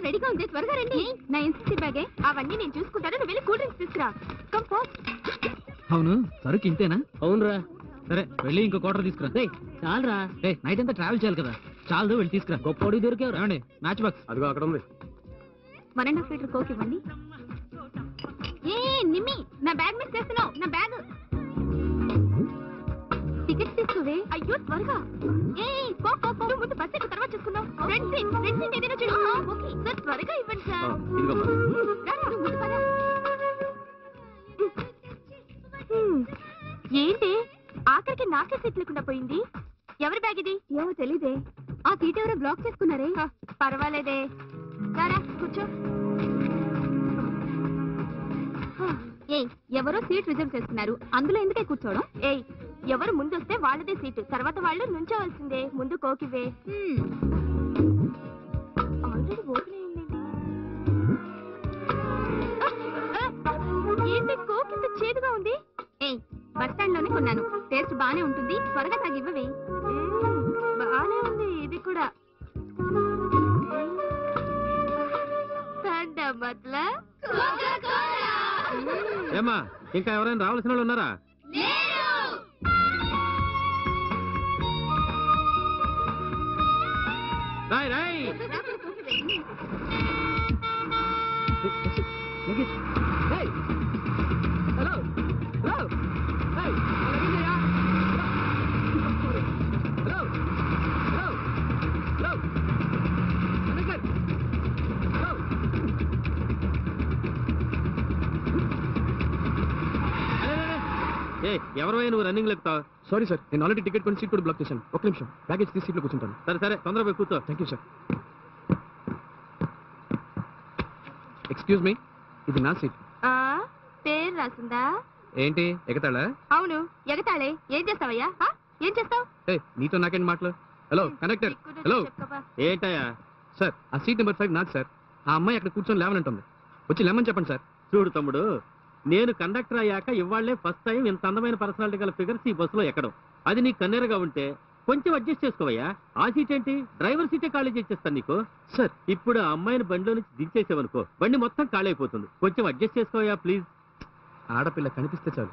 రెడీగా ఉంది త్వరగా రండి నా ఎన్సీసీ బ్యాగే అవన్నీ నేను చూసుకుంటాను నువ్వు వెళ్ళి కూల్ డ్రింక్స్ తీసుకురా కమ్ ఫాస్ట్ అవును సరుకు ఇంతేనా అవునరా సరే వెళ్ళి ఇంకో క్వార్టర్ తీసుకురా చాలరా ఏ నైట్ అంతా ట్రావెల్ చేయాలి కదా చాలదు వెళ్ళి తీసుకురా గొప్పడి దొరికేవరా ఏమండి మ్యాచ్ బాక్స్ అదిగో అక్కడ ఉంది one and half litre coke ఇవ్వండి ఏ నిమ్మి నా బ్యాగ్ మిస్ చేస్తున్నావు నా బ్యాగ్ టికెట్ తీసుకోవే అయ్యో త్వరగా ఏ పో పో పో ముందు బస్ ఎక్కువ తర్వాత చూసుకుందాం ఫ్రెండ్ సీట్ ఫ్రెండ్ సీట్ ఏదైనా చూడు ఓకే సార్ త్వరగా ఇవ్వండి సార్ ఇదిగమ్మా రా, రా, ముందు పద. హ్మ్. ఏంటి ఆఖరికి నాకే సీట్ లేకుండా పోయింది ఎవరి బ్యాగ్ ఇది ఏమో తెలీదే ఆ సీట్ ఎవరో బ్లాక్ చేసుకున్నారే పర్వాలేదే రారా కూర్చో ఏయ్ ఎవరో సీట్ రిజర్వ్ చేసుకున్నారు అందులో ఎందుకే కూర్చోవడం ఏయ్ ఎవరు ముందు వస్తే వాళ్ళదే సీటు తర్వాత వాళ్ళు నుంచోవలసిందే ముందు కోకివే ఆల్రెడీ ఓపెన్ అయిందండి ఏంటి కోక్ ఇంత చేదుగా ఉంది ఏయ్ బస్ స్టాండ్ లోనే కొన్నాను టేస్ట్ బానే ఉంటుంది త్వరగా తాగి ఇవ్వవే బానే ఉంది ఇది కూడా ఠండా మతలబ్ ఏమా ఇంకా ఎవరైనా రావాల్సిన వాళ్ళు ఉన్నారా రాయ్ రాయ్ hello hello hello hello hello hello ఏ ఎవరు నువ్వు రన్నింగ్ లెక్కుతావు సారీ సార్ నేను ఆల్రెడీ టికెట్ కొని సీట్ కూడా బ్లాక్ చేశాను ఒక నిమిషం బ్యాగేజ్ తీసి సీట్లో కూర్చుంటాను సరే సరే తొందరగా పోయి కూర్చో thank you sir excuse me ఇది నా సీట్ ఆ పేరు రాసిందా ఏంటి ఎగతాళా అవును ఎగతాళే ఏం చేస్తావయ్యా ఆ? ఏం చేస్తావు ఏ నీతో నాకేంటి మాటలు హలో కనెక్టర్ హలో ఏంటయ్యా సార్ ఆ సీట్ నెంబర్ ఫైవ్ నాకు సార్ ఆ అమ్మాయి అక్కడ కూర్చొని లేవనంటుంది వచ్చి లేమని చెప్పండి సార్ చూడు తమ్ముడు నేను కండక్టర్ అయ్యాక ఇవాళ్లే ఫస్ట్ టైం ఇంత అందమైన పర్సనాలిటీ గల ఫిగర్స్ ఈ బస్సులో ఎక్కడం అది నీకు కన్నెరగా ఉంటే కొంచెం అడ్జస్ట్ చేసుకోవయ్యా ఆ సీట్ ఏంటి డ్రైవర్ సీటే ఖాళీ చేసేస్తాను నీకు సార్ ఇప్పుడు ఆ అమ్మాయిని బండిలో నుంచి దించేసావనుకో బండి మొత్తం ఖాళీ అయిపోతుంది కొంచెం అడ్జస్ట్ చేసుకోవయ్యా ప్లీజ్ ఆడపిల్ల కనిపిస్తే చాలు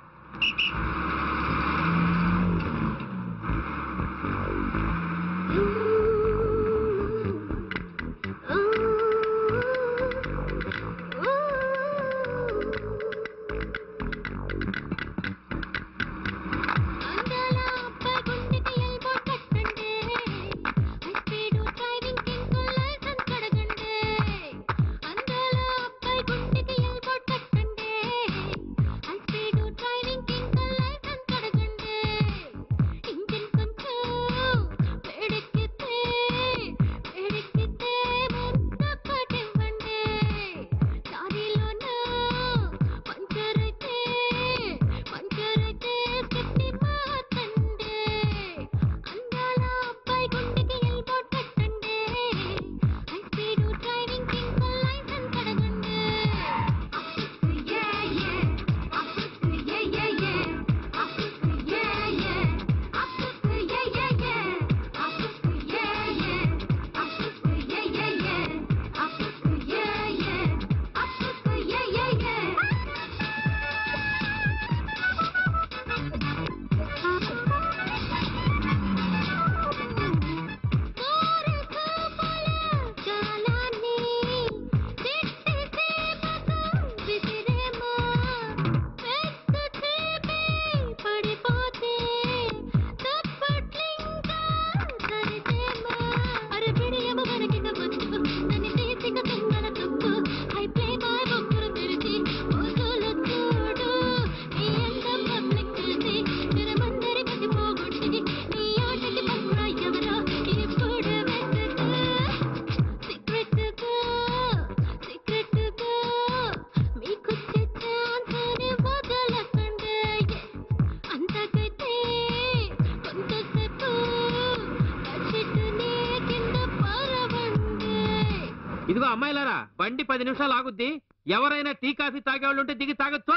ఇదిగో అమ్మాయిలారా బండి పది నిమిషాలు ఆగుద్ది ఎవరైనా టీ కాఫీ తాగేవాళ్ళు ఉంటే దిగి తాగొచ్చు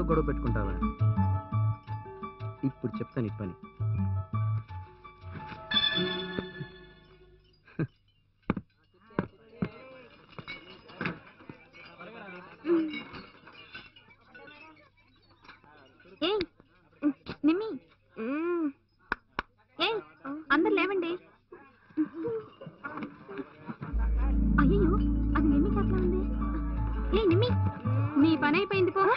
నాతో గొడవ పెట్టుకుంటావా ఇప్పుడు చెప్తాను ఈ పని ఏయ్ నిమ్మి ఏయ్ అందరు లేవండి అయ్యో అది నిమ్మి చేతిలో ఉంది ఏ నిమ్మి నీ పని అయిపోయింది పో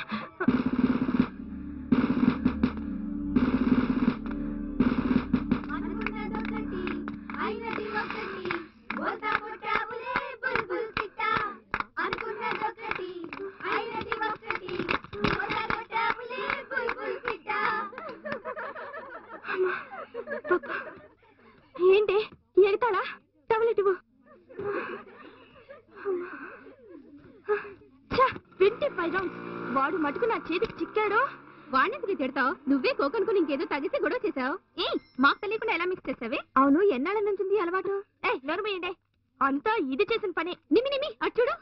ఏంటి ఎగతాడా టవలెట్ ఇవ్వు ట్వంటీ ఫైవ్ రౌండ్స్ వాడు మటుకు నా చేతికి చిక్కాడు వాడినెందుకు తిడతావు నువ్వే కోకనుకుని ఇంకేదో తగిస్తే గొడవ చేసావు ఏ మాకు తెలియకుండా ఎలా మిక్స్ చేసావే అవును ఎన్నాళ్ళ నుంచి ఉంది ఈ అలవాటు ఏ నోరుమేయండి అంతా ఇది చేసిన పని నిమి నిమి అటు చూడు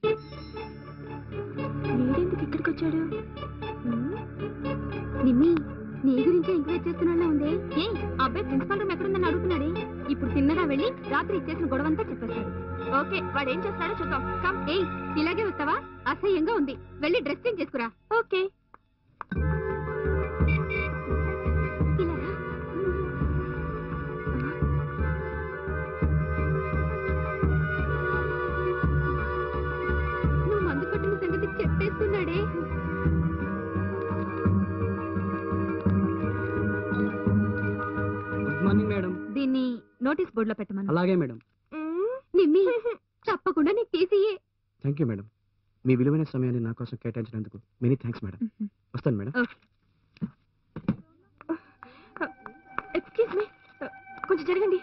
వీడెందుకు ఇక్కడికి వచ్చాడు ఉమ్, నిమ్మి నీ గురించి ఎంక్వైరీ చేస్తున్నా ఉంది ఏ ఆ అబ్బాయి ప్రిన్సిపల్ రూమ్ ఎక్కడుందని అడుగుతున్నాడే ఇప్పుడు తిన్నగా వెళ్ళి రాత్రి ఇచ్చేసిన గొడవంతా చెప్పేశాడు ఓకే వాడు ఏం చేస్తాడో చూద్దాం కమ్ ఏయ్ ఇలాగే వస్తావా అసహ్యంగా ఉంది వెళ్ళి డ్రెస్ చేంజ్ చేసుకురా ఓకే ఇలా రా. నువ్వు మందు కొట్టిన సంగతి చెప్పేస్తున్నాడే గుడ్ మార్నింగ్ మేడం దీన్ని నోటీస్ బోర్డులో పెట్టమను అలాగే మేడం నిమ్మి తప్పకుండా నీకు తీసియే థ్యాంక్ యూ మేడం మీ విలువైన సమయాన్ని నా కోసం కేటాయించినందుకు మెనీ థ్యాంక్స్ మేడం వస్తాను మేడం ఎక్స్క్యూజ్ మీ కొంచెం జరగండి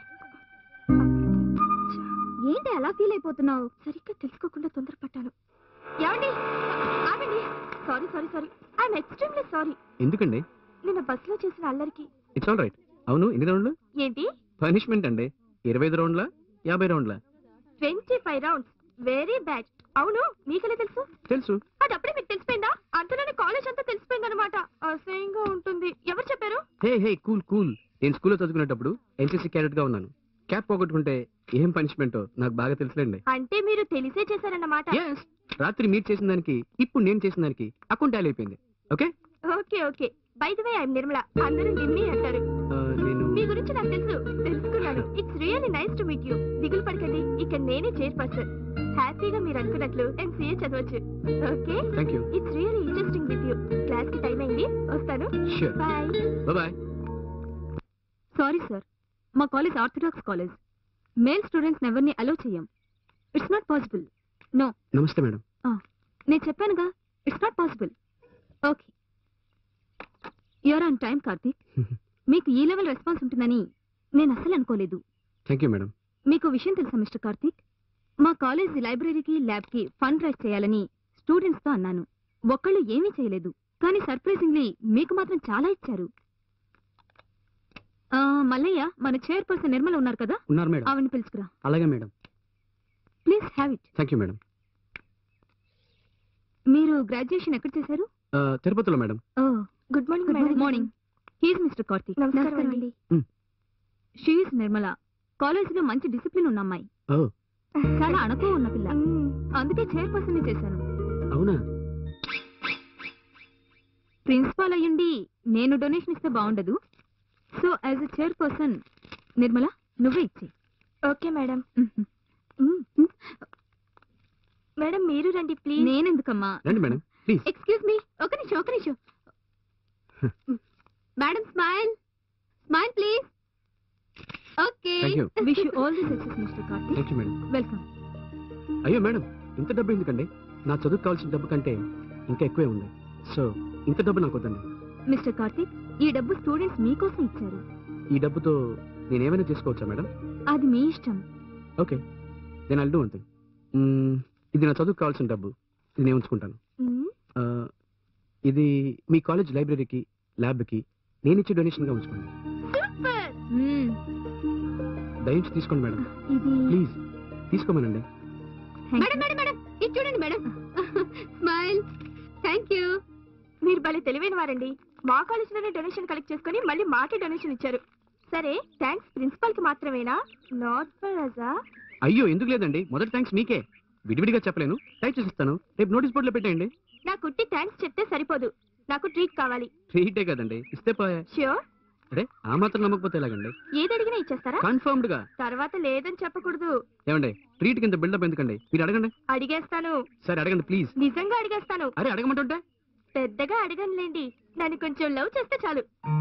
ఏంటి అలా ఫీల్ అయిపోతున్నావు సరిగ్గా తెలుసుకోకుండా తొందరపడ్డాను ఏమండి ఆగండి sorry sorry sorry I'm extremely sorry ఎందుకండి నిన్న బస్సులో చేసిన అల్లరికి ఇట్స్ ఆల్ రైట్ అవును ఎన్ని రౌండ్లు ఏంటి పనిష్మెంట్ అండి ఇరవై ఐదు రౌండ్లా యాభై రౌండ్లా twenty five rounds very bad అవును నీకెలా తెలుసు తెలుసు అది అప్పుడే మీకు తెలిసిపోయిందా అంతలోనే కాలేజ్ అంతా తెలిసిపోయింది అనమాట అసహ్యంగా ఉంటుంది ఎవరు చెప్పారు హే హే కూల్ కూల్ నేను స్కూల్లో చదువుకునేటప్పుడు ఎన్సీసీ క్యాడెట్ గా ఉన్నాను క్యాప్ పోగొట్టుకుంటే ఏం పనిష్మెంటో నాకు బాగా తెలుసులేండి అంటే మీరు తెలిసే చేశారన్నమాట ఎస్ రాత్రి మీరు చేసిన దానికి ఇప్పుడు నేను చేసిన దానికి అకౌంట్ టాలీ అయిపోయింది okay okay okay by the way I'm Nirmala అందరూ నిమ్మి అంటారు ఆ, నేను మీ గురించి నాకు తెలుసు తెలుసుకున్నాను it's really nice to meet you దిగులు పడకండి ఇక్కడ నేనే చైర్పర్సన్ హ్యాపీగా మీరు అనుకున్నట్లు ఎంసీఏ చదవచ్చు okay thank you it's really interesting with you class కి టైం అయింది వస్తాను sure bye bye sorry sir మా college orthodox college male students ఎవరిని అలో చేయం ఇట్స్ నాట్ పాసిబుల్ నో నమస్తే మేడం నేను చెప్పానుగా it's not possible okay you're on time Karthik మీకు ఈ లెవెల్ రెస్పాన్స్ ఉంటుందని నేను అసలు అనుకోలేదు థ్యాంక్ యూ మేడం మీకు విషయం తెలుసా మిస్టర్ కార్తీక్ మా కాలేజ్ లైబ్రరీకి ల్యాబ్కి ఫండ్ రైజ్ చేయాలని స్టూడెంట్స్ తో అన్నాను ఒక్కళ్ళు ఏమీ చేయలేదు కానీ సర్ప్రైజింగ్లీ మీకు మాత్రం చాలా ఇచ్చారు ఆ, మల్లయ్య మన చైర్పర్సన్ నిర్మల ఉన్నారు కదా ఉన్నారు మేడం ఆవిడని పిలుచుకురా అలాగే madam please have it thank you madam మీరు గ్రాడ్యుయేషన్ ఎక్కడ చేశారు ఆ, తిరుపతిలో madam oh good morning good morning he's mister Karthik నమస్కారం అండి. Hmm. షీఈస్ నిర్మల కాలేజీలో మంచి డిసిప్లిన్ ఉన్న అమ్మాయి ఓ చాలా అణకువ ఉన్న పిల్ల అందుకే చైర్పర్సన్ చేశాను అవునా ప్రిన్సిపాల్ అయ్యుండి నేను డొనేషన్ ఇస్తే బాగుండదు so as a chairperson Nirmala నువ్వే ఇచ్చే ఓకే మేడం మేడం మీరు రండి ప్లీజ్ నేనెందుకమ్మా రండి మేడం ప్లీజ్ ఎక్స్క్యూజ్ మీ ఒక నిమిషం ఒక నిమిషం madam smile smile please okay Thank you. Wish you all the success mister Karthik thank you madam welcome అయ్యో మేడం ఇంత డబ్బు ఎందుకండి నా చదువుకు కావాల్సిన డబ్బు కంటే ఇంకా ఎక్కువే ఉంది సో ఇంత డబ్బు నాకు వద్దండి మిస్టర్ కార్తీక్ ఈ డబ్బు స్టూడెంట్స్ మీకోసం ఇచ్చారు ఈ డబ్బుతో నేను ఏమైనా చేసుకోవచ్చా మేడం అది మీ ఇష్టం ఓకే నేను అల్లు అంతే ఇది నా చదువుకు కావాల్సిన డబ్బు ఇది నేను ఉంచుకుంటాను ఆ, ఇది మీ కాలేజ్ లైబ్రరీకి ల్యాబ్కి నేను ఇచ్చే డొనేషన్గా ఉంచుకోండి సూపర్ మ్మ్. దయించి తీసుకోండి మేడం ఇది ప్లీజ్ తీసుకోమనండి మేడం మేడం మేడం ఇది చూడండి మేడం స్మైల్ థ్యాంక్ యూ మీరు భలే తెలివైన వారండి మా కాలేజీలోనే డొనేషన్ కలెక్ట్ చేసుకుని మళ్ళీ మాకే డొనేషన్ ఇచ్చారు సరే థ్యాంక్స్ ప్రిన్సిపల్ కి మాత్రమేనా నాట్ ఫర్ అజా అయ్యో ఎందుకు లేదండి మొదటి థ్యాంక్స్ మీకే విడివిడిగా చెప్పలేను టైప్ చేసిస్తాను రేపు నోటీస్ బోర్డులో పెట్టేయండి నా కుట్టి థ్యాంక్స్ చెప్తే సరిపోదు నాకు ట్రీట్ కావాలి ట్రీటే కదండి ఇస్తే పోయా ష్యూర్ అరే ఆ మాత్రం నమ్మకపోతే ఎలాగండి ఏది అడిగినా ఇచ్చేస్తారా కన్ఫర్మ్డ్ గా తర్వాత లేదని చెప్పకూడదు ఏమండి ట్రీట్ కింద బిల్డప్ ఎందుకండి మీరు అడగండి అడిగేస్తాను సరే అడగండి ప్లీజ్ నిజంగా అడిగేస్తాను అరే అడగమంటుంటే పెద్దగా అడగనులేండి నన్ను కొంచెం లవ్ చేస్తే చాలు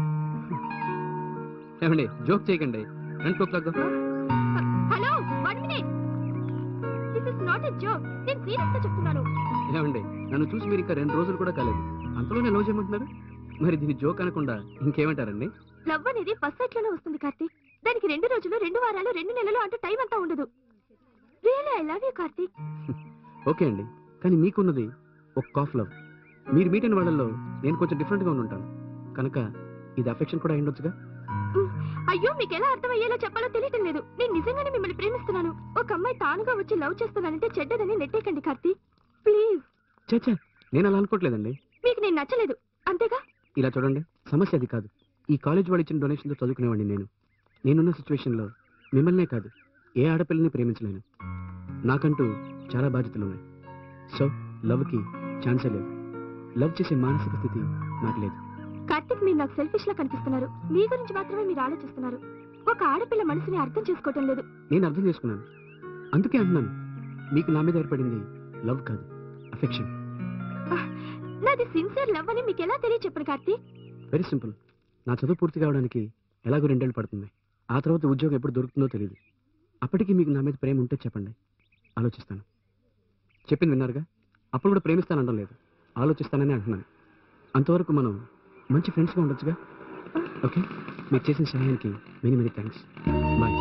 ఏమండి జోక్ చేయకండి రెండు కోక్ లాగా hello one minute this is not a joke నేను సీరియస్ గా చెప్తున్నాను ఏమండి నన్ను చూసి మీరు ఇంకా రెండు రోజులు కూడా కాలేదు అంతలోనే లవ్ చేయమంటున్నారు మరి దీన్ని జోక్ అనకుండా ఇంకేమంటారండి లవ్ అనేది ఫస్ట్ సైట్ లోనే వస్తుంది కార్తీక్ దానికి రెండు రోజులు రెండు వారాలు రెండు నెలలు అంటూ టైం అంతా ఉండదు really I love you Karthik okay అండి కానీ మీకున్నది ఒక కాఫ్ లవ్ మీరు మీట్ అయిన వాళ్ళల్లో నేను కొంచెం డిఫరెంట్ గా ఉంటాను కనుక ఇది అఫెక్షన్ కూడా అయిండొచ్చుగా అయ్యో మీకు ఎలా అర్థమయ్యేలా చెప్పాలో తెలియటం లేదు నేను నిజంగానే మిమ్మల్ని ప్రేమిస్తున్నాను ఒక అమ్మాయి తానుగా వచ్చి లవ్ చేస్తున్నానంటే చెడ్డదని నెట్టేకండి కార్తీక్ ప్లీజ్ చచ్చా నేను అలా అనుకోవట్లేదండి మీకు నేను నచ్చలేదు అంతేగా ఇలా చూడండి సమస్య అది కాదు ఈ కాలేజ్ వాళ్ళు ఇచ్చిన డొనేషన్తో చదువుకునేవాడిని నేను నేనున్న సిచ్యువేషన్లో మిమ్మల్నే కాదు ఏ ఆడపిల్లని ప్రేమించలేను నాకంటూ చాలా బాధ్యతలు ఉన్నాయి సో లవ్కి ఛాన్సే లేదు లవ్ చేసే మానసిక స్థితి నాకు లేదు కార్తీక్ మీరు నాకు సెల్ఫిష్ లా కనిపిస్తున్నారు మీ గురించి మాత్రమే మీరు ఆలోచిస్తున్నారు ఒక ఆడపిల్ల మనసుని అర్థం చేసుకోవటం లేదు నేను అర్థం చేసుకున్నాను అందుకే అంటున్నాను మీకు నా మీద ఏర్పడింది లవ్ కాదు అఫెక్షన్ నాది సిన్సియర్ లవ్ అని మీకు ఎలా తెలియచెప్పను కార్తీక్ వెరీ సింపుల్ నా చదువు పూర్తి కావడానికి ఎలాగో రెండేళ్ళు పడుతుంది ఆ తర్వాత ఉద్యోగం ఎప్పుడు దొరుకుతుందో తెలియదు అప్పటికి మీకు నా మీద ప్రేమ ఉంటే చెప్పండి ఆలోచిస్తాను చెప్పింది విన్నారుగా అప్పుడు కూడా ప్రేమిస్తానడం లేదు ఆలోచిస్తానని అంటున్నాను అంతవరకు మనం మంచి ఫ్రెండ్స్గా ఉండొచ్చుగా ఓకే మీరు చేసిన సహాయానికి many many thanks bye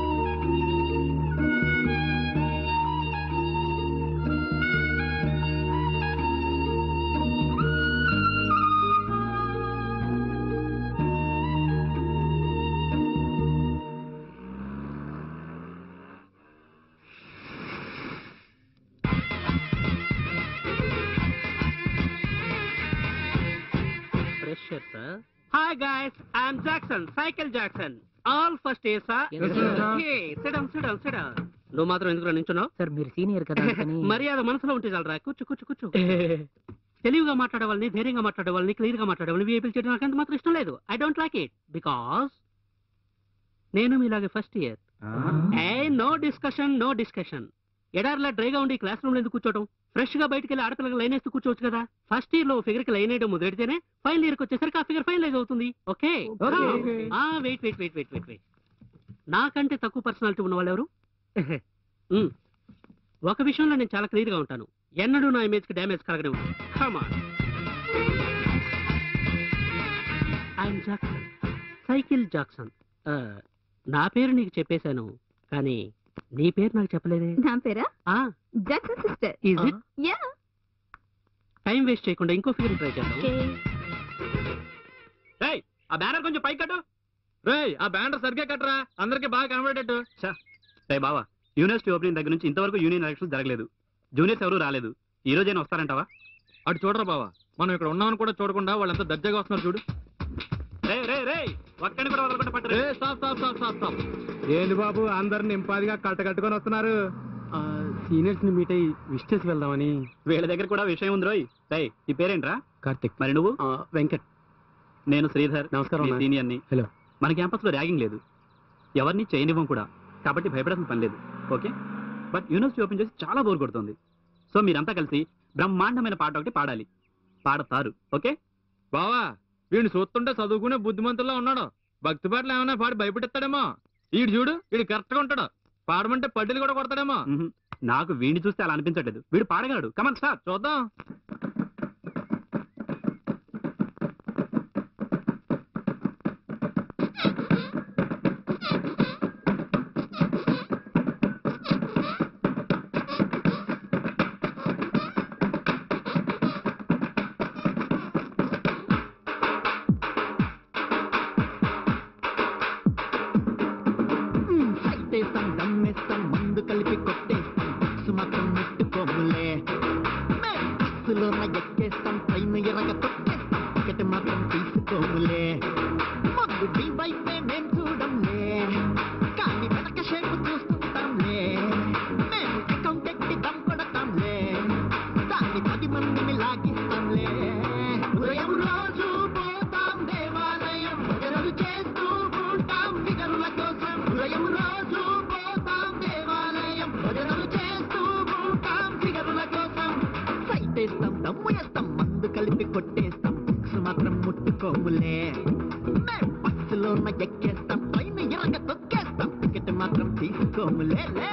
fresher sir hi guys I'm Jackson cycle Jackson all first year sir Yes, sir. Sit down sit down sit down నువ్వు మాత్రం ఎందుకు నించున్నావు సార్ మీరు సీనియర్ కదా అందుకని మర్యాద మనసులో ఉంటే చాలరా కూర్చో కూర్చో కూర్చో తెలివిగా మాట్లాడే వాళ్ళని ధైర్యంగా మాట్లాడే వాళ్ళని క్లియర్ గా మాట్లాడే వాళ్ళని వీఐపీలు చేయడం నాకు అంత మాత్రం ఇష్టం లేదు I don't like it because నేను మీలాగే ఫస్ట్ ఇయర్ ఏ నో డిస్కషన్ నో డిస్కషన్ ఎడార్లా డ్రైగా ఉండి క్లాస్ రూమ్ లో ఎందుకు కూర్చోవడం ఫ్రెష్ గా బయటకు వెళ్ళి ఆడపిల్లకి లైన్ వేస్తూ కూర్చోవచ్చు కదా ఫస్ట్ ఇయర్ లో ఫిగర్ కి లైన్ వేయడం మొదలెడితేనే ఫైనల్ ఇయర్ కి వచ్చేసరికి ఆ ఫిగర్ ఫైనలైజ్ అవుతుంది ఓకే Okay. ఆ wait wait wait wait wait wait నాకంటే తక్కువ పర్సనాలిటీ ఉన్న వాళ్ళు ఎవరు మ్. ఒక విషయంలో నేను చాలా క్లియర్ గా ఉంటాను ఎన్నడూ నా ఇమేజ్ కి డ్యామేజ్ కలగనే ఉంది ఐఎమ్ జాక్సన్ సైకిల్ జాక్సన్ ఆ, నా పేరు నీకు చెప్పేశాను కానీ నీ పేరు నాకు చెప్పలేదే నా పేరా ఆ Jackson sister is it yeah time waste చేయకుండా ఇంకో ఫిగర్ ట్రై చేద్దాం రేయ్ ఆ బ్యానర్ కొంచెం పైకి కట్టు రేయ్ ఆ బ్యానర్ సరిగ్గా కట్టరా అందరికి బాగా కనబడేటట్టు రే బావా యూనివర్సిటీ ఓపెనింగ్ దగ్గర నుంచి ఇంతవరకు యూనియన్ ఎలక్షన్స్ జరగలేదు జూనియర్స్ ఎవరు రాలేదు ఈ రోజైనా వస్తారంటావా అటు చూడరా బావా మనం ఇక్కడ ఉన్నామని కూడా చూడకుండా వాళ్ళంతా దర్జాగా వస్తున్నారు చూడు రే రే రే ఒక్కడిని కూడా వదలకుండా పట్టరు stop stop stop stop stop ఏంది బాబు అందరు నింపాదిగా కట్ట కట్టుకొని వస్తున్నారు సీనియర్స్ ని మీట్ అయ్యి విష్ చేసి వెళ్దామని వీళ్ళ దగ్గర కూడా విషయం ఉంది రోయ్ రే ఈ పేరేంట్రా కార్తిక్ మరి నువ్వు ఆ, వెంకట్ నేను శ్రీధర్ నమస్కారం అన్న. సీనియర్ ని హలో. మన క్యాంపస్ లో ర్యాగింగ్ లేదు ఎవరిని చేయనివ్వం కూడా కాబట్టి భయపడాల్సిన పని లేదు ఓకే బట్ యూనివర్సిటీ ఓపెన్ చేసి చాలా బోర్ కొడుతుంది సో మీరంతా కలిసి బ్రహ్మాండమైన పాట ఒకటి పాడాలి పాడతారు ఓకే బావా వీడిని చూస్తుంటే చదువుకునే బుద్ధిమంతుల్లో ఉన్నాడు భక్తి పాటలు ఏమైనా పాడి భయపెట్టిస్తాడేమో ఈడు చూడు వీడు కరెక్ట్ గా ఉంటాడు పాడమంటే పడ్డీలు కూడా కొడతాడేమో మ్హూ. నాకు వీడిని చూస్తే అలా అనిపించట్లేదు వీడు పాడగలడు కమన్ స్టార్ట్ చూద్దాం కొట్టేస్తాం దమ్మేస్తాం మందు కలిపి కొట్టేస్తాం బుక్స్ మాత్రం ముట్టుకోములే బస్సులో తీసుకోములే లే.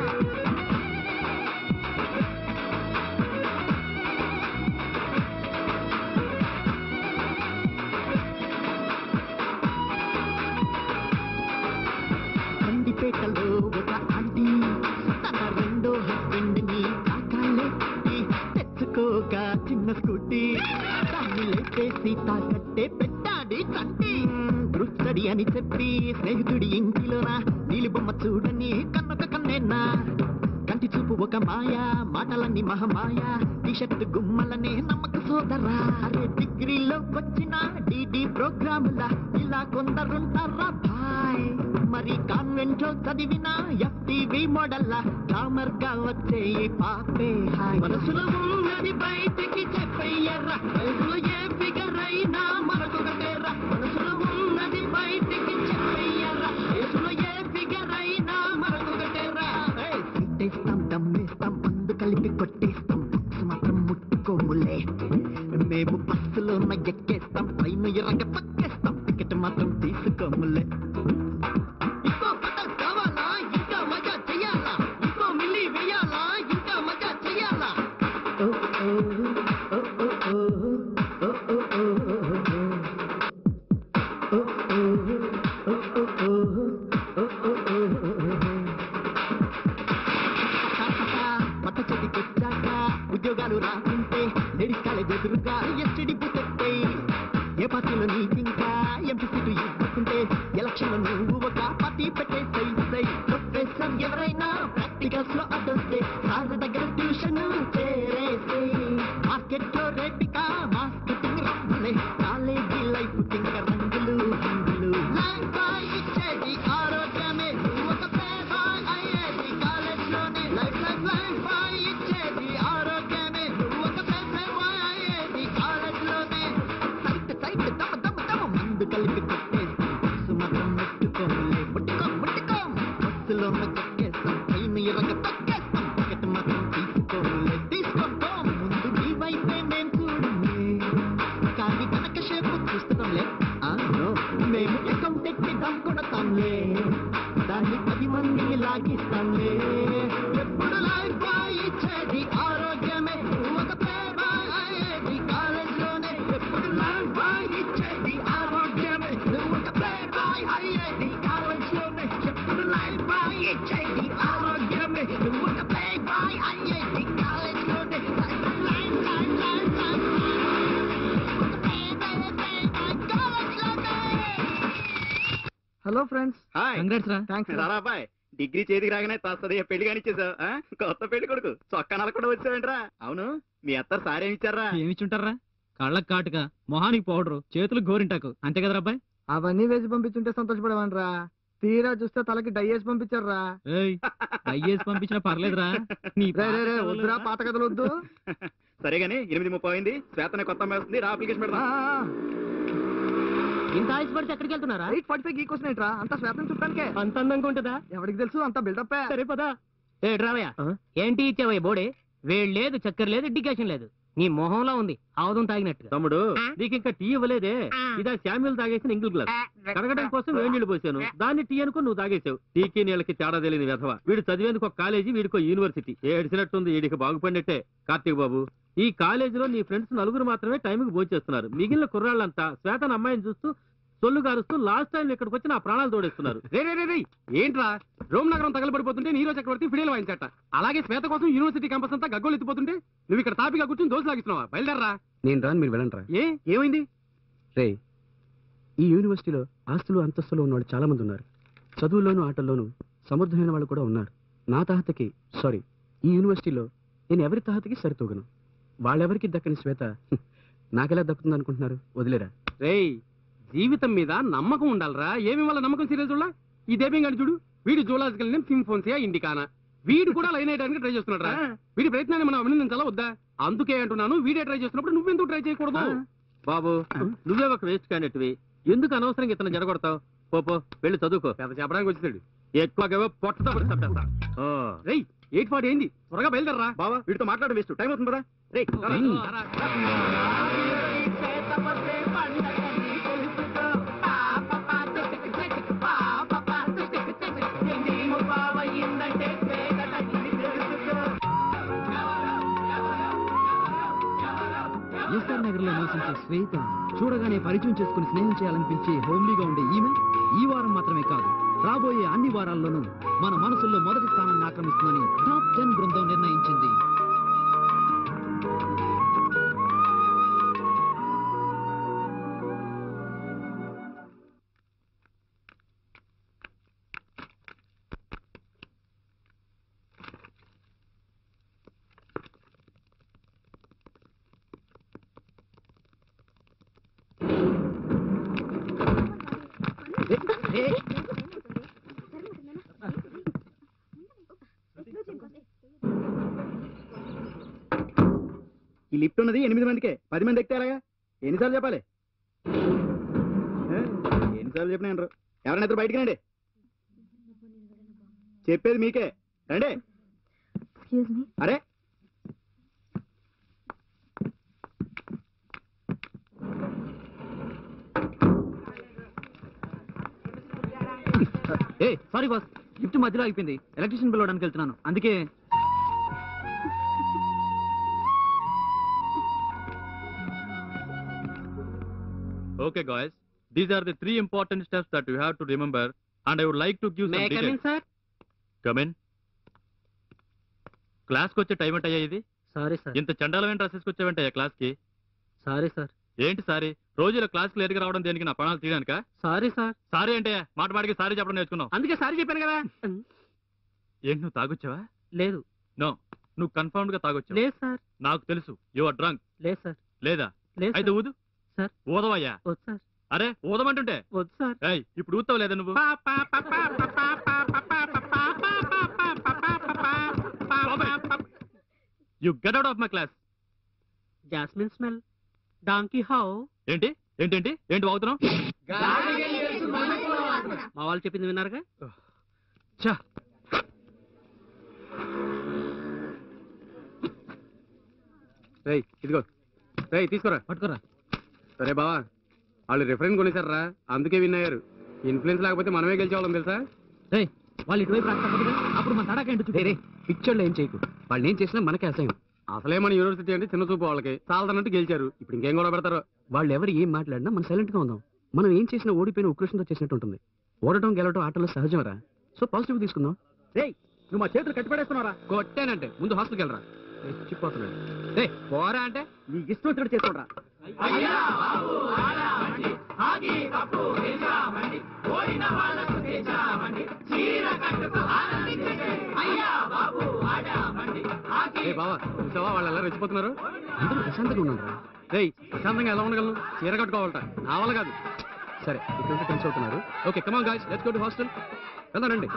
కందిపేటలో ఒక ఆంటీ తన రెండో హస్బెండ్ ని కాకాలెట్టి తెచ్చుకోగా చిన్న స్కూటీ దాన్ని లేపేసి తాకట్టే పెట్టాడి చంటి దృష్టడి అని చెప్పి స్నేహితుడి ఇంటిలోన నీలి బొమ్మ చూడని కన్నొక కన్నేనా కంటి చూపు ఒక మాయా మాటలన్నీ మహమాయ టీషర్ట్ గుమ్మలనే నమ్మక సోదరా అరే డిగ్రీలో వచ్చిన డిడి ప్రోగ్రాముల ఇలా కొందరుంటారా భాయ్ మరి కాన్వెంట్ లో చదివిన ఎఫ్టీవీ మోడల్ కామర్ గా వచ్చే ఈ పాపే హాయ్ మనసులో ఉన్నది బయటికి చెప్పయ్యర్రా వయసులో ఏ ఫిగర్ అయినా మనకొకటేరా మనసులో ఉన్నది బయటికి చెప్పయ్యర్రా వయసులో ఏ ఫిగర్ అయినా మనకొకటేరా ఏయ్, సీటేస్తాం దమ్మేస్తాం మందు కలిపి కొట్టేస్తాం బుక్స్ మాత్రం ముట్టుకోములే మేము బస్సులో ఎక్కేస్తాం పైన ఎరగ పక్కేస్తాం టికెట్ మాత్రం తీసుకోములే ఇంకో పటం కావాలా ఇంకా మజా చెయ్యాలా ఇంకో మిల్లి వేయాలా ఇంకా మజా చెయ్యాలా ఓ, ఓ, ఓ, ఓ, ఓ, ఓ, ఓ, ఓ, ఓ, ఓ. ఓ, ఓ, ఓ, ఓ, ఓ, ఓ, ఓ, ఓ, ఓ. పట్ట చెట్టుకొచ్చాక ఉద్యోగాలు రాకుంటే లేడీస్ కాలేజ్ ఎదురుగా ఎస్టిడి పుట్టే ఏ పార్టీలో నీకింకా ఎంపీ సీటు ఇవ్వకుంటే ఎలక్షన్ లో నువ్వు ఒక పార్టీ పెట్టే సై సై ప్రొఫెసర్ ఎవరైనా ప్రాక్టికల్స్ లో అడ్డొస్తే సార్ దగ్గర ట్యూషన్ చేరేసే మార్కెట్ లో రేపిక మార్కెటింగ్ రంగులే కాలేజీ లైఫ్ కింక రంగులు రంగులు లైఫ్ బాయ్ ఇచ్చేది ఆరోగ్యమే నువ్వు ఒక పేద అయ్యేది కాలేజ్ లోనే లైఫ్ లైఫ్ లైఫ్ బాయ్ ఇచ్చేది ఆరోగ్యమే నువ్వు ఒక పేద అయ్యేది కాలేజ్ లోనే సైట్ సైట్ దమ దమ దమ మందు కలిపి కొట్టేస్తాం బస్సు మాత్రం ముట్టుకోములే ముట్టుకో ముట్టుకో బస్సులో కొట్టేస్తాం పైన ఎరగ తొక్కేస్తాం టికెట్ మాత్రం తీసుకోములే తీసుకో ముందు నీ వైపే మేం చూడమే కానీ వెనక షేపు చూస్తున్నాంలే ఆ, no. మేము అకౌంట్ ఎక్కి దమ్ కొడతాంలే దాన్ని పది మందిని లాగిస్తాంలే ఎప్పుడు లైఫ్ బాయ్ ఇచ్చేది ఆరోగ్యమే ఒక ప్రేమ అయ్యేది కాలేజ్ లోనే ఎప్పుడు లైఫ్ బాయ్ ఇచ్చేది ఆరోగ్యమే ఒక ప్రేమ అయ్యేది కాలేజ్ లోనే ఎప్పుడు లైఫ్ బాయ్ ఇచ్చేది ఆరోగ్యమే ఒక ప్రేమ అయ్యేది కాలేజ్ లోనే life life life life life hello friends hi congrats రా థ్యాంక్స్ రారా బాయ్ డిగ్రీ చేతికి రాగానే తస్తది పెళ్లి కానిచ్చేసావు ఆ? కొత్త పెళ్లి కొడుకు చొక్కా నలకుండా వచ్చావేంట్రా అవును మీ అత్త సారేం ఇచ్చారా ఏమిచ్చుంటారా కళ్ళకి కాటుక మొహానికి పౌడరు చేతులకు గోరింటాకు అంతే కదా అబ్బాయి అవన్నీ వేసి పంపించుంటే సంతోషపడేవాన్రా తీరా చూస్తే తలకి డై వేసి పంపించారా అయ్యేసి పంపించినా పర్లేదురా నీ వద్దురా పాత కథలు వద్దు సరే గానీ ఎనిమిది ముప్పై అయింది శ్వేతనే కొత్త అమ్మాయి వస్తుంది రా అప్లికేషన్ పెడదాం ఇంత ఆశపడితే ఎక్కడికి వెళ్తున్నారా ఎయిట్ ఫార్టీ ఫైవ్ గీక్ వస్తున్నాయిట్రా అంత శ్వేతం చుట్టానికే అంత అందంగా ఉంటుందా ఎవరికి తెలుసు అంత బిల్డప్ సరే పదా ఏ రావయ్య ఏంటి ఇచ్చావయ్య బోడే వేడి లేదు చక్కెర లేదు ఇండికేషన్ లేదు నీ మొహంలో ఉంది ఆవుదం తాగినట్టుగా తమ్ముడు నీకు ఇంకా టీ ఇవ్వలేదే ఇదా శామ్యుల్ తాగేసిన ఇంగిల్ గ్లాస్ కడగడం కోసం వేడి నీళ్లు పోసాను దాన్ని టీ అనుకో నువ్వు తాగేసావు టీకి నీళ్ళకి తేడా తెలియదు వెధవ వీడు చదివేందుకు ఒక కాలేజీ వీడికో యూనివర్సిటీ ఏడిసినట్టుంది వీడికి బాగుపడినట్టే కార్తీక్ బాబు ఈ కాలేజీలో నీ ఫ్రెండ్స్ నలుగురు మాత్రమే టైంకి భోజేస్తున్నారు మిగిలిన కుర్రాళ్ళంతా శ్వేతన అమ్మాయిని చూస్తూ సొల్లు గారుస్తూ లాస్ట్ టైం ఇక్కడికి వచ్చి నా ప్రాణాలు తోడేస్తున్నారు రే రే రే రే ఏంట్రా రోమ్ నగరం తగలబడిపోతుంటే నీరో చక్రవర్తి ఫిడేలు వాయించట అలాగే శ్వేత కోసం యూనివర్సిటీ క్యాంపస్ అంతా గగ్గోలు ఎత్తిపోతుంటే నువ్వు ఇక్కడ తాపిగా కూర్చొని దోశ లాగిస్తున్నావా బయలుదేరరా నేను రాను మీరు వెళ్ళండి రా ఏ ఏమైంది రే ఈ యూనివర్సిటీలో ఆస్తులు అంతస్తులు ఉన్నవాళ్ళు చాలా మంది ఉన్నారు చదువుల్లోనూ ఆటల్లోనూ సమర్థమైన వాళ్ళు కూడా ఉన్నారు నా తాహతకి సారీ ఈ యూనివర్సిటీలో నేను ఎవరి తాహతకి సరితూగను వాళ్ళెవరికి దక్కని శ్వేత హ్మ్, నాకెలా దక్కుతుంది అనుకుంటున్నారు వదిలేరా రేయ్ జీవితం మీద నమ్మకం ఉండాలిరా ఏమి వల్ల నమ్మకం సీరియల్ చూడ ఈ దేవం గాని చూడు వీడు జూలాజికల్ నేమ్ సింఫోన్సియా ఇండికానా వీడు కూడా లైన్ వేయడానికి ట్రై చేస్తున్నాడు రా వీడి ప్రయత్నాన్ని మనం అభినందించాలా వద్దా అందుకే అంటున్నాను వీడే ట్రై చేస్తున్నప్పుడు నువ్వెందుకు ట్రై చేయకూడదు బాబు నువ్వే ఒక వేస్ట్ క్యాండిడేట్వి ఎందుకు అనవసరంగా ఇతను జరగొడతావు పో పో వెళ్ళి చదువుకో పెద్ద చెప్పడానికి వచ్చేసాడు ఎక్కువగా పొట్టతో పడి చంపేస్తా రేయ్ ఎయిట్ ఫార్టీ అయింది త్వరగా బయలుదేరరా బావా వీడితో మాట్లాడ వేస్ట్ టైం అవుతుంది కదా రే పాప ఎన్టీఆర్ నగర్ లో నివసించే శ్వేత చూడగానే పరిచయం చేసుకుని స్నేహం చేయాలనిపించే హోమ్లీగా ఉండే ఈమె ఈ వారం మాత్రమే కాదు రాబోయే అన్ని వారాల్లోనూ మన మనసుల్లో మొదటి స్థానాన్ని ఆక్రమిస్తుందని టాప్ టెన్ బృందం నిర్ణయించింది ఈ లిఫ్ట్ ఉన్నది ఎనిమిది మందికే పది మంది ఎక్కితే ఎలాగా ఎన్నిసార్లు చెప్పాలి ఏ? ఎన్నిసార్లు చెప్పిన వినరు. ఎవరైనా ఇద్దరు బయటికి రండి చెప్పేది మీకే రండి ఎక్స్క్యూజ్ మీ అరే ఏ సారీ బాస్ లిఫ్ట్ మధ్యలో అయిపోయింది ఎలక్ట్రీషియన్ పిలవడానికి వెళ్తున్నాను అందుకే Okay, guys. These are the three important steps that you have to remember, and I would like to give me some details. Come in sir Come in. క్లాస్కి వచ్చే time ఏంటయ్యా ఇది sorry sir ఇంత చండాలమైన డ్రెస్సెస్కి వచ్చావంటయ్యా క్లాస్కి సారీ సార్ ఏంటి sorry రోజులో క్లాస్కి లేట్గా రావడం దేనికి నా ప్రాణాలు తీయడానిక సారీ సార్ సారీ అంటే మాట మాటికి సారీ చెప్పడం నేర్చుకున్నావు అందుకే సారీ చెప్పాను కదా ఏంటి నువ్వు తాగొచ్చావా లేదు నో నువ్వు కన్ఫర్మ్ గా తాగొచ్చావు లేదు సార్ నాకు తెలుసు యు ఆర్ డ్రంక్ లేదు సార్ లేదా లేదు అయితే సార్. ఊదు సార్. ఊదవయ్యా వద్దు సార్ అరే ఊదమంటుంటే వద్దు సార్ ఏయ్ ఇప్పుడు ఊతావు లేదా నువ్వు you get out of my class jasmine smell donkey how ఏంటి ఏంటేంటి ఏంటి వాగుతున్నావు మా వాళ్ళు చెప్పింది విన్నారుగా ఛా రేయ్ ఇదిగో రేయ్ తీసుకోరా పట్టుకోరా సరే బావా వాళ్ళు రిఫరెన్స్ కొనేసారా అందుకే విన్ అయ్యారు ఇన్ఫ్లుయెన్స్ లేకపోతే మనమే గెలిచేవాళ్ళం తెలుసా ఏయ్ వాళ్ళు ఇటువైపు రాకపోతే అప్పుడు మన తడాక ఏంటో చూడు. రే పిక్చర్లో ఏం చేయకు వాళ్ళు ఏం చేసినా మనకే అసహ్యం అసలే మన యూనివర్సిటీ అంటే చిన్న చూపు వాళ్ళకి చాలదన్నట్టు గెలిచారు ఇప్పుడు ఇంకేం కూడా పెడతారు వాళ్ళు ఎవరు ఏం మాట్లాడినా మనం సైలెంట్ గా ఉందాం మనం ఏం చేసినా ఓడిపోయిన ఉకృష్ణతో చేసినట్టు ఉంటుంది ఓడటం గెలవటం ఆటలో సహజమరా సో పాజిటివ్ తీసుకుందాం రేయ్ నువ్వు మా చేతులు కట్టిపడేస్తున్నారా కొట్టానంటే ముందు హాస్టల్కి వెళ్ళరా రెచ్చిపోతున్నాడు రే పోరా అంటే నీ ఇష్టం వచ్చినట్టు చేసుకోండిరా రే బావా చూసావా వాళ్ళు ఎలా రెచ్చిపోతున్నారు అందరూ ప్రశాంతంగా ఉన్నారు రేయ్ ప్రశాంతంగా ఎలా ఉండగలను చీర కట్టుకోవాలట నా వల్ల కాదు సరే ఇప్పుడు టెన్స్ అవుతున్నారు okay come on guys let's go to hostel వెళ్దానండి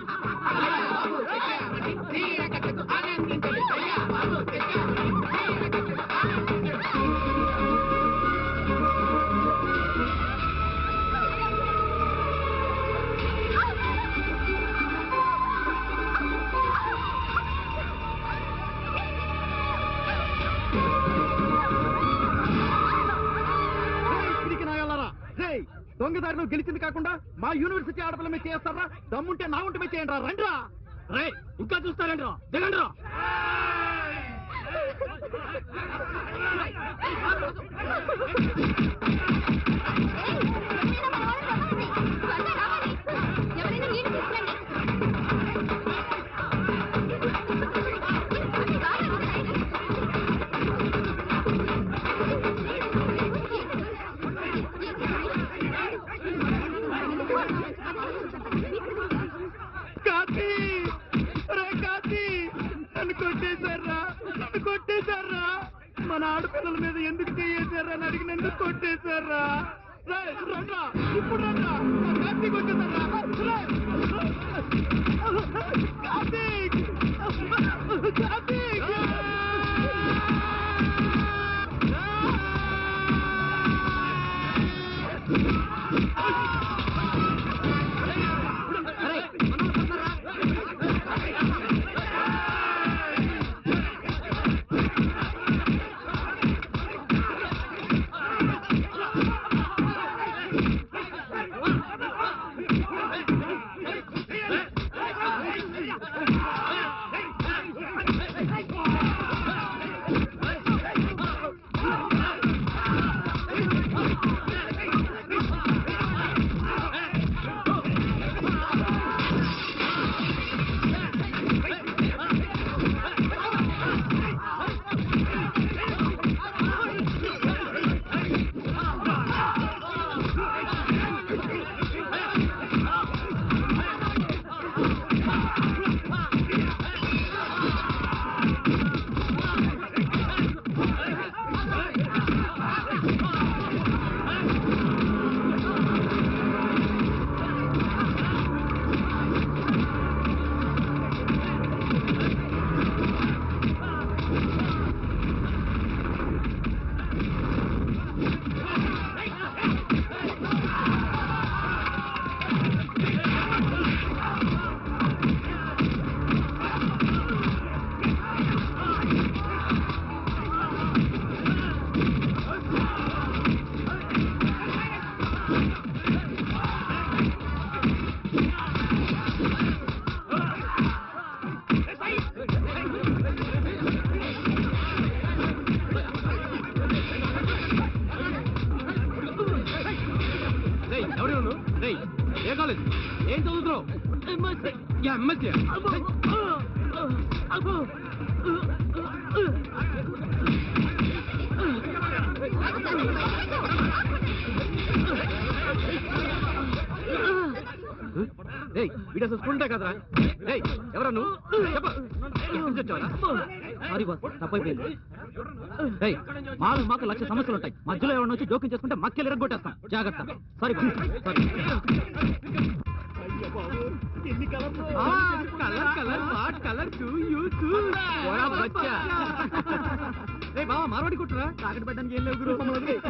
పిరికి నాయాలారా రేయ్ దొంగదారిలో గెలిచింది కాకుండా మా యూనివర్సిటీ ఆడపిల్ల మీద చేస్తారా దమ్ముంటే నా ఉంటే మీద చేయండి రా రండిరా రే ఇంకా చూస్తారండి దిగండి రా ఎవరైనా నీళ్ళు తీసుకురండి కాశీ రే కాశీ నన్ను కొట్టేశారా నన్ను కొట్టేశారా మన ఆడపిల్లల మీద ఎందుకు చేసారా అని అడిగి నన్ను కొట్టేశారా రే, రండ్రా, ఇప్పుడు రండ్రా. నా కార్తీక్ వచ్చేసారా? రే. కార్తీక్! కార్తీక్! ఏయ్ వీడు అసలు స్కూల్ కదరా ఏయ్ ఎవరా నువ్వు చెప్పు ఎక్కడి నుంచి వచ్చావురా? సారీ బాస్ తప్పైపోయింది ఏయ్ మాకు మాకు లక్ష సమస్యలు ఉంటాయి మధ్యలో ఎవరిని వచ్చి జోక్యం చేసుకుంటే మక్కెలు ఎరగొట్టేస్తాం జాగ్రత్త సారీ సారీ పోరా బచ్చా. ఏయ్ బావ మార్వాడి కుట్టురా తాకట్టు పెట్టడానికి ఏం లేవు గురు మమ్మల్ని వదిలేయ్.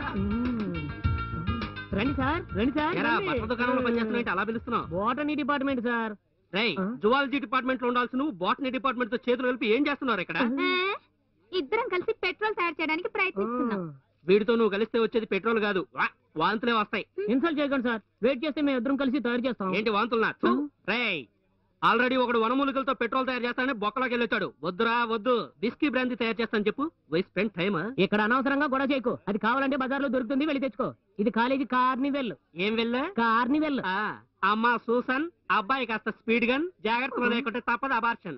రండి సార్ రండి సార్ ఎరా బట్టల దుకాణంలో పనిచేస్తున్నావు అలా పిలుస్తున్నావు బోటనీ డిపార్ట్మెంట్ సార్ రేయ్ జువాలజీ డిపార్ట్మెంట్ లో ఉండాల్సి నువ్వు బాటనీ డిపార్ట్మెంట్ తో చేతులు కలిపి ఏం చేస్తున్నారు ఇక్కడ ఆ, ఇద్దరం కలిసి పెట్రోల్ తయారు చేయడానికి ప్రయత్నిస్తున్నాం వీడితో నువ్వు కలిస్తే వచ్చేది పెట్రోల్ కాదు వా, వాంతులే వస్తాయి ఇన్సల్ట్ చేయకండి సార్ వెయిట్ చేస్తే మేము ఇద్దరం కలిసి తయారు చేస్తాం ఏంటి వాంతులు నా రేయ్ ఆల్రెడీ ఒకడు వనమూలికలతో పెట్రోల్ తయారు చేస్తానని బొక్కలోకి వెళ్ళొచ్చాడు వద్దురా వద్దు బిస్కీ బ్రాంతి తయారు చేస్తాను చెప్పు వై స్పెండ్ టైమ్ ఇక్కడ అనవసరంగా గొడవ చేయకు అది కావాలంటే బజార్లో దొరుకుతుంది వెళ్ళి తెచ్చుకో ఇది కాలేజీ కార్నివెల్ ఏం వెళ్ళా కార్నివెల్ ఆ, అమ్మ సూసన్ అబ్బాయి కాస్త స్పీడ్ గన్ జాగ్రత్తగా లేకుంటే తప్పదు abortion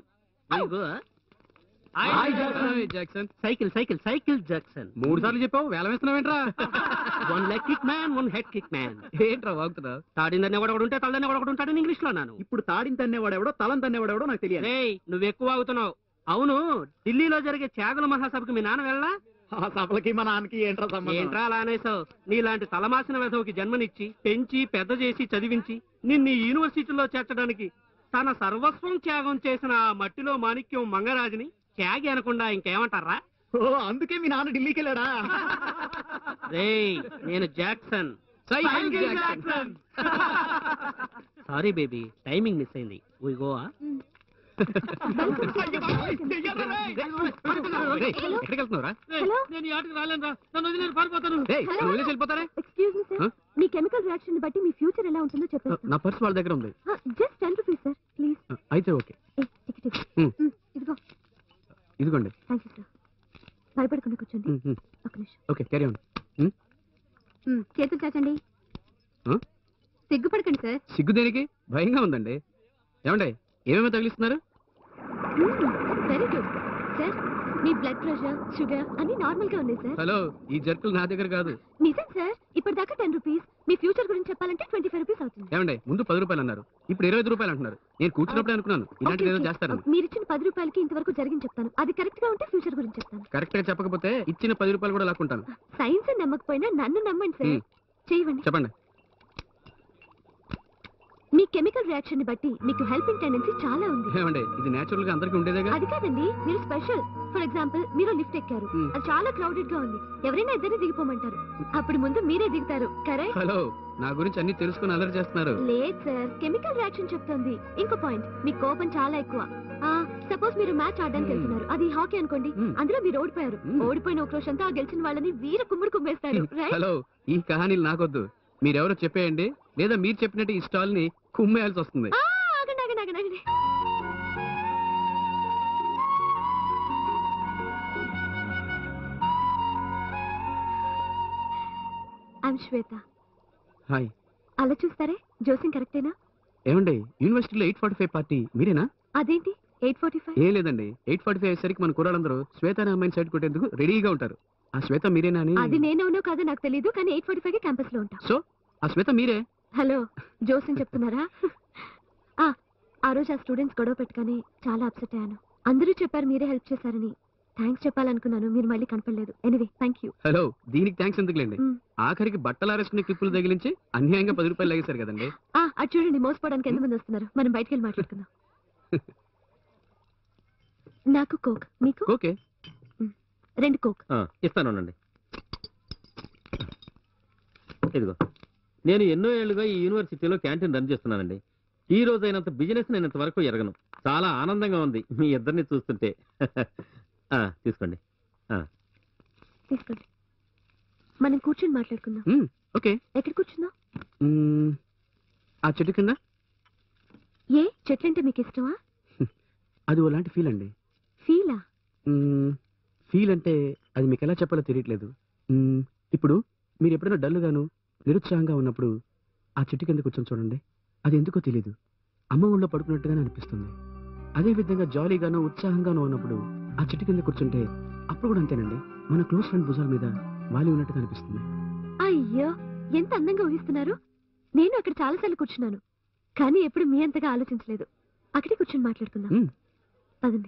hi Jackson. Hi Jackson cycle cycle cycle Jackson మూడు సార్లు చెప్పావు వేల వేస్తున్నావేంట్రా one leg kick man one head kick man ఏంట్రా వాగుతున్నావు తాడిందనే ఒకడు ఉంటే తలదనే ఒకడు ఉంటాడని ఇంగ్లీష్ లో అన్నాను ఇప్పుడు తాడిని తన్నేవాడెవడో తలం తన్నేవాడెవడో నాకు తెలియదు రేయ్ నువ్వు ఎక్కువ అవుతున్నావు అవును ఢిల్లీలో జరిగే త్యాగుల మహాసభకు మీ నాన్న వెళ్ళా ఆ సభలకి మా నాన్నకి ఏంట్రా సంబంధం ఏంట్రా అలా అనేసావు నీలాంటి తలమాసిన వెధవుకి జన్మనిచ్చి పెంచి పెద్ద చేసి చదివించి నిన్ను ఈ యూనివర్సిటీలో చేర్చడానికి తన సర్వస్వం త్యాగం చేసిన ఆ మట్టిలో మాణిక్యం మంగరాజుని త్యాగి అనకుండా ఇంకేమంటారా ఓ అందుకే మీ నాన్న ఢిల్లీకి వెళ్ళాడా రేయ్ నేను Jackson cycle Jackson. Sorry baby timing miss అయింది we go ఆ? రేయ్, ఎక్కడికి వెళ్తున్నావురా హలో నేను ఈ ఆటకు రాలేనురా నన్ను వదిలి నేను పారిపోతాను రేయ్, నువ్వు వదిలేసి వెళ్ళిపోతారే ఎక్స్క్యూజ్ మీ సార్ Huh? మీ కెమికల్ రియాక్షన్ బట్టి మీ ఫ్యూచర్ ఎలా ఉంటుందో చెప్పేస్తాను నా పర్స్ వాళ్ళ దగ్గర ఉంది just ten rupees sir please అయితే ఓకే టికెట్ Hmm. ఇదిగో ఇదిగోండి థ్యాంక్ యూ సార్ భయపడకుండా కూర్చోండి ఉమ్, ఉమ్. ఒక నిమిషం ఓకే క్యారీ ఆన్ మ్, చేతులు చాచండి Huh? సిగ్గుపడకండి సార్ సిగ్గు దేనికి భయంగా ఉందండి ఏమండి ఏమేమి తగిలిస్తున్నారు వెరీ గుడ్ సార్ మీ బ్లడ్ ప్రెషర్ షుగర్ అన్ని నార్మల్ గా ఉన్నాయి సార్ హలో ఈ జర్కులు నా దగ్గర కాదు నిజం సార్ ఇప్పటిదాకా టెన్ రూపీస్ మీ ఫ్యూచర్ గురించి చెప్పాలంటే ట్వంటీ ఫైవ్ రూపీస్ అవుతుంది ఏమండి ముందు పది రూపాయలు అన్నారు ఇప్పుడు ఇరవై ఐదు రూపాయలు అంటున్నారు నేను కూర్చున్నప్పుడే అనుకున్నాను ఇలాంటిది ఏదో Okay, okay. చేస్తారని మీరు ఇచ్చిన పది రూపాయలకి ఇంతవరకు జరిగింది చెప్తాను అది కరెక్ట్ గా ఉంటే ఫ్యూచర్ గురించి చెప్తాను కరెక్ట్ గా చెప్పకపోతే ఇచ్చిన పది రూపాయలు కూడా లాక్కుంటాను సైన్స్ నమ్మకపోయినా నన్ను నమ్మండి సార్ Hmm. చేయవండి చెప్పండి మీ కెమికల్ రియాక్షన్ ని బట్టి మీకు హెల్పింగ్ టెండెన్సీ చాలా ఉంది ఏమండి ఇది నేచురల్ గా అందరికీ ఉండేదేగా అది కాదండి మీరు స్పెషల్ ఫర్ ఎగ్జాంపుల్ మీరు లిఫ్ట్ ఎక్కారు Hmm. అది చాలా క్రౌడెడ్ గా ఉంది ఎవరైనా ఇద్దరిని దిగిపోమంటారు అప్పుడు ముందు మీరే దిగుతారు కరెక్ట్ హలో నా గురించి అన్ని తెలుసుకుని అలర్ చేస్తున్నారు లేదు సార్ కెమికల్ రియాక్షన్ చెప్తుంది ఇంకో పాయింట్ మీ కోపం చాలా ఎక్కువ సపోజ్ మీరు మ్యాచ్ ఆడడానికి Hmm. వెళ్తున్నారు అది హాకీ అనుకోండి Hmm. అందులో మీరు ఓడిపోయారు Hmm. ఓడిపోయిన ఉక్రోషంతో ఆ గెలిచిన వాళ్ళని వీర కుమ్ముడు కుమ్మేస్తారు రైట్ హలో ఈ కహానీలు నాకొద్దు మీరెవరో చెప్పేయండి లేదా మీరు చెప్పినట్టు ఈ స్టాల్ ని కుమ్మేయాల్సి వస్తుంది ఆగండి ఆగండి ఆగండి ఆగండి ఐమ్ శ్వేత హాయ్ అలా చూస్తారే జోసింగ్ కరెక్టేనా ఏమండి యూనివర్సిటీలో ఎయిట్ ఫార్టీ ఫైవ్ పార్టీ మీరేనా అదేంటి ఎయిట్ ఫార్టీ ఫైవ్ ఏం లేదండి ఎయిట్ ఫార్టీ ఫైవ్ అయ్యేసరికి మన కుర్రాళ్ళందరూ శ్వేత అనే అమ్మాయిని సైడ్ కొట్టేందుకు రెడీగా ఉంటారు ఆ శ్వేత మీరేనా అని అది నేనవునో కాదో నాకు తెలియదు కానీ ఎయిట్ ఫార్టీ ఫైవ్ క్యాంపస్ లో ఉంటాం సో ఆ శ్వేత మీరే హలో జోసింగ్ చెప్తున్నారా ఆ, ఆ రోజు ఆ స్టూడెంట్స్ గొడవ పెట్టుకొని చాలా అప్సెట్ అయ్యాను అందరూ చెప్పారు మీరే హెల్ప్ చేశారని థ్యాంక్స్ చెప్పాలనుకున్నాను మీరు మళ్ళీ కనపడలేదు ఎనివే థ్యాంక్ యూ హలో దీనికి థ్యాంక్స్ ఎందుకులేండి మ్. ఆఖరికి బట్టలు ఆరేసుకునే క్లిప్పులు తగిలించి అన్యాయంగా పది రూపాయలు లాగేశారు కదండి ఆ అటు చూడండి మోసపోవడానికి ఎంతమంది వస్తున్నారు మనం బయటికి వెళ్ళి మాట్లాడుకుందాం నాకు కోక్ మీకు ఓకే రెండు కోక్ ఇస్తానండి ఇదిగో నేను ఎన్నో ఏళ్లుగా ఈ యూనివర్సిటీలో క్యాంటీన్ రన్ చేస్తున్నానండి ఈ రోజైనంత బిజినెస్ నేను ఇంతవరకు ఎరగను చాలా ఆనందంగా ఉంది మీ ఇద్దరిని చూస్తుంటే ఆ, తీసుకోండి తీసుకోండి మనం కూర్చొని మాట్లాడుకుందాం మ్, ఓకే ఎక్కడ కూర్చుందాం మ్, ఆ చెట్టు కింద ఏ చెట్లంటే మీకు ఇష్టమా అది ఓలాంటి ఫీల్ అండి ఫీలా ఫీల్ అంటే అది మీకు ఎలా చెప్పాలో తెలియట్లేదు మ్, ఇప్పుడు మీరు ఎప్పుడైనా డల్గాను నిరుత్సాహంగా ఉన్నప్పుడు ఆ చెట్టు కింద కూర్చొని చూడండి అది ఎందుకో తెలియదు అమ్మ ఊళ్ళో పడుకున్నట్టుగానే అనిపిస్తుంది అదే విధంగా జాలీగానో ఉత్సాహంగానో ఉన్నప్పుడు ఆ చెట్టు కింద కూర్చుంటే అప్పుడు కూడా అంతేనండి మన క్లోజ్ ఫ్రెండ్ భుజాల మీద వాలి ఉన్నట్టుగా అనిపిస్తుంది అయ్యో ఎంత అందంగా ఊహిస్తున్నారు నేను అక్కడ చాలాసార్లు కూర్చున్నాను కానీ ఎప్పుడు మీ అంతగా ఆలోచించలేదు అక్కడే కూర్చొని మాట్లాడుకుందాం మ్మ్. పదండి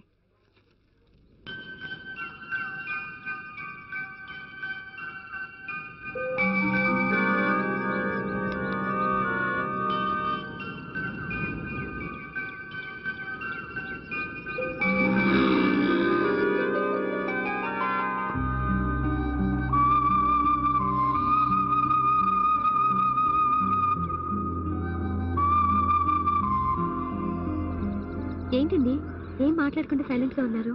ఏంటండి ఏం మాట్లాడకుండా సైలెంట్ గా ఉన్నారు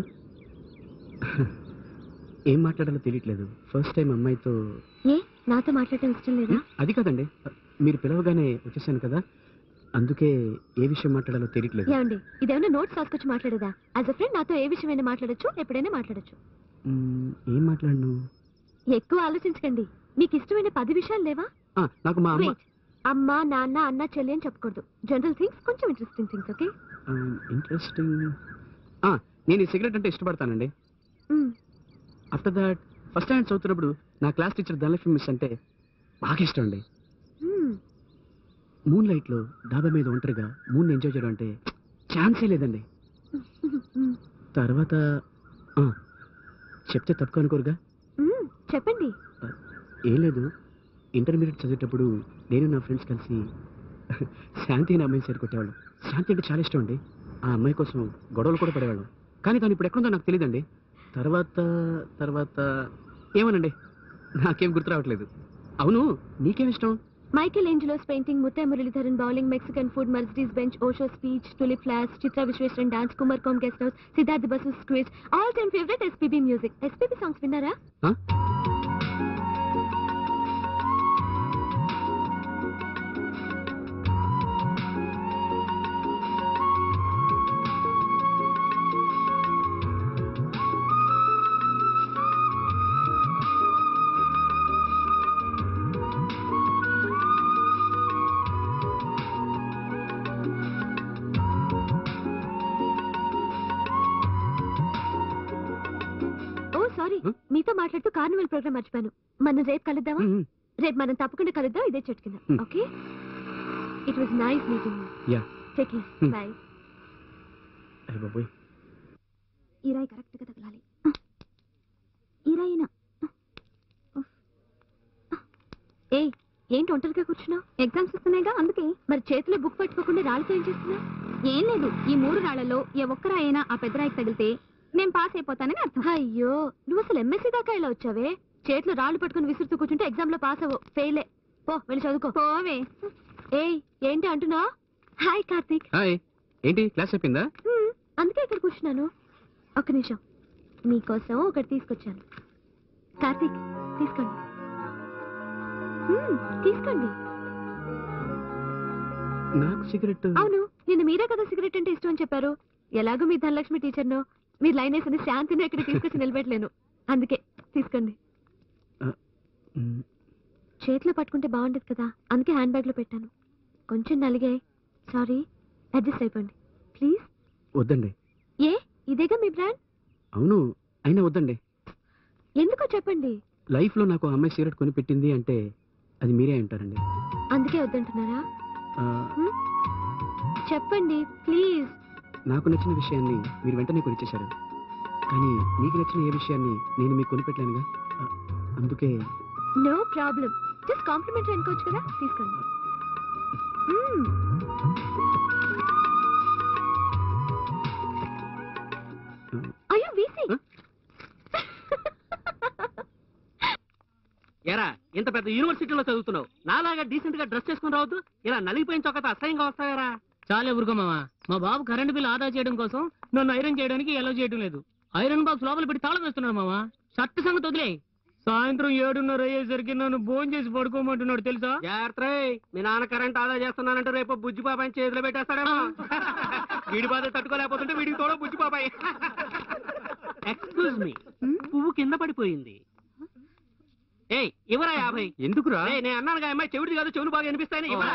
ఏం మాట్లాడాలో తెలియట్లేదు ఫస్ట్ టైం అమ్మాయితో ఏ నాతో మాట్లాడటం ఇష్టం లేదా అది కాదండి మీరు పిలవగానే వచ్చేసాను కదా అందుకే ఏ విషయం మాట్లాడాలో తెలియట్లేదు ఏమండి ఇదేమన్నా నోట్స్ రాసుకొచ్చి మాట్లాడేదా యాజ్ అ ఫ్రెండ్ నాతో ఏ విషయమైనా మాట్లాడొచ్చు ఎప్పుడైనా మాట్లాడొచ్చు మ్మ్, ఏం మాట్లాడను ఎక్కువ ఆలోచించకండి మీకు ఇష్టమైన పది విషయాలు లేవా ఆ, నాకు మా అమ్మ Wait. అమ్మ నాన్న అన్న చెల్లి అని చెప్పకూడదు జనరల్ థింగ్స్ కొంచెం ఇంట్రెస్టింగ్ థింగ్స్ ఓకే ఇంట్రెస్టింగ్ నేను ఈ సిగరెట్ అంటే ఇష్టపడతానండి ఆఫ్టర్ దాట్ ఫస్ట్ స్టాండర్డ్ చదువుతున్నప్పుడు నా క్లాస్ టీచర్ ధనలక్ష్మి మిస్ అంటే బాగా ఇష్టం అండి మూన్ లైట్ లో డాబా మీద ఒంటరిగా మూన్ ఎంజాయ్ చేయడం అంటే ఛాన్సే లేదండి తర్వాత ఆ, చెప్తే తప్పు అనుకోరుగా చెప్పండి ఏం లేదు ఇంటర్మీడియట్ చదివేటప్పుడు నేను నా ఫ్రెండ్స్ కలిసి శాంతి అనే అమ్మాయిని చేరుకొట్టేవాళ్ళం శాంతి అంటే చాలా ఇష్టం అండి ఆ అమ్మాయి కోసం గొడవలు కూడా పడేవాళ్ళం కానీ తను ఇప్పుడు ఎక్కడుందో నాకు తెలియదండి తర్వాత తర్వాత ఏమోనండి నాకేం గుర్తు రావట్లేదు అవును నీకేం ఇష్టం Michael Angelo's painting Muttiah Muralitharan bowling Mexican food Mercedes Benz Osho speech tulip flowers Chitra Visweswaran dance Kumarakom guest house Siddharth Basu quiz all time favourite SPB music SPB songs విన్నారా ఆ? Oh sorry Huh? మీతో మాట్లాడుతూ కార్నివల్ ప్రోగ్రామ్ మర్చిపోయాను మనం రేపు కలుద్దామా మ్మ్. రేపు మనం తప్పకుండా కలుద్దాం ఇదే చెట్టు కింద Hmm. Okay it was nice meeting Yeah. Take care Hmm. Bye అయ్య బాబోయ్ ఈ రాయి కరెక్ట్ గా తగలాలి ఈ రాయినా ఏ ఏంటి ఒంటరిగా కూర్చున్నావు ఎగ్జామ్స్ వస్తున్నాయిగా అందుకే మరి చేతిలో బుక్ పట్టుకోకుండా రాళ్ళతో ఏం చేస్తున్నావు ఏం లేదు ఈ మూడు రాళ్లలో ఏ ఒక్క రాయైనా ఆ పెద్ద రాయికి తగిలితే నేను పాస్ అయిపోతానని అర్థం అయ్యో నువ్వు అసలు ఎంఎస్సీ దాకా ఇలా వచ్చావే చేతిలో రాళ్ళు పట్టుకుని విసురుతూ కూర్చుంటే ఎగ్జామ్ లో పాస్ అవ్వవు ఫెయిలే పో వెళ్ళి చదువుకో పోవే ఏయ్ ఏంటి అంటున్నా హాయ్ కార్తీక్ హాయ్ ఏంటి క్లాస్ అయిపోయిందా హ్మ్, అందుకే ఇక్కడ కూర్చున్నాను ఒక్క నిమిషం మీకోసం ఒకటి తీసుకొచ్చాను కార్తీక్ తీసుకోండి హ్మ్, తీసుకోండి నాకు సిగరెట్ అవును నిన్న మీరే కదా సిగరెట్ అంటే ఇష్టం అని చెప్పారు ఎలాగో మీ ధనలక్ష్మి టీచర్ను మీరు లైన్ వేసిన శాంతిని ఇక్కడ తీసుకొచ్చి నిలబెట్టలేను అందుకే తీసుకోండి మ్మ్. చేతిలో పట్టుకుంటే బాగుండదు కదా అందుకే హ్యాండ్ బ్యాగ్ లో పెట్టాను కొంచెం నలిగే సారీ అడ్జస్ట్ అయిపోండి ప్లీజ్ వద్దండి ఏ ఇదేగా మీ బ్రాండ్ అవును అయినా వద్దండి ఎందుకో చెప్పండి లైఫ్ లో నాకు ఆ అమ్మాయి సిగరెట్ కొని పెట్టింది అంటే అది మీరే అంటారండి అందుకే వద్దంటున్నారా ఆ, చెప్పండి ప్లీజ్ నాకు నచ్చిన విషయాన్ని మీరు వెంటనే కొనిచ్చేశారు కానీ మీకు నచ్చిన ఏ విషయాన్ని నేను మీకు కొనిపెట్టలేనుగా ఆ, అందుకే నో ప్రాబ్లం జస్ట్ కాంప్లిమెంటరీ అనుకోవచ్చు కదా తీసుకోండి మ్మ్. అయ్యో వీసీ Huh? ఎరా ఇంత పెద్ద యూనివర్సిటీలో చదువుతున్నావు నాలాగా డీసెంట్ గా డ్రెస్ చేసుకుని రావద్దు ఇలా నలిగిపోయిన చొక్కత అసహ్యంగా వస్తాయరా చాలే ఊరుకో మామా మా బాబు కరెంట్ బిల్ ఆదా చేయడం కోసం నన్ను ఐరన్ చేయడానికి ఎలా చేయడం లేదు ఐరన్ బాక్స్ లోపల పెట్టి తాళం వేస్తున్నాడు మామా షర్ట్ సంగతి వదిలే సాయంత్రం ఏడున్నర అయ్యేసరికి నన్ను భోజనం చేసి పడుకోమంటున్నాడు తెలుసా జాగ్రత్త రేయ్. మీ నాన్న కరెంట్ ఆదా చేస్తున్నానంటే రేపు బుజ్జి బాబాయ్ చేతిలో పెట్టేస్తాడేమో వీడి బాధ తట్టుకోలేకపోతుంటే వీడికి తోడ బుజ్జి బాబాయ్ ఎక్స్క్యూజ్ మీ పువ్వు కింద పడిపోయింది ఏయ్ ఇవరా యాభై ఎందుకురా ఏయ్, నేను అన్నాను కదా అమ్మాయి చెవిటి కాదు చెవులు బాగా అనిపిస్తాయని ఇవ్వరా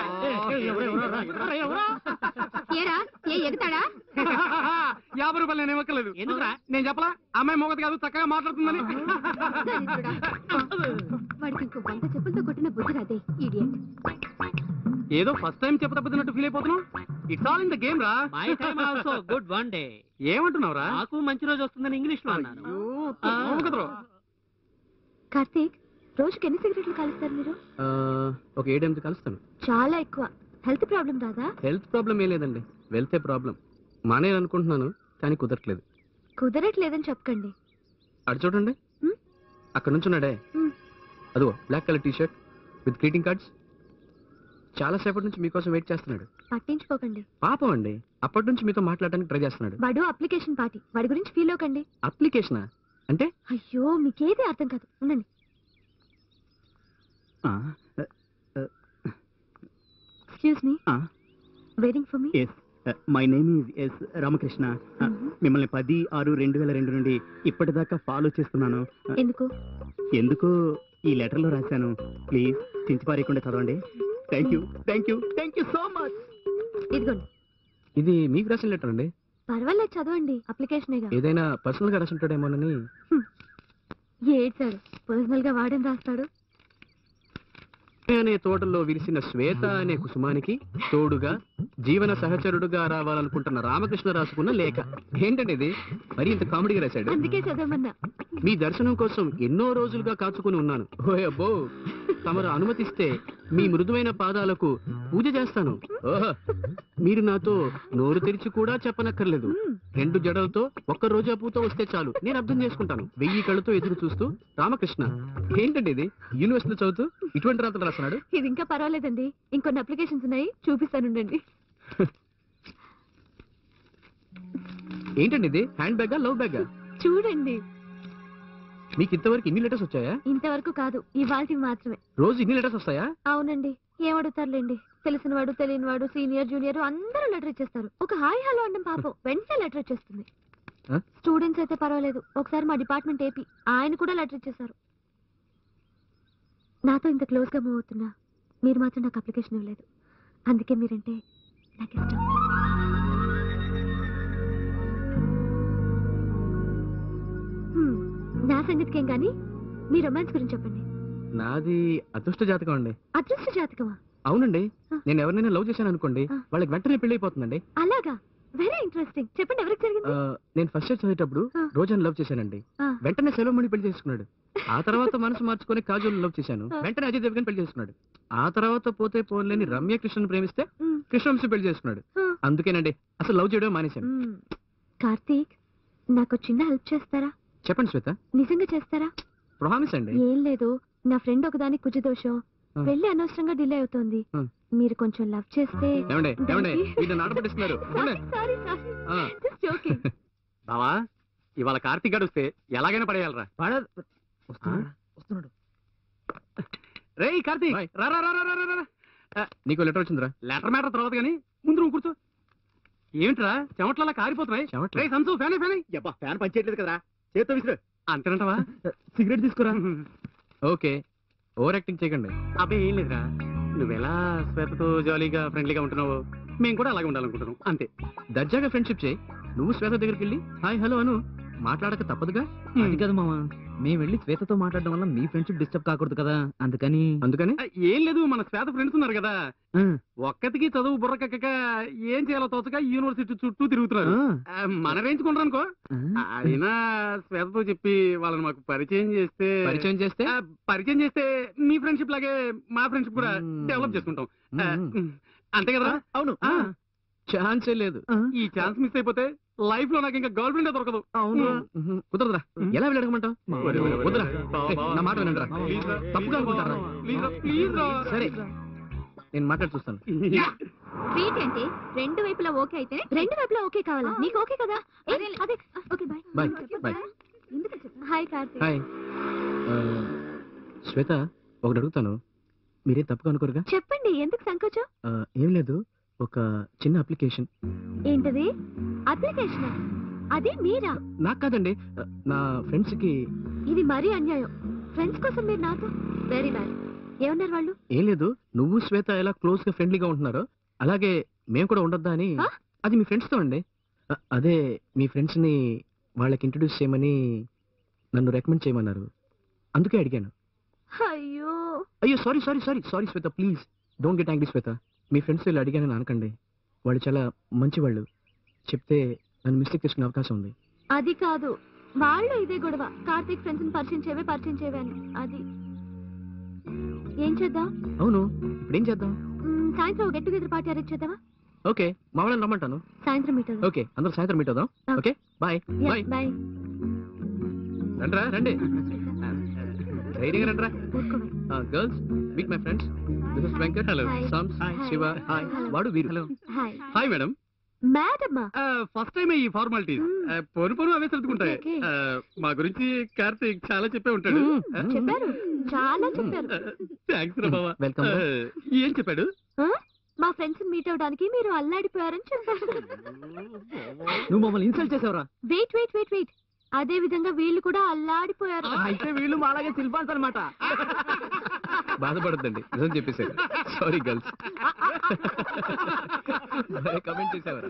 ఏరా ఏ ఎగుతాడా యాభై రూపాయలు నేను ఇవ్వక్కలేదు ఎందుకురా? నేను చెప్పలా అమ్మాయి మొగదు కాదు చక్కగా మాట్లాడుతుందని దరిద్రుడా. వాడికి ఇంకో వంద చెప్పులతో కొట్టిన బుద్ధి రాదే ఇడియట్ ఏదో ఫస్ట్ టైం చెప్పదబ్బుతున్నట్టు ఫీల్ అయిపోతున్నావు it's all in the game రా my time also good one day ఏమంటున్నావురా నాకు మంచి రోజు వస్తుందని ఇంగ్లీష్ లో అన్నాను అవును కదరా కార్తీక్ రోజుకి ఎన్ని సిగరెట్లు కాలుస్తారు మీరు ఒక ఏడెనిమిది కలుస్తాను చాలా ఎక్కువ హెల్త్ ప్రాబ్లం రాదా హెల్త్ ప్రాబ్లం ఏ లేదండి వెళ్తే ప్రాబ్లం మానేయాలనుకుంటున్నాను కానీ కుదరట్లేదు కుదరట్లేదని చెప్పకండి అటు చూడండి హ్మ్? అక్కడ నుంచి ఉన్నాడే హ్మ్. అదిగో black colour T shirt with greeting cards చాలా సేపటి నుంచి మీకోసం వెయిట్ చేస్తున్నాడు పట్టించుకోకండి పాపం అండి అప్పటి నుంచి మీతో మాట్లాడడానికి ట్రై చేస్తున్నాడు వాడు అప్లికేషన్ పార్టీ వాడి గురించి ఫీల్ అవ్వకండి అప్లికేషనా అంటే అయ్యో మీకేది అర్థం కాదు ఉండండి excuse me Ah. Waiting for me yes my name is S Ramakrishna Uh, మిమ్మల్ని పది ఆరు రెండు వేల రెండు నుండి ఇప్పటిదాకా ఫాలో చేస్తున్నాను Uh, ఎందుకు ఎందుకు ఈ లెటర్లో రాశాను ప్లీజ్ చించిపారేయకుండా చదవండి thank you thank you thank you so much ఇదిగోండి ఇది మీకు రాసిన లెటర్ అండి పర్వాలేదు చదవండి అప్లికేషనేగా ఏదైనా పర్సనల్ గా రాసింటాడేమోనని ఏడ్చాడు పర్సనల్ గా వాడేం రాస్తాడు అనే తోటలో విరిసిన శ్వేత అనే కుసుమానికి తోడుగా జీవన సహచరుడుగా రావాలనుకుంటున్న రామకృష్ణ రాసుకున్న లేఖ ఏంటండి ఇది మరి ఇంత కామెడీగా రాశాడు అందుకే చదవమన్నా మీ దర్శనం కోసం ఎన్నో రోజులుగా కాచుకుని ఉన్నాను ఓ అబ్బో తమరు అనుమతిస్తే మీ మృదువైన పాదాలకు పూజ చేస్తాను ఓహో మీరు నాతో నోరు తెరిచి కూడా చెప్పనక్కర్లేదు రెండు జడలతో ఒక్క రోజా పూతో వస్తే చాలు నేను అర్థం చేసుకుంటాను వెయ్యి కళ్ళతో ఎదురు చూస్తూ రామకృష్ణ ఏంటండి ఇది యూనివర్సిటీలో చదువుతూ ఇటువంటి రాతలు రాస్తున్నాడు ఇది ఇంకా పర్వాలేదండి ఇంకొన్ని అప్లికేషన్స్ ఉన్నాయి చూపిస్తానుండండి ఏంటండి ఇది హ్యాండ్ బ్యాగా లవ్ బ్యాగా చూడండి మీకు ఇంతవరకు ఇన్ని లెటర్స్ వచ్చాయా ఇంతవరకు కాదు ఇవాల్టి మాత్రమే రోజు ఇన్ని లెటర్స్ వస్తాయా అవునండి ఏమడుగుతారులేండి తెలిసిన వాడు తెలియని వాడు సీనియర్ జూనియర్ అందరూ లెటర్ ఇచ్చేస్తారు ఒక హాయ్ హలో అండం పాపం వెంటనే లెటర్ వచ్చేస్తుంది ఆ? స్టూడెంట్స్ అయితే పర్వాలేదు ఒకసారి మా డిపార్ట్మెంట్ ఏపీ ఆయన కూడా లెటర్ ఇచ్చేశారు నాతో ఇంత క్లోజ్ గా మూవ్ అవుతున్నా మీరు మాత్రం నాకు అప్లికేషన్ ఇవ్వలేదు అందుకే మీరంటే నాకు ఇష్టం హ్మ్, నా సంగతికేం కానీ మీ రొమాన్స్ గురించి చెప్పండి నాది అదృష్ట జాతకం అండి అదృష్ట జాతకమా అవునండి ఆ. నేను ఎవరినైనా లవ్ చేశాను అనుకోండి ఆ. వాళ్ళకి వెంటనే పెళ్లి అయిపోతుందండి అలాగా వెరీ ఇంట్రెస్టింగ్ చెప్పండి ఎవరికి జరిగింది ఆ, నేను ఫస్ట్ ఇయర్ చదివేటప్పుడు ఆ. రోజాని లవ్ చేశానండి ఆ. వెంటనే సెలవుమణి పెళ్లి చేసుకున్నాడు ఆ తర్వాత మనసు మార్చుకొని కాజోల్ లవ్ చేశాను ఆ. వెంటనే అజయ్ దేవగన్ పెళ్లి చేసుకున్నాడు ఆ తర్వాత పోతే పోలేని రమ్య కృష్ణను ప్రేమిస్తే మ్, కృష్ణవంశీ పెళ్లి చేసుకున్నాడు ఆ. అందుకేనండి అసలు లవ్ చేయడం మానేశాను మ్. కార్తీక్ నాకు చిన్న హెల్ప్ చేస్తారా చెప్పండి శ్వేత నిజంగా చేస్తారా ప్రామిస్ అండి ఏం లేదు నా ఫ్రెండ్ ఒకదాని కుజదోషం ఆ. పెళ్లి అనవసరంగా డిలే అవుతోంది ఆ. మీరు కొంచెం లవ్ చేస్తే ఏమండి ఏమండి దానికి- వీళ్ళు నాట పట్టిస్తున్నారు Sorry, sorry, sorry. ఆ. Just joking. బావా ఇవాళ కార్తీక్ గారు వస్తే ఎలాగైనా పడేయాలరా వస్తున్నాడు రే కార్తీక్ రా రా రా రా రా, రా, రా. ఆ, నీకు లెటర్ వచ్చిందిరా లెటర్ మ్యాటర్ తర్వాత కానీ ముందు నువ్వు కూర్చో ఏమిట్రా చెమట్లలా కారిపోతున్నాయి రే సంసు ఫ్యాన్ ఫ్యాన్ అబ్బా ఫ్యాన్ పనిచేయట్లేదు కదరా చేత్తో విసిరు అంతేనంటవా సిగరెట్ తీసుకురా ఓకే ఓవర్ యాక్టింగ్ చేయకండి అబ్బాయి ఏం లేదురా నువ్వెలా శ్వేతతో జాలీగా ఫ్రెండ్లీగా ఉంటున్నావు మేము కూడా అలాగే ఉండాలనుకుంటున్నాం అంతే దర్జాగా ఫ్రెండ్షిప్ చేయి నువ్వు శ్వేత దగ్గరికి వెళ్ళి హాయ్ హలో అను మాట్లాడక తప్పదుగా అది కదా మామ మేము వెళ్ళి శ్వేతతో మాట్లాడడం వల్ల మీ ఫ్రెండ్షిప్ డిస్టర్బ్ కాకూడదు కదా అందుకని అందుకని ఆ, ఏం లేదు మన శ్వేత ఫ్రెండ్స్ ఉన్నారు కదా ఆ, ఒక్కతికి చదువు బుర్రకెక్కక ఏం చేయాలో తోచక యూనివర్సిటీ చుట్టూ తిరుగుతున్నారు ఆ, ఆ, మన రేంజ్ కొంటారు అనుకో ఆ. అయినా శ్వేతతో చెప్పి వాళ్ళని మాకు పరిచయం చేస్తే పరిచయం చేస్తే ఆ, పరిచయం చేస్తే మీ ఫ్రెండ్షిప్ లాగే మా ఫ్రెండ్షిప్ కూడా మ్మ్. డెవలప్ చేసుకుంటాం ఆ, మ్మ్. అంతే కదా అవును ఆ, ఛాన్సే లేదు ఈ ఛాన్స్ మిస్ అయిపోతే లైఫ్ లో నాకు ఇంకా గర్ల్ ఫ్రెండ్ దొరకదు అవును మ్మ్. కుదరదురా ఎలా వెళ్ళి అడగమంటావు ఒరే, ఒరే, ఒరే. వద్దురా బావా, ఏయ్, బావా. నా మాట వినండిరా ప్లీజ్ రా. తప్పుగా అనుకుంటారా ప్లీజ్ రా, ప్లీజ్ రా. సరే నేను మాట్లాడి చూస్తాను స్వీట్ ఏంటి రెండు వైపులా ఓకే అయితే రెండు వైపులా ఓకే కావాలా నీకు ఓకే కదా ఏ, అదే okay bye Bye. Bye. Hi Karthik hi ఆ, శ్వేత ఒకటి అడుగుతాను మీరే తప్పుగా అనుకోరుగా చెప్పండి ఎందుకు సంకోచం ఆ, ఏం లేదు ఒక చిన్న అప్లికేషన్ ఏంటది అప్లికేషన్ అది మీరా నాకు కాదండి ఆ, నా ఫ్రెండ్స్ కి ఇది మరీ అన్యాయం ఫ్రెండ్స్ కోసం మీరు నాతో వెరీ బ్యాడ్ ఏమన్నారు వాళ్ళు ఏం లేదు నువ్వు శ్వేత ఎలా క్లోజ్ గా ఫ్రెండ్లీగా ఉంటున్నారో అలాగే మేము కూడా ఉండొద్దా అని ఆ? అది మీ ఫ్రెండ్స్ తో అండి అ- అదే మీ ఫ్రెండ్స్ ని వాళ్ళకి ఇంట్రడ్యూస్ చేయమని నన్ను రికమెండ్ చేయమన్నారు అందుకే అడిగాను అయ్యో అయ్యో sorry sorry sorry sorry Shweta please don't get angry Shweta మీ ఫ్రెండ్స్ ఇలా అడిగానని అనకండి వాళ్ళు చాలా మంచి వాళ్ళు చెప్తే నన్ను మిస్టేక్ చేసుకునే అవకాశం ఉంది అది కాదు వాళ్ళు ఇదే గొడవ కార్తీక్ ఫ్రెండ్స్ ని పరిచయం చేయవే పరిచయం చేయవే అని అది ఏం చేద్దాం అవును ఇప్పుడు ఏం చేద్దాం మ్మ్, సాయంత్రం గెట్ టుగెదర్ పార్టీ అరేంజ్ చేద్దామా ఓకే మా వాళ్ళని రమ్మంటాను సాయంత్రం మీట్ అవుదాం ఓకే అందరూ సాయంత్రం మీట్ అవుదాం Okay. Okay bye bye bye రండిరా రండి ధైర్యంగా రండిరా ఊరుకోవే girls meet my friends this is Venkat hello Hi. Sam's Hi. Shiva hi Hello. వాడు వీరు హలో హాయ్ హాయ్ మేడం మేడమ్మా ఫస్ట్ టైం ఈ ఫార్మాలిటీస్ Hmm. పొను పొను అవే సర్దుకుంటాయి Okay, okay. ఆ, మా గురించి కార్తీక్ చాలా చెప్పే ఉంటాడు Hmm. చెప్పారు చాలా చెప్పారు థ్యాంక్స్ రా బావా Welcome. ఆ, ఏం చెప్పాడు ఆ? మా ఫ్రెండ్స్ మీట్ అవడానికి మీరు అల్లాడిపోయారని చెప్పారు నువ్వు మమ్మల్ని ఇన్సల్ట్ చేసావురా వెయిట్ వెయిట్ వెయిట్ వెయిట్ అదే విధంగా వీళ్ళు కూడా అల్లాడిపోయారు అయితే వీళ్ళు మా అలాగే శిల్పాన్స్ అనమాట బాధపడద్దండి నిజం చెప్పేశారు సారీ గర్ల్స్ కమెంట్ చేసేవారు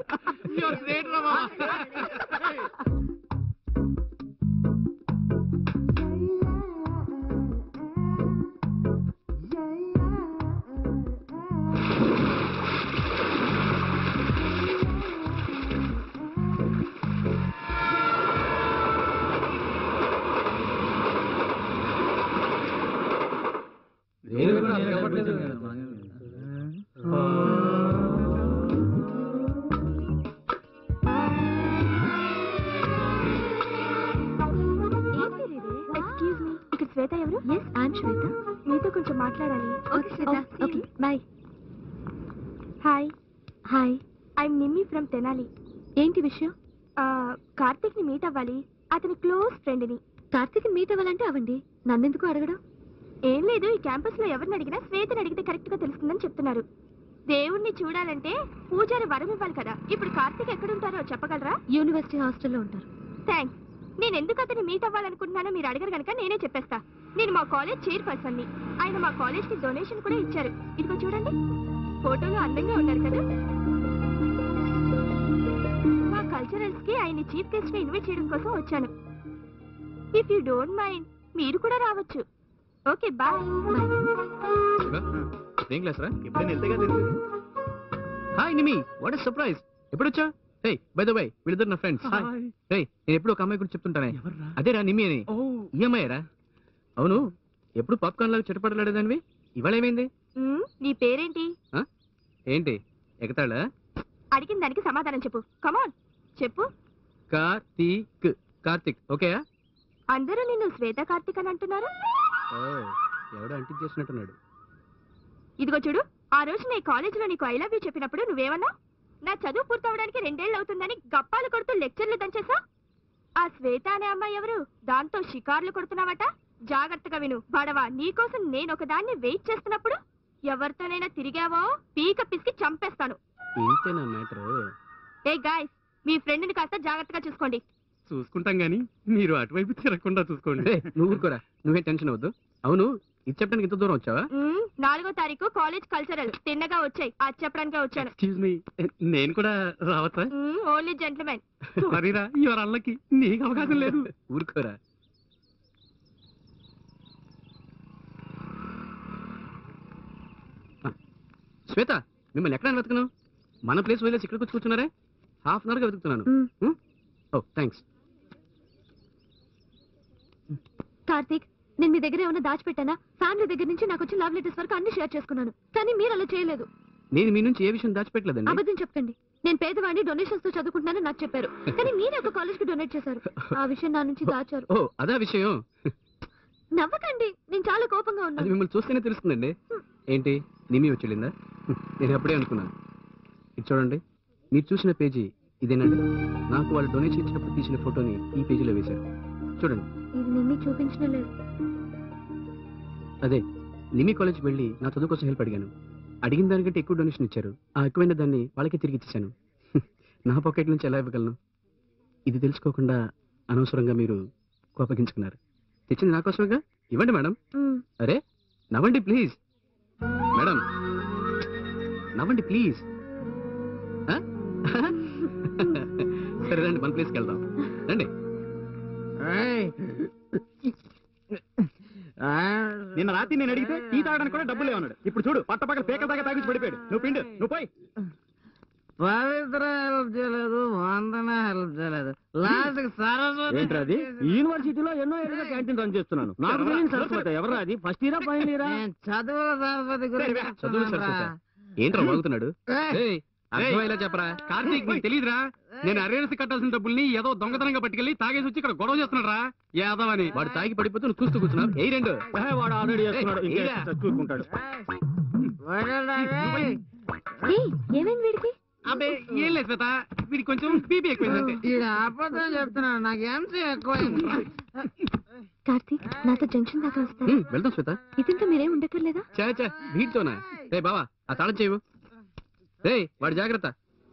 ఎక్స్క్యూజ్ మీ ఇక్కడ శ్వేత ఎవరు ఎస్ ఐమ్ శ్వేత మీతో కొంచెం మాట్లాడాలి okay Shweta okay bye hi hi I'm Nimmi from Tenali ఏంటి విషయం కార్తీక్ ని మీట్ అవ్వాలి అతని క్లోజ్ ఫ్రెండ్ ని కార్తీక్ మీట్ అవ్వాలంటే అవ్వండి నన్నెందుకు అడగడం ఏం లేదు ఈ క్యాంపస్ లో ఎవరిని అడిగినా శ్వేతని అడిగితే కరెక్ట్ గా తెలుస్తుందని చెప్తున్నారు దేవుణ్ణి చూడాలంటే పూజారి వరం ఇవ్వాలి కదా ఇప్పుడు కార్తీక్ ఎక్కడుంటారో చెప్పగలరా యూనివర్సిటీ హాస్టల్లో ఉంటారు థ్యాంక్స్ నేను ఎందుకు అతన్ని మీట్ అవ్వాలనుకుంటున్నానో మీరు అడగరు కనుక నేనే చెప్పేస్తా నేను మా కాలేజ్ చైర్పర్సన్ ని ఆయన మా కాలేజ్ కి డొనేషన్ కూడా ఇచ్చారు ఇదిగో చూడండి ఫోటోలో అందంగా ఉన్నారు కదా మా కల్చరల్స్ కి ఆయన చీఫ్ గెస్ట్ గా ఇన్వైట్ చేయడం కోసం వచ్చాను ఇఫ్ యూ డోంట్ మైండ్ మీరు కూడా రావచ్చు ఓకే బాయ్ ఏం క్లాస్ రా ఎప్పుడైనా వెళ్తే కదా తెలిసేది. Hi Nimmi what is surprise ఎప్పుడు వచ్చా హే బై ద వై వీళ్ళిద్దరు నా ఫ్రెండ్స్ హాయ్ హే నేను ఎప్పుడు ఒక అమ్మాయి గురించి చెప్తుంటానే ఎవర్రా? అదేరా నిమి అని ఓ ఈఎంఐ రా అవును ఎప్పుడు పాప్కార్న్ లాగా చిటపడలాడేదానివి ఇవాళ ఏమైంది నీ పేరేంటి ఏంటి ఎగతాళా అడిగిన దానికి సమాధానం చెప్పు కమాన్ చెప్పు కార్తీక్ కార్తిక్ ఓకేయా అందరూ నిన్ను శ్వేత కార్తిక్ అని అంటున్నారు ఓ ఎవడో అంటించేసినట్టున్నాడు ఇదిగో చూడు ఆ రోజు నీ కాలేజీలో నీకు ఐ లవ్ యూ చెప్పినప్పుడు నువ్వేమన్నా నా చదువు పూర్తవడానికి రెండేళ్ళు అవుతుందని గప్పాలు కొడుతూ లెక్చర్లు దంచేసా ఆ శ్వేత అనే అమ్మాయి ఎవరు దాంతో షికార్లు కొడుతున్నావట జాగ్రత్తగా విను బడవా నీకోసం నేను ఒకదాన్ని వెయిట్ చేస్తున్నప్పుడు ఎవరితోనైనా తిరిగావో పీక పిసికి చంపేస్తాను ఇంతేనా మ్యాటర్ ఏ గాయస్ మీ ఫ్రెండ్ని కాస్త జాగ్రత్తగా చూసుకోండి చూసుకుంటాం గానీ మీరు అటువైపు తిరగకుండా చూసుకోండి నువ్వు ఊరుకోరా నువ్వే టెన్షన్ అవద్దు అవును ఇది చెప్పడానికి ఇంత దూరం వచ్చావా మ్మ్, నాలుగో తారీఖు కాలేజ్ కల్చరల్ తిన్నగా వచ్చాయి అది చెప్పడానికే వచ్చాను ఎక్స్క్యూజ్ మీ నేను కూడా రావచ్చా ఓన్లీ జెంట్మెన్ సారీరా యువర్ అల్లకి నీకు అవకాశం లేదు ఊరుకోరా ఆ, శ్వేత మిమ్మల్ని ఎక్కడ వెతుకున్నావు మన ప్లేస్ వదిలేసి ఇక్కడికి వచ్చి కూర్చున్నారే హాఫ్ అన్ అవర్గా వెతుకుతున్నాను మ్మ్. ఓ థ్యాంక్స్ కార్తీక్ నేను మీ దగ్గర ఏమైనా దాచిపెట్టానా ఫ్యామిలీ దగ్గర నుంచి నాకు వచ్చిన లవ్ లెటర్స్ వరకు అన్ని షేర్ చేసుకున్నాను కానీ మీరు అలా చేయలేదు నేను మీ నుంచి ఏ విషయం దాచిపెట్టలేదండి అబద్ధం చెప్పండి నేను పేదవాడిని డొనేషన్స్ తో చదువుకుంటున్నానని నాకు చెప్పారు కానీ మీరే ఒక కాలేజ్ కి డొనేట్ చేశారు ఆ విషయం నా నుంచి దాచారు ఓ అదా విషయం నవ్వకండి నేను చాలా కోపంగా అది ఉన్నాను మిమ్మల్ని చూస్తేనే తెలుస్తుందండి ఏంటి నిమి వచ్చిందా నేను అప్పుడే అనుకున్నాను ఇది చూడండి మీరు చూసిన పేజీ ఇదేనండి నాకు వాళ్ళు డొనేషన్ ఇచ్చినప్పుడు తీసిన ఫోటోని ఈ పేజీలో వేశారు చూడండి ఇది నిమ్మి చూపించడం లేదు అదే నిమి కాలేజ్కి వెళ్ళి నా చదువు కోసం హెల్ప్ అడిగాను అడిగిన దానికంటే ఎక్కువ డొనేషన్ ఇచ్చారు ఆ ఎక్కువైన దాన్ని వాళ్ళకి తిరిగి ఇచ్చేసాను నా పాకెట్ నుంచి ఎలా ఇవ్వగలను ఇది తెలుసుకోకుండా అనవసరంగా మీరు కోపగించుకున్నారు తెచ్చింది నా కోసమేగా ఇవ్వండి మేడం అరే నవ్వండి ప్లీజ్ మేడం నవ్వండి ప్లీజ్ ఆ? సరే రండి మన ప్లేస్కి వెళ్దాం రండి నిన్న రాత్రి నేను అడిగితే టీ తాగడానికి కూడా డబ్బులు లేవన్నాడు ఇప్పుడు చూడు పట్ట పక్కన పేకల దాకా తాగించి పడిపోయాడు నువ్వు పిండు నువ్వు పోయి పవిత్ర హెల్ప్ చేయలేదు వందన హెల్ప్ చేయలేదు లాస్ట్ సరస్వతి ఏంట్రా అది యూనివర్సిటీలో ఎన్నో ఏళ్ళుగా క్యాంటీన్ రన్ చేస్తున్నాను నాకు తెలియని సరస్వతి ఎవరా అది ఫస్ట్ ఇయరా ఫైనల్ ఇయరా నేను చదువుల సరస్వతి గురించి చదువు చెప్తున్నానురా. సరస్వతి ఏంట్రా వాగుతున్నాడు ఏయ్, ఏయ్, అర్థమయ్యేలా చెప్పరా కార్తీక్ నీకు తెలియదురా నేను అరేన్స్ కట్టాల్సిన డబ్బుల్ని ఏదో దొంగతనంగా పట్టుకెళ్లి తాగేసి వచ్చి ఇక్కడ గొడవ చేస్తున్నాడు రా యాదవ్ అని వాడు తాగి పడిపోతే నువ్వు చూస్తూ కూర్చున్నావు ఏ రెండు ఏ, వాడు ఆల్రెడీ చేస్తున్నాడు ఏయ్, ఏయ్రా. ఇంకా చూసుకుంటాడు వదలరా, ఏయ్. ఏయ్, ఏమైంది వీడికి అబ్బే ఏం లేదు శ్వేత వీడికి కొంచెం బీపీ ఎక్కువైందంటే ఈడు అబద్ధం చెప్తున్నాడు నాకు ఎంసీ ఎక్కువ కార్తీక్ నాతో జంక్షన్ దాకా వస్తారా ఉమ్, వెళ్దాం శ్వేత ఇతనితో మీరేం ఉండక్కర్లేదా చే చే వీటితోనా రే బావా ఆ తాళం చేయవు రే వాడు జాగ్రత్త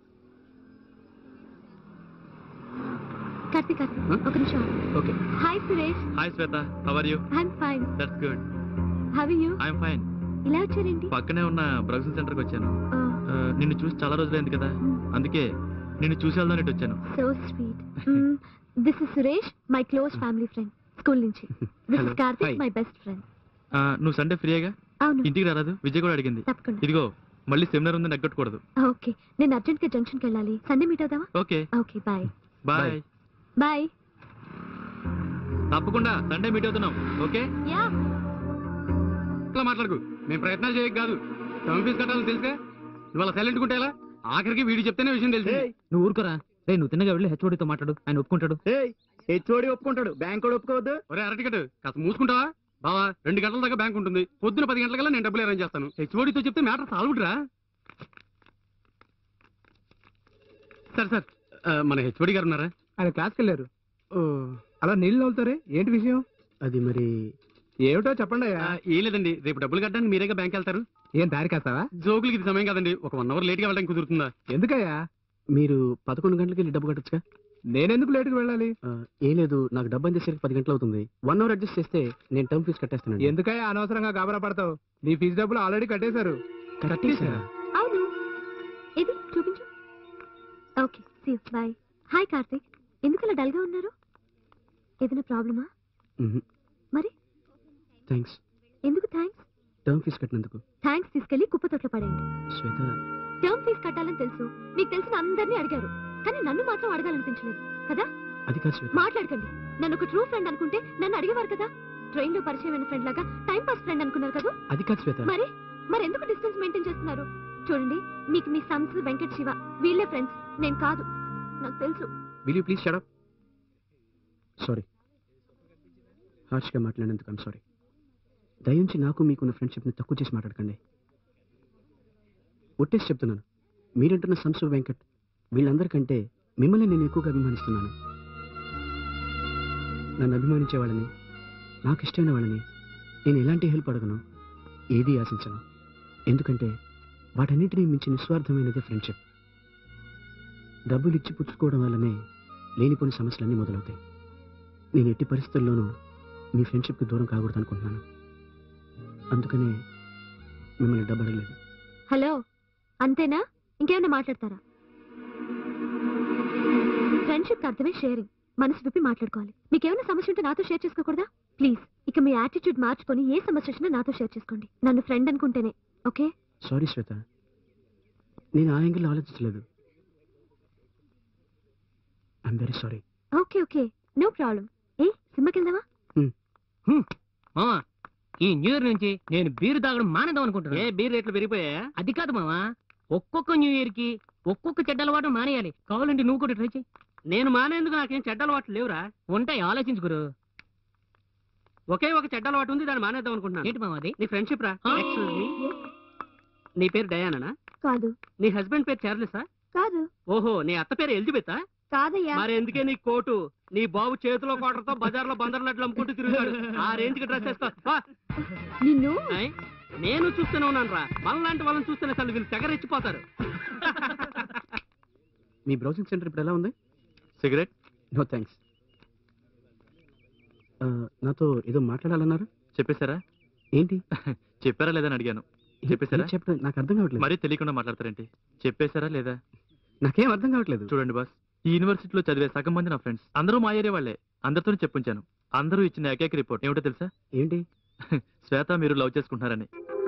కార్తీక్ కార్తీక్ Huh? ఒక నిమిషం okay hi Suresh hi Shweta how are you I'm fine that's good how you I'm fine ఇలా వచ్చారేంటి పక్కనే ఉన్న బ్రౌజింగ్ సెంటర్కి వచ్చాను Oh, ఆ, నిన్ను చూసి చాలా రోజులైంది కదా అందుకే నిన్ను చూసి వెళ్దాం ఇటు వచ్చాను so sweet this is Suresh my close family friend school నుంచి this Hello. Is Karthik Hi. My best friend ఆ, నువ్వు సండే ఫ్రీయేగా అవును ఇంటికి రారాదు విజయ్ కూడా అడిగింది తప్పకుండా ఇదిగో మళ్ళీ సెమినార్ ఉంది నెగ్గొట్టకూడదు ఓకే నేను అర్జెంట్ గా జంక్షన్ కి వెళ్ళాలి సండే మీట్ అవుదామా okay okay bye bye Bye. Bye తప్పకుండా సండే మీట్ అవుతున్నాం ఓకే యా ఇట్లా మాట్లాడుకు మేము ప్రయత్నాలు చేయక కాదు టర్మ్ ఫీజు కట్టాలని తెలుసుగా ఇవాళ సైలెంట్ ఉంటే ఎలా ఆఖరికి వీడి చెప్తేనే విషయం తెలిసి నువ్వు ఊరుకోరా రే నువ్వు తిన్నగా వెళ్ళి హెచ్ఓడితో మాట్లాడు ఆయన ఒప్పుకుంటాడు హెచ్ఓడి ఒప్పుకుంటాడు బ్యాంక్ కూడా ఒప్పుకోవద్దు ఒరే అరటికట్ కాస్త మూసుకుంటావా బావా రెండు గంటల దాకా బ్యాంక్ ఉంటుంది పొద్దున పది గంటలకల్లా నేను డబ్బులు అరేంజ్ చేస్తాను హెచ్ఓడితో చెప్తే మ్యాటర్ సాల్వ్డ్రా సరే సార్ ఆ, మన హెచ్ఓడి గారు ఉన్నారా ఆయన క్లాస్కి వెళ్ళారు ఓ అలా నీళ్ళు అవుతారే ఏంటి విషయం అది మరి ఏమిటో చెప్పండి అయ్యా ఆ, ఏం లేదండి రేపు డబ్బులు కట్టడానికి మీరేగా బ్యాంక్ వెళ్తారు ఏం దారి కాస్తావా జోకులకి ఇది సమయం కాదండి ఒక వన్ అవర్ లేట్గా వెళ్ళడానికి కుదురుతుందా ఎందుకయ్యా మీరు పదకొండు గంటలకి వెళ్ళి డబ్బు కట్టచ్చుగా నేనెందుకు లేటుకు వెళ్ళాలి ఏం లేదు నాకు డబ్బు అందేసరికి పది గంటలు అవుతుంది వన్ అవర్ అడ్జస్ట్ చేస్తే నేను టర్మ్ ఫీజు కట్టేస్తాను ఎందుకయ్యా అనవసరంగా గాబరా పడతావు నీ ఫీజు డబ్బులు ఆల్రెడీ కట్టేశారు కట్టేశారా అవును ఇది చూపించు okay see bye hi Karthik ఎందుకు అలా డల్ గా ఉన్నారు ఏదైనా ప్రాబ్లమా మరి థ్యాంక్స్ ఎందుకు థ్యాంక్స్ టర్మ్ ఫీజు కట్టినందుకు థ్యాంక్స్ తీసుకెళ్లి కుప్ప తొట్లో పడేయండి శ్వేత టర్మ్ ఫీజు కట్టాలని తెలుసు మీకు తెలిసిన అందరినీ అడిగారు కానీ నన్ను మాత్రం అడగాలనిపించలేదు కదా అది కాదు శ్వేత మాట్లాడకండి నన్ను ఒక ట్రూ ఫ్రెండ్ అనుకుంటే నన్ను అడిగేవారు కదా ట్రైన్ లో పరిచయమైన ఫ్రెండ్ లాగా టైం పాస్ ఫ్రెండ్ అనుకున్నారు కదా అది కాదు శ్వేత మరి మరి ఎందుకు డిస్టెన్స్ మెయింటైన్ చేస్తున్నారు చూడండి మీకు మీ సన్స్ వెంకట్ శివ వీళ్ళే ఫ్రెండ్స్ నేను కాదు నాకు తెలుసు will you please shut up sorry హార్ష్గా మాట్లాడినందుకు ఐమ్ సారీ దయించి నాకు మీకున్న ఫ్రెండ్షిప్ని తక్కువ చేసి మాట్లాడకండి ఒట్టేసి చెప్తున్నాను మీరంటున్న సంసు వెంకట్ వీళ్ళందరికంటే మిమ్మల్ని నేను ఎక్కువగా అభిమానిస్తున్నాను నన్ను అభిమానించే వాళ్ళని నాకు ఇష్టమైన వాళ్ళని నేను ఎలాంటి హెల్ప్ అడగను ఏదీ ఆశించను ఎందుకంటే వాటన్నిటినీ మించి నిస్వార్థమైనదే ఫ్రెండ్షిప్ డబ్బులు ఇచ్చి పుచ్చుకోవడం వల్లనే లేనిపోని సమస్యలన్నీ మొదలవుతాయి నేను ఎట్టి పరిస్థితుల్లోనూ మీ ఫ్రెండ్షిప్కి దూరం కాకూడదు అనుకుంటున్నాను అందుకనే మిమ్మల్ని డబ్బు అడగలేదు హలో అంతేనా ఇంకేమైనా మాట్లాడతారా ఫ్రెండ్షిప్ అర్థమే షేరింగ్ మనసు విప్పి మాట్లాడుకోవాలి మీకేమైనా సమస్య ఉంటే నాతో షేర్ చేసుకోకూడదా ప్లీజ్ ఇక మీ యాటిట్యూడ్ మార్చుకొని ఏ సమస్య వచ్చినా నాతో షేర్ చేసుకోండి నన్ను ఫ్రెండ్ అనుకుంటేనే ఓకే సారీ శ్వేత నేను ఆ యాంగిల్ ఆలోచించలేదు I'm very sorry okay okay no problem ఏ సినిమాకి వెళ్దామా మామా ఈ న్యూ ఇయర్ నుంచి నేను బీరు తాగడం మానేద్దాం అనుకుంటున్నా ఏ బీర్ రేట్లు పెరిగిపోయా అది కాదు మామా ఒక్కొక్క న్యూ ఇయర్ కి ఒక్కొక్క చెడ్డ అలవాటు మానేయాలి కావాలంటే నువ్వు కూడా ట్రై చేయి నేను మానేందుకు నాకేం చెడ్డ అలవాట్లు లేవురా ఉంటాయి ఆలోచించుకురు ఒకే ఒక చెడ్డ అలవాటు ఉంది దాన్ని మానేద్దాం అనుకుంటున్నాను ఏంటి మామా అది నీ ఫ్రెండ్షిప్ రా ఆ? Excuse me. నీ పేరు డయానా కాదు నీ హస్బెండ్ పేరు చార్లెసా కాదు ఓహో నీ అత్త పేరు ఎలిజబెతా కాదయ్యా మరి ఎందుకే నీ కోటు నీ బాబు చేతిలో కోటతో బజార్లో బందర్లట్లు అమ్ముకుంటూ తిరుగుతాడు ఆ రేంజ్ కి డ్రెస్ వేస్తా నిన్ను నేను చూస్తూనే ఉన్నాను రా మనలాంటి వాళ్ళని చూస్తేనే అసలు వీళ్ళు తెగరెచ్చిపోతారు మీ బ్రౌజింగ్ సెంటర్ ఇప్పుడు ఎలా ఉంది సిగరెట్ నో థ్యాంక్స్ నాతో ఏదో మాట్లాడాలన్నారు చెప్పేశారా ఏంటి చెప్పారా లేదా అని అడిగాను చెప్పేశారా ఏం చెప్పడం నాకు అర్థం కావట్లేదు మరీ తెలియకుండా మాట్లాడతారేంటి చెప్పేశారా లేదా నాకేం అర్థం కావట్లేదు చూడండి బాస్ ఈ యూనివర్సిటీలో చదివే సగం మంది నా ఫ్రెండ్స్ అందరూ మా ఏరియా వాళ్ళే అందరితోనే చెప్పించాను అందరూ ఇచ్చిన ఏకైక రిపోర్ట్ ఏమిటో తెలుసా ఏంటి శ్వేత మీరు లవ్ చేసుకుంటున్నారని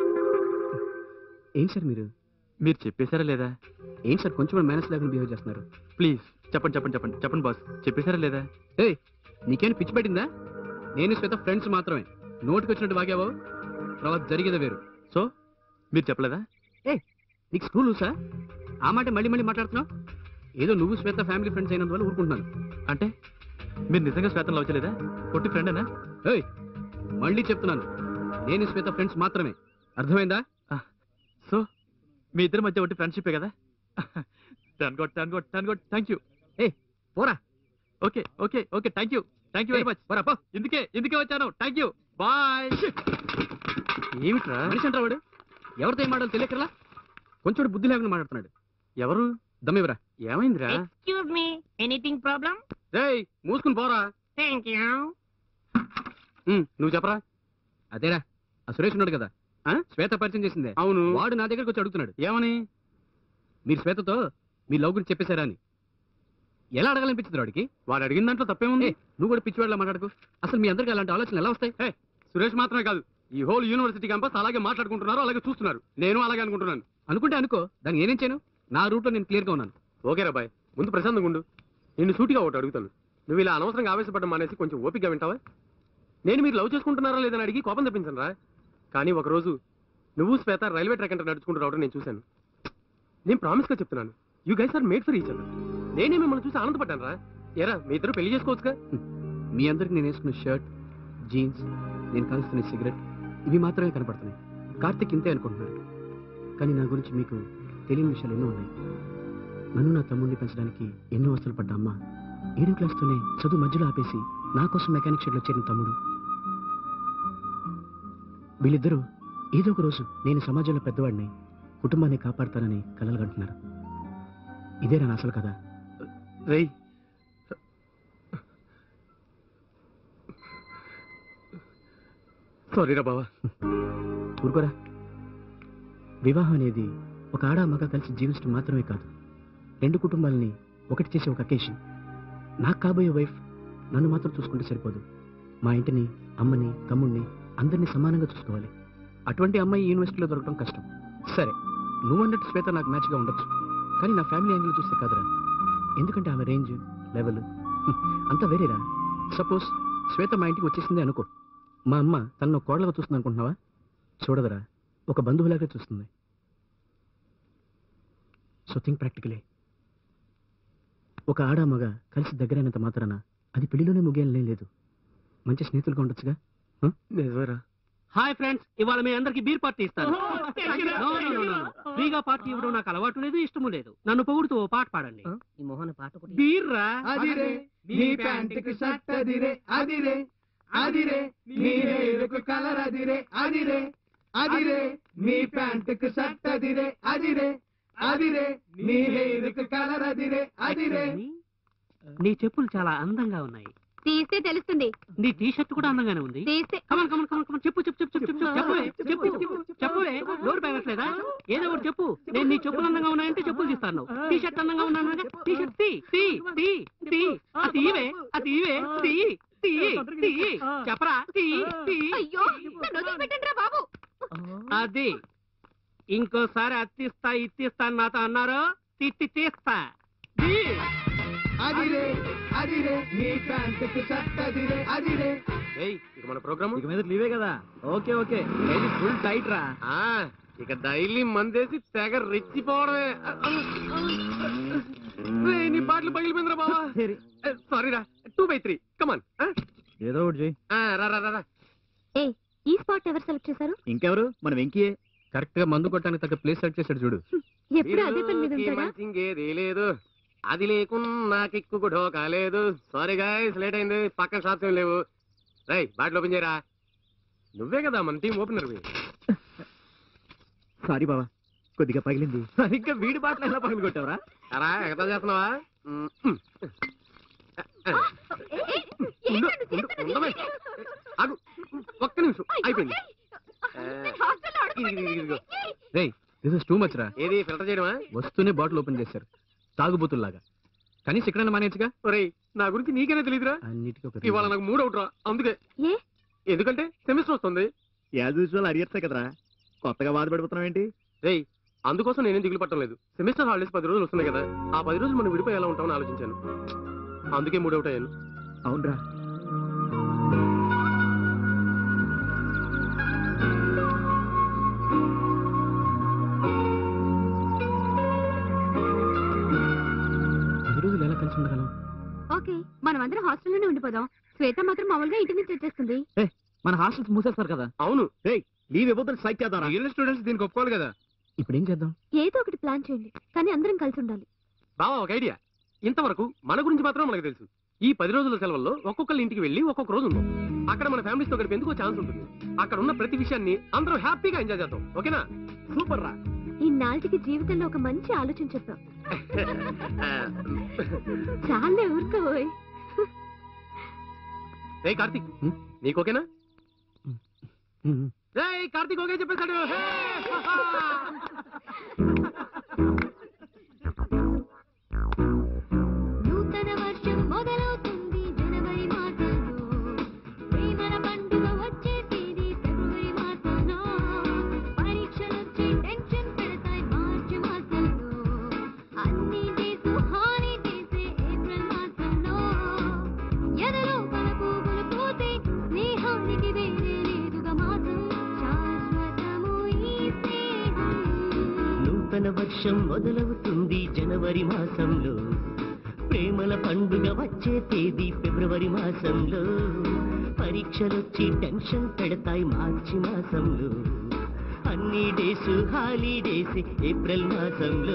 ఏంటి సార్ మీరు మీరు చెప్పేశారా లేదా ఏంటి సార్ కొంచెం మేనేజ్ లేకుండా బిహేవ్ చేస్తున్నారు ప్లీజ్ చెప్పండి చెప్పండి చెప్పండి చెప్పండి బాస్ చెప్పేశారా లేదా ఏయ్ నీకేం పిచ్చి పెట్టిందా నేను శ్వేత ఫ్రెండ్స్ మాత్రమే నోటికి వచ్చినట్టు వాగావో తర్వాత జరిగేదే వేరు సో మీరు చెప్పలేదా నీకు స్కూల్ సార్ ఆ మాట మళ్ళీ మళ్ళీ మాట్లాడుతున్నావు ఏదో నువ్వు శ్వేత ఫ్యామిలీ ఫ్రెండ్స్ అయినందువల్ల ఊరుకుంటున్నాను అంటే మీరు నిజంగా శ్వేతను లవ్ చేయలేదా పొట్టి ఫ్రెండేనా ఏయ్ మళ్ళీ చెప్తున్నాను నేను శ్వేత ఫ్రెండ్స్ మాత్రమే అర్థమైందా సో మీ ఇద్దరి మధ్య ఒకటి ఫ్రెండ్షిపే కదా టన్ గోట్ టన్ గోట్ టన్ గోట్ థ్యాంక్ యూ ఏ పోరా okay okay okay thank you thank you very much పోరా పో ఇందుకే ఇందుకే వచ్చాను థ్యాంక్ యూ బాయ్ ఏమిట్రా మనిషి అంటారా వాడు ఎవరితో ఏం మాటలు తెలియకరా కొంచెం బుద్ధి లేకుండా మాట్లాడుతున్నాడు ఎవరు దమ్మివరా ఏమైందిరా ఎక్స్క్యూజ్ మీ ఎనీథింగ్ ప్రాబ్లం రేయ్ మూసుకుని పోరా థ్యాంక్ యూ ఉమ్, నువ్వు చెప్పరా అదేరా ఆ సురేష్ ఉన్నాడు కదా ఆ? శ్వేత పరిచయం చేసిందే అవును వాడు నా దగ్గరకు వచ్చి అడుగుతున్నాడు ఏమని మీరు శ్వేతతో మీ లవ్ గురించి చెప్పేశారా అని ఎలా అడగాలనిపించింది వాడికి వాడు అడిగిన దాంట్లో తప్పేముంది నువ్వు కూడా పిచ్చివాడిలా మాట్లాడుకో అసలు మీ అందరికి అలాంటి ఆలోచనలు ఎలా వస్తాయి సురేష్ మాత్రమే కాదు ఈ హోల్ యూనివర్సిటీ క్యాంపస్ అలాగే మాట్లాడుకుంటున్నారు అలాగే చూస్తున్నారు నేను అలాగే అనుకుంటున్నాను అనుకుంటే అనుకో దాన్ని నేనేం చేయను నా రూట్ లో నేను క్లియర్ గా ఉన్నాను ఓకే రాబాయ్ ముందు ప్రశాంతంగా ఉండు నిన్ను సూటిగా ఒకటి అడుగుతాను నువ్వు ఇలా అనవసరంగా ఆవేశపడ్డం మానేసి కొంచెం ఓపికగా వింటావా నేను మీరు లవ్ చేసుకుంటున్నారా లేదని అడిగి కోపం తెప్పించను రా కానీ ఒకరోజు నువ్వు శ్వేత రైల్వే ట్రాక్ అంటే నడుచుకుంటూ రావడం నేను చూశాను నేను ప్రామిస్ గా చెప్తున్నాను you guys are made for each other నేనే మిమ్మల్ని చూసి ఆనందపడ్డాను రా ఎరా మీ ఇద్దరు పెళ్లి చేసుకోవచ్చుగా మీ అందరికి నేను వేసుకున్న షర్ట్ జీన్స్ నేను కాల్స్తున్న సిగరెట్ ఇవి మాత్రమే కనపడుతున్నాయి కార్తిక్ ఇంతే అనుకుంటున్నాడు కానీ నా గురించి మీకు తెలియని విషయాలు ఎన్నో ఉన్నాయి నన్ను నా తమ్ముడిని పెంచడానికి ఎన్నో వస్తువులు పడ్డ అమ్మ ఏడో క్లాస్తోనే చదువు మధ్యలో ఆపేసి నా కోసం మెకానిక్ షెడ్లో చేరిన తమ్ముడు వీళ్ళిద్దరూ ఏదో ఒక రోజు నేను సమాజంలో పెద్దవాడిని కుటుంబాన్ని కాపాడతానని కలలు కంటున్నారు ఇదే నా అసలు కదా రై సారీరా బావా ఊరుకోరా వివాహం అనేది ఒక ఆడ మగ కలిసి జీవించడం మాత్రమే కాదు రెండు కుటుంబాలని ఒకటి చేసే ఒక అకేషన్ నాకు కాబోయే వైఫ్ నన్ను మాత్రం చూసుకుంటే సరిపోదు మా ఇంటిని అమ్మని తమ్ముడిని అందరినీ సమానంగా చూసుకోవాలి అటువంటి అమ్మాయి ఈ యూనివర్సిటీలో దొరకడం కష్టం సరే నువ్వు అన్నట్టు శ్వేత నాకు మ్యాచ్గా ఉండొచ్చు కానీ నా ఫ్యామిలీ యాంగిల్ చూస్తే కాదురా ఎందుకంటే ఆమె రేంజ్ లెవెల్ అంతా వేరేరా సపోజ్ శ్వేత మా ఇంటికి వచ్చేసింది అనుకో మా అమ్మ తనను కోడలుగా చూస్తుంది అనుకుంటున్నావా చూడదురా ఒక బంధువులాగా చూస్తుంది సో థింక్ ప్రాక్టికలే ఒక ఆడ మగ కలిసి దగ్గరైనంత మాత్రాన అది పెళ్లిలోనే ముగియాలనే లేదు మంచి స్నేహితులుగా ఉండొచ్చుగా నిజమేరా హాయ్ ఫ్రెండ్స్ ఇవాళ మీ అందరికి బీర్ పార్టీ ఇస్తాను No, no, no, no, no. ఫ్రీగా పార్టీ ఇవ్వడం నాకు అలవాటు లేదు ఇష్టము లేదు నన్ను పొగుడుతూ ఓ పాట పాడండి ఈ మొహన పాట ఒకటి బీర్ రా అదిరే నీ ప్యాంటుకు షర్ట్ అదిరే అదిరే అదిరే నీ హెయిర్కు కలర్ అదిరే అదిరే అదిరే నీ ప్యాంటుకు షర్ట్ అదిరే అదిరే అదిరే నీ హెయిర్కు కలర్ అదిరే అదిరే నీ చెప్పులు చాలా అందంగా ఉన్నాయి తీస్తే తెలుస్తుంది నీ టీ షర్ట్ కూడా అందంగానే ఉంది తీస్తే కమన్ కమన్ కమన్ కమన్ చెప్పు చెప్పు చెప్పు చెప్పు చెప్పు చెప్పు చెప్పు చెప్పులే నోరు పెరగట్లేదా ఏదో ఒకటి చెప్పు నేను నీ చెప్పులు అందంగా ఉన్నాయంటే చెప్పులు తీస్తాను టీ షర్ట్ అందంగా ఉన్నాను టీ షర్ట్ తీ తీ తీ తీ అది తీవే అది తీవే తీ తీ తీ చెప్పరా తీ తీ అయ్యో నన్ను వదిలిపెట్టండి రా బాబు అది ఇంకోసారి అత్తిస్తా ఇత్తిస్తా అని నాతో అన్నారు తిట్టి తీస్తా తీ. అదిరే అదిరే నీ ప్యాంటుకు షర్ట్ అదిరే అదిరే ఇక మన ప్రోగ్రామ్ ఇక మీద లీవే కదా ఓకే ఓకే ఫుల్ టైట్ రా ఇక డైలీ మందేసి తెగ రెచ్చిపోవడమే రేయ్, నీ బాటలు పగిలిపోయిందిరా బావా సరే సారీ రా టూ బై త్రీ కమాన్ ఏదో ఒకటి చెయ్యి రా రా రా, రా ఏ ఈ స్పాట్ ఎవరు సెలెక్ట్ చేశారు ఇంకెవరు మన వెంకీయే కరెక్ట్ గా మందు కొట్టడానికి తగ్గ ప్లేస్ సెట్ చేశాడు చూడు ఎప్పుడు అదే పని మీద ఉంటాడా ఇంకేది లేదు అది లేకున్నా కిక్కు కూడా కాలేదు సారీ గాయస్ లేట్ అయింది పక్కన షాప్స్ ఏం లేవు రై బాటిల్ ఓపెన్ చేయరా నువ్వే కదా మన టీం ఓపెనర్ సారీ బావా కొద్దిగా పగిలింది సరిగ్గా వీడి బాటలు ఎలా పగిలి కొట్టావరా అరా ఎగతా చేస్తున్నావా మ్, మ్. ఏ, ఏ, ఉండు, ఏంటండి ఉండు, చేస్తున్నది? ఉండవే. ఆగు ఒక్క నిమిషం టూ మచ్ రా ఏది ఫిల్టర్ చేయడమా వస్తూనే బాటిల్ ఓపెన్ చేశారు తాగుబోతుల్లాగా కనీసం ఎక్కడైనా మానేయచ్చుగా ఒరేయ్ నా గురించి నీకేనే తెలియదురా అన్నిటికీ ఒక ఇవాళ నాకు మూడ్ అవుట్ రా అందుకే ఏ ఎందుకంటే సెమిస్టర్ వస్తుంది యాజ్ యూజువల్ అడిగేస్తా కదరా కొత్తగా బాధపడిపోతున్నావు ఏంటి రేయ్ అందుకోసం నేనేం దిగులు పట్టడం లేదు సెమిస్టర్ హాలిడేస్ పది రోజులు వస్తున్నాయి కదా ఆ పది రోజులు మనం విడిపోయి ఎలా ఉంటామని ఆలోచించాను అందుకే మూడ్ అవుట్ అయ్యాను అవునరా పది రోజులు ఎలా కలిసి ఉండగలం ఓకే మనం అందరం హాస్టల్లోనే ఉండిపోదాం శ్వేత మాత్రం మామూలుగా ఇంటి నుంచి వచ్చేస్తుంది మన హాస్టల్స్ మూసేస్తారు కదా అవును లీవ్ ఇవ్వద్దని స్ట్రైక్ చేద్దాం మిగిలిన స్టూడెంట్స్ దీనికి ఒప్పుకోవాలి కదా ఇప్పుడు ఏం చేద్దాం ఏదో ఒకటి ప్లాన్ చేయండి కానీ అందరం కలిసి ఉండాలి బావా ఒక ఐడియా ఇంతవరకు మన గురించి మాత్రం మనకు తెలుసు ఈ పది రోజుల సెలవుల్లో ఒక్కొక్కళ్ళ ఇంటికి వెళ్ళి ఒక్కొక్క రోజు ఉందాం అక్కడ మన ఫ్యామిలీస్ తో గడిపేందుకు ఛాన్స్ ఉంటుంది అక్కడ ఉన్న ప్రతి విషయాన్ని అందరం హ్యాపీగా ఎంజాయ్ చేద్దాం ఓకేనా సూపర్ రా ఈ నాటికి జీవితంలో ఒక మంచి ఆలోచన చెప్పాం చాలా ఊరుకోబోయ్ రే కార్తీక్ హ్మ్? నీకు ఓకేనా ఉమ్. రే కార్తీక్ ఓకే చెప్పేశాడు హే! నూతన వర్షం మొదలవుతుంది జనవరి మాసంలో ప్రేమల పండుగ వచ్చేసేది ఫిబ్రవరి మాసంలో పరీక్షలొచ్చి టెన్షన్ పెడతాయి మార్చి మాసంలో అన్ని డేసు హాలిడేసే ఏప్రిల్ మాసంలో ఎదలో మన పువ్వులు పోతే స్నేహానికి వేరే లేదుగా మాసం శాశ్వతము ఈ స్నేహం నూతన వర్షం మొదలవుతుంది జనవరి మాసంలో ప్రేమల పండుగ వచ్చే తేదీ ఫిబ్రవరి మాసంలో పరీక్షలొచ్చి టెన్షన్ పెడతాయి మార్చి మాసంలో అన్ని డేస్ హాలిడేస్ ఏప్రిల్ మాసంలో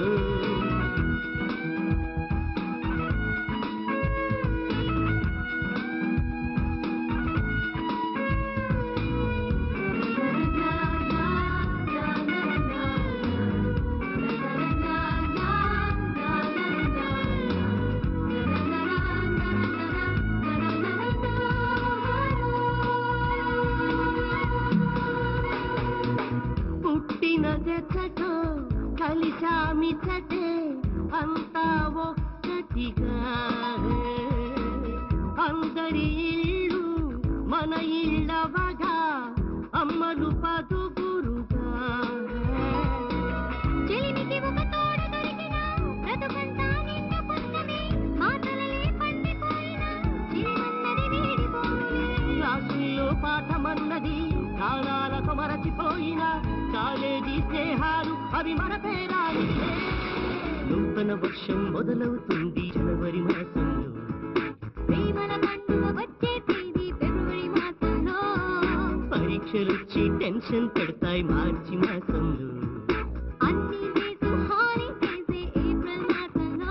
పుట్టిన జతతో కలిసామి చటే అంతా ఒక్కటిగా అందరి ఇల్లు మన ఇళ్ళవగా అమ్మలు పదుగురుగా చెలిమికి ఒక తోడు దొరికినా బ్రతుకంతా నిండు పుస్తమే మాటలలే పండిపోయినా చిలిమన్నది వీడిపోయి క్లాసుల్లో పాఠమన్నది కాలాలకు మరచిపోయిన కాలేజీ స్నేహాలు అవి మన పేరాలి నూతన వర్షం మొదలవుతుంది జనవరి మాసంలో ప్రేమల పండుగ వచ్చే తేదీ ఫిబ్రవరి మాసంలో పరీక్షలొచ్చి టెన్షన్ పెడతాయి మార్చి మాసంలో అన్ని డేసు హాలిడేసే ఏప్రిల్ మాసంలో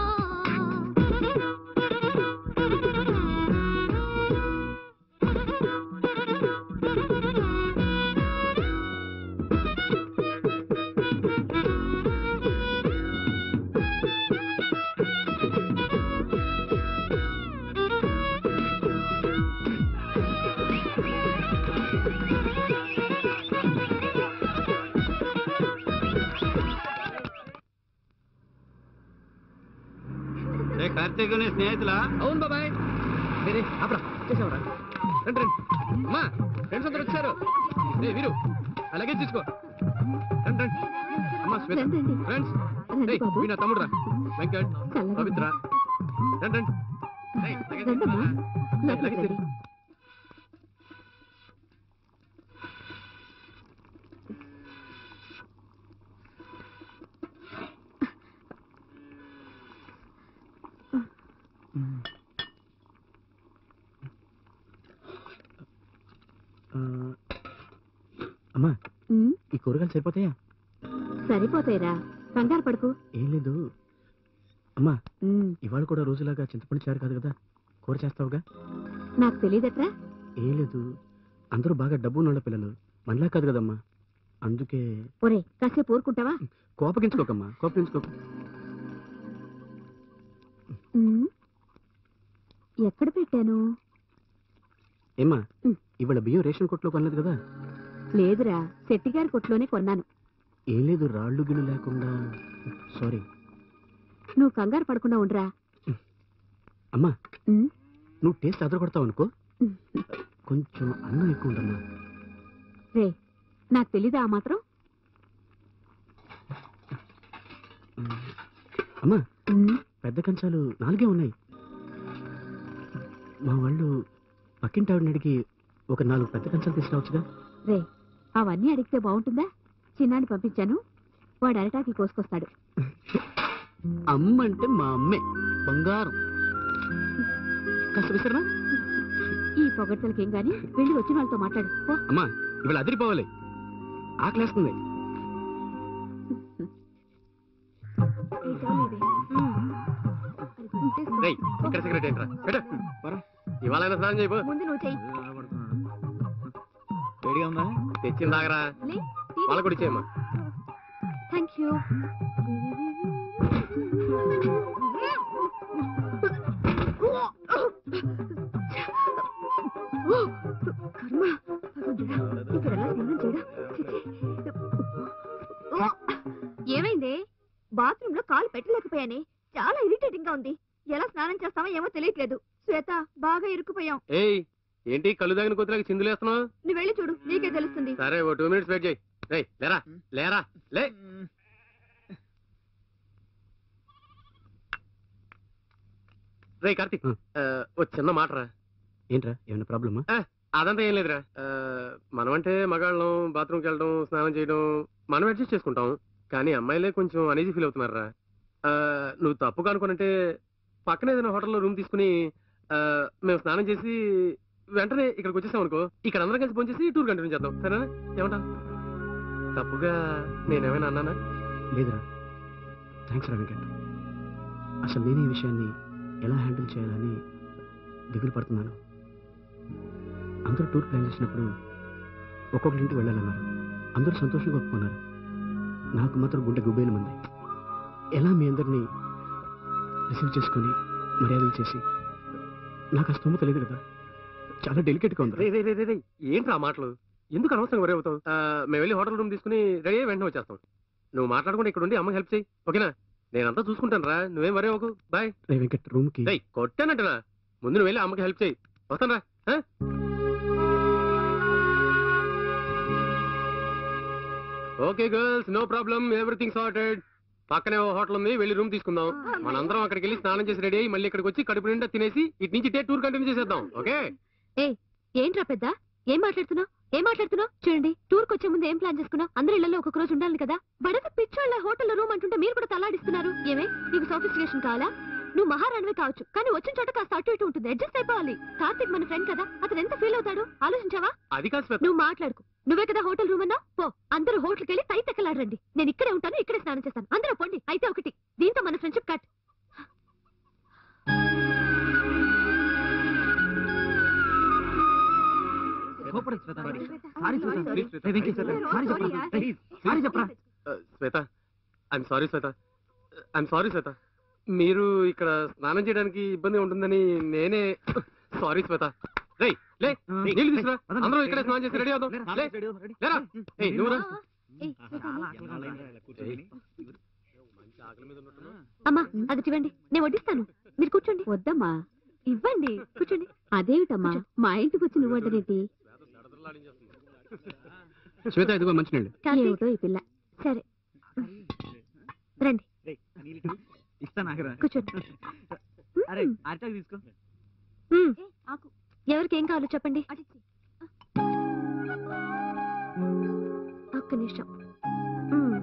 రే కార్తీక్ నీ స్నేహితులా అవును బాబాయ్ రే అప్పుడు చేసావరా రండి రండి అమ్మా ఫ్రెండ్స్ అందరూ వచ్చారు రే వీరు అలాగే తీసుకో రండి రండి అమ్మా శ్వేత రండి, రండి. ఫ్రెండ్స్ రండి రేయ్ బాబు. వీ నా తమ్ముడు రా వెంకట్ చల్లగా పవిత్ర రండి రండి రేయ్, లగేజ్ రండమ్మా తీసుకురా. లోపలికి లగేజ్ రండి. ఆ, అమ్మా ఉమ్, ఈ కూరగాయలు సరిపోతాయా సరిపోతాయిరా కంగారు పడుకు ఏం లేదు అమ్మా ఉమ్, ఇవాళ కూడా రోజులాగా చింతపండు చారు కాదు కదా కూర చేస్తావుగా నాకు తెలియదట్రా ఏం లేదు అందరూ బాగా డబ్బు ఉన్న పిల్లలు మనలా కాదు కదమ్మా అందుకే ఒరే కాసేపు ఊరుకుంటావా కోపగించుకోకమ్మా కోపగించుకోక ఉమ్, ఎక్కడ పెట్టాను ఏమ్మా ఉమ్. ఇవాళ బియ్యం రేషన్ కొట్లో కొనలేదు కదా లేదురా శెట్టిగారి కొట్లోనే కొన్నాను ఏం లేదు రాళ్ళు గిళ్ళు లేకుండా సారీ నువ్వు కంగారు పడకుండా ఉండరా అమ్మా ఉమ్. నువ్వు టేస్ట్ అదర కొడతావు అనుకో కొంచెం అన్నం ఎక్కువ ఉండమ్మా రే నాకు తెలీదా ఆ మాత్రం అమ్మా ఉమ్. పెద్ద కంచాలు నాలుగే ఉన్నాయి మా వాళ్ళు పక్కింటి ఆవిడని అడిగి ఒక నాలుగు పెద్ద కంచాలు తీసుకురావచ్చుగా రే అవన్నీ అడిగితే బాగుంటుందా చిన్నాన్ని పంపించాను వాడు అరటాకి కోసుకొస్తాడు అమ్మ అంటే మా అమ్మే బంగారం కాస్త విసరనా ఈ పొగడ్తలకేం గాని వెళ్ళి వచ్చిన వాళ్ళతో మాట్లాడు పో అమ్మా ఇవాళ అదిరిపోవాలి ఆకలేస్తుంది ఈ చాలు ఇది. ఉమ్. తీసుకో. రేయ్ ఇక్కడ సిగరెట్ ఏంట్రా పెట్టు. ఇవాళ స్నానం చేయబో ముందు నువ్వు చెయ్యి వేడిగా ఉందా తెచ్చింది తాగరా లే, వాళ్ళ కూడా ఇచ్చేయమ్మా థ్యాంక్ యూ కర్మ భగవంతుడా, ఇక్కడ ఎలా స్నానం చేయడం? ఛీ, ఛీ. ఏమైంది బాత్రూమ్ లో కాలు పెట్టలేకపోయానే చాలా ఇరిటేటింగ్ గా ఉంది ఎలా స్నానం చేస్తామో ఏమో తెలియట్లేదు శ్వేత బాగా ఇరుక్కుపోయాం ఏయ్ ఏంటి కళ్ళు దాగిన కొద్దిగా చిందులేస్తున్నావు నువ్వు వెళ్ళి చూడు నీకే తెలుస్తుంది సరే ఓ టూ మినిట్స్ వెయిట్ చేయి రేయ్ లేరా లేరా లే రే కార్తీక్ హ్మ్. ఆ, ఓ చిన్న మాట రా ఏంట్రా ఏమైనా ప్రాబ్లమా అదంతా ఏం లేదురా ఆ, మనం అంటే మగాళ్ళం బాత్రూమ్కి వెళ్ళడం స్నానం చేయడం మనం అడ్జస్ట్ చేసుకుంటాం కానీ అమ్మాయిలే కొంచెం అనీజీ ఫీల్ అవుతున్నారా ఆ, నువ్వు తప్పు అనుకునంటే పక్కన ఏదైనా హోటల్లో రూమ్ తీసుకుని ఆ, మేము స్నానం చేసి వెంటనే ఇక్కడికి వచ్చేసాం అనుకో ఇక్కడ అందరం కలిసి ఫోన్ చేసి టూర్ కంటిన్యూ చేద్దాం సరేనా ఏమంటా తప్పుగా నేనేమైనా అన్నానా లేదురా థ్యాంక్స్ రా వెంకట్ అసలు నేను ఈ విషయాన్ని ఎలా హ్యాండిల్ చేయాలని దిగులు పడుతున్నాను అందరూ టూర్ ప్లాన్ చేసినప్పుడు ఒక్కొక్కరి ఇంటికి వెళ్ళాలన్నారు అందరూ సంతోషంగా ఒప్పుకున్నారు నాకు మాత్రం గుండె గుబేలు మంది ఎలా మీ అందరినీ రిసీవ్ చేసుకొని మర్యాదలు చేసి నాకు ఆ స్తోమత లేదు కదా చాలా డెలికేట్గా ఉంది రే రే రే రే రే ఏంట్రా ఆ మాటలు ఎందుకు అనవసరంగా వరే అవుతావు ఆ, మేము వెళ్ళి హోటల్ రూమ్ తీసుకుని రెడీ అయ్యి వెంటనే వచ్చేస్తాం నువ్వు మాట్లాడకుండా ఇక్కడ ఉండి అమ్మకి హెల్ప్ చేయి ఓకేనా నేనంతా చూసుకుంటాను రా నువ్వేం వరే ఒక బాయ్ రే వెంకట్ రూమ్కి రేయ్ కొట్టానంటనా ముందు నువ్వు వెళ్ళి అమ్మకి హెల్ప్ చేయి వస్తాను రా okay girls no problem everything sorted పక్కనే ఓ హోటల్ ఉంది వెళ్ళి రూమ్ తీసుకుందాం మనందరం అక్కడికి వెళ్ళి స్నానం చేసి రెడీ అయ్యి మళ్ళీ ఇక్కడికి వచ్చి కడుపు నిండా తినేసి ఇటు నుంచి ఇటే టూర్ కంటిన్యూ చేసేద్దాం ఓకే ఏంట్రా పెద్ద ఏం మాట్లాడుతున్నావు ఏం మాట్లాడుతున్నావు చూడండి టూర్ వచ్చే ముందు ఏం ప్లాన్ చేసుకున్నావు అందరూ ఇళ్లలో ఒక్కొక్క రోజు ఉండాలి కదా బడక పిచ్చోళ్ళ హోటల్లో రూమ్ అంటుంటే మీరు కూడా తలాడిస్తున్నారు ఏమే నీకు సోఫిస్టికేషన్ కావాలా నువ్వు మహారాణివే కావచ్చు కానీ వచ్చిన చోట కాస్త అటు ఇటు ఉంటుంది అడ్జస్ట్ అయిపోవాలి కార్తిక్ మన ఫ్రెండ్ కదా అతను ఎంత ఫీల్ అవుతాడు ఆలోచించావా అది కాదు శ్వేత నువ్వు మాట్లాడుకు నువ్వే కదా హోటల్ రూమ్ అన్నా పో అందరూ హోటల్కి వెళ్ళి తై తెక్కలాడండి నేను ఇక్కడే ఉంటాను ఇక్కడే స్నానం చేస్తాను అందరూ పొండి అయితే ఒకటి దీంతో మన ఫ్రెండ్షిప్ కట్ కోపడు శ్వేత సారీ శ్వేత రే వెంకీ సారీ చెప్పరా ప్లీజ్ సారీ చెప్పరా Uh, Shweta I'm sorry Shweta I'm sorry Shweta మీరు ఇక్కడ స్నానం చేయడానికి ఇబ్బంది ఉంటుందని నేనే సారీ శ్వేత రే లే నీళ్ళు తీసుకురా అందరం ఇక్కడే స్నానం చేసి రెడీ అవుదాం లే లేరా ఏయ్ నువ్వురా అమ్మా అది ఇవ్వండి నేను వడ్డిస్తాను మీరు కూర్చోండి వద్దమ్మా ఇవ్వండి కూర్చోండి అదేమిటమ్మా మా ఇంటికి వచ్చి నువ్వు వడ్డనేటి శ్వేత ఇదిగో మంచినీళ్ళు ఏమిటో ఈ పిల్ల సరే రండి ఇస్తా నాకురా కూర్చోండి అరే అరటాకు తీసుకో మ్మ్. ఎవరికి ఏం కావాలో చెప్పండి ఒక్క నిమిషం మ్మ్.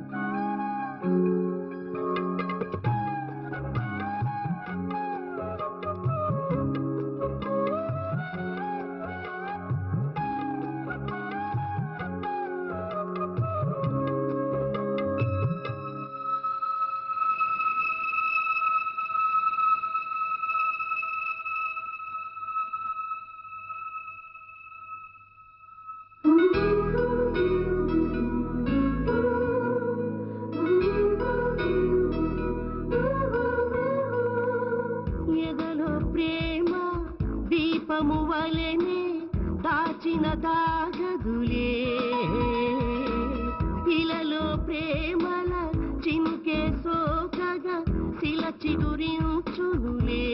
ఎదలో ప్రేమ దీపము వలెనే దాచిన దాగదులే ఇలలో ప్రేమల చినుకే సోకగా శిల చిగురించునులే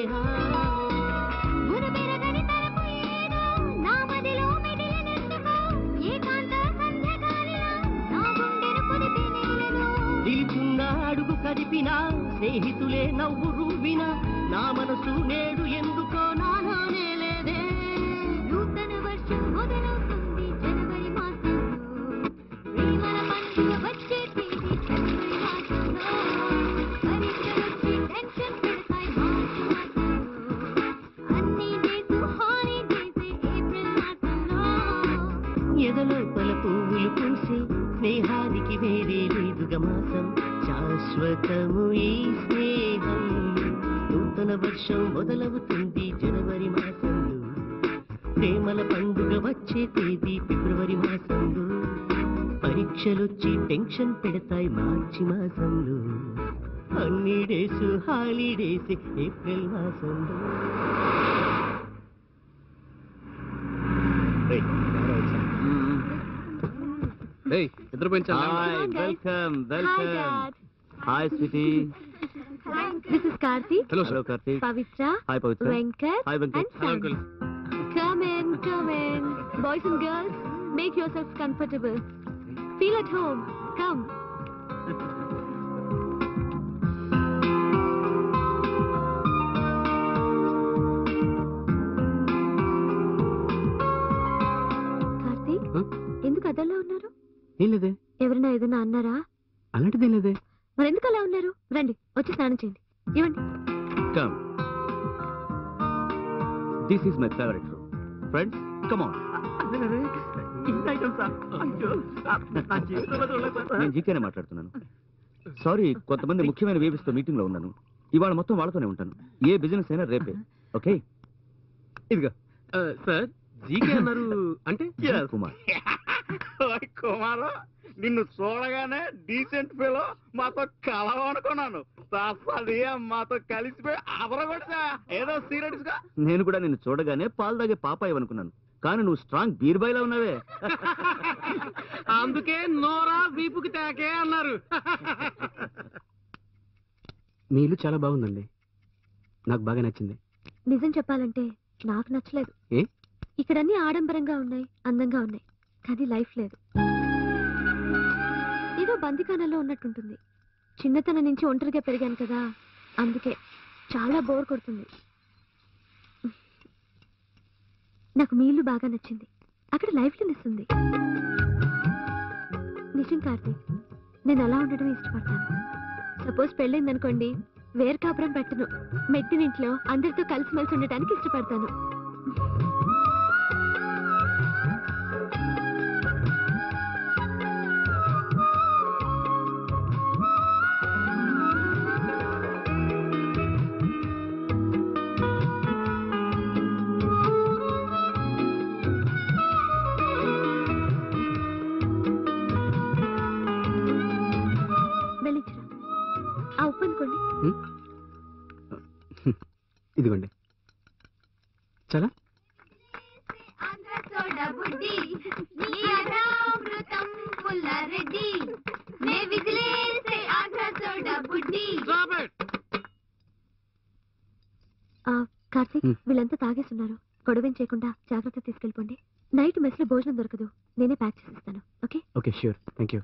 గురుబెరగని తలపు ఏదో నా మదిలో మెదిలినెందుకో ఏకాంత సంధ్యకాలిలా నా గుండెను కుదిపే నేలను నిలుచున్న అడుగు కదిపినా స్నేహితులే నవ్వు రువ్వినా నా మనసు నేడు ఎందుకో నాలోనే లేదే నూతన వర్షం మొదలవుతుంది జనవరి మాసంలో ప్రేమల పండుగ వచ్చే తేదీ ఫిబ్రవరి మాసంలో పరీక్షలొచ్చి టెన్షన్ పెడతాయి మార్చి మాసంలో అన్ని డేస్ హాలిడేస్ ఏప్రిల్ మాసంలో ఎదలోపల పువ్వులు పూసి స్నేహానికి వేరే లేదుగా మాసం శాశ్వతము ఈ స్నేహం నూతన వర్షం మొదలవుతుంది జనవరి మాసంలో ప్రేమల పండుగ వచ్చే తేదీ ఫిబ్రవరి మాసంలో పరీక్షలొచ్చి టెన్షన్ పెడతాయి మార్చి మాసంలో అన్ని డేస్ హాలిడేస్ ఏప్రిల్ మాసంలో ఏయ్ నిద్రపోయించా hi Come on, guys. Welcome Hi, welcome Dad. Hi sweetie This is Karthik, hello hello Karthik Pavitra, hi Pavitra Venkat, hi and Venkat Sam. Come in, come in. Boys and girls, make yourselves comfortable. Feel at home. Come. Karthik Huh? ఎందుకు అదల్లా ఉన్నారు ఏం లేదే ఎవరైనా ఏదైనా అన్నారా అలాంటిదేం లేదే మరి ఎందుకు అలా ఉన్నారు రండి వచ్చి స్నానం చేయండి ఇవ్వండి come this is my favourite room friends come on నేను జీకేనే మాట్లాడుతున్నాను సారీ కొంతమంది ముఖ్యమైన వేవిస్తో మీటింగ్ లో ఉన్నాను ఇవాళ మొత్తం వాళ్ళతోనే ఉంటాను ఏ బిజినెస్ అయినా రేపే ఓకే ఇదిగా సార్ జీకే అన్నారు అంటే కుమార్ కుమారు నిన్ను చూడగానే డీసెంట్ ఫీలో మాతో కలవనుకున్నాను అసలు మాతో కలిసిపోయి అదరగొట్టా ఏదో సీరియస్ గా నేను కూడా నిన్ను చూడగానే పాలు తాగే పాపాయి అనుకున్నాను కానీ నువ్వు స్ట్రాంగ్ బీర్ బాయ్లా ఉన్నావే అందుకే నోరా వీపుకి తాకే అన్నారు మీ ఇల్లు చాలా బాగుందండి నాకు బాగా నచ్చింది నిజం చెప్పాలంటే నాకు నచ్చలేదు ఏ? ఇక్కడ అన్ని ఆడంబరంగా ఉన్నాయి అందంగా ఉన్నాయి కానీ లైఫ్ లేదు ఏదో బందికానంలో ఉన్నట్టుంటుంది చిన్నతనం నుంచి ఒంటరిగా పెరిగాను కదా అందుకే చాలా బోర్ కొడుతుంది నాకు మీ ఇల్లు బాగా నచ్చింది అక్కడ లైఫ్ ఇస్తుంది నిజం కార్తీక్ నేను అలా ఉండడమే ఇష్టపడతాను సపోజ్ పెళ్ళిందనుకోండి వేరు కాపురం పెట్టను మెట్టినింట్లో అందరితో కలిసిమెలిసి ఉండటానికి ఇష్టపడతాను వెళ్ళిచ్చురా ఆ ఉప్పు అనుకోండి ఇదిగోండి చాలా ఆ, కార్తీక్ హ్మ్. వీళ్ళంతా తాగేస్తున్నారు గొడవేం చేయకుండా జాగ్రత్త తీసుకెళ్ళిపోండి నైట్ మెస్ లో భోజనం దొరకదు నేనే ప్యాక్ చేసి ఇస్తాను okay okay sure thank you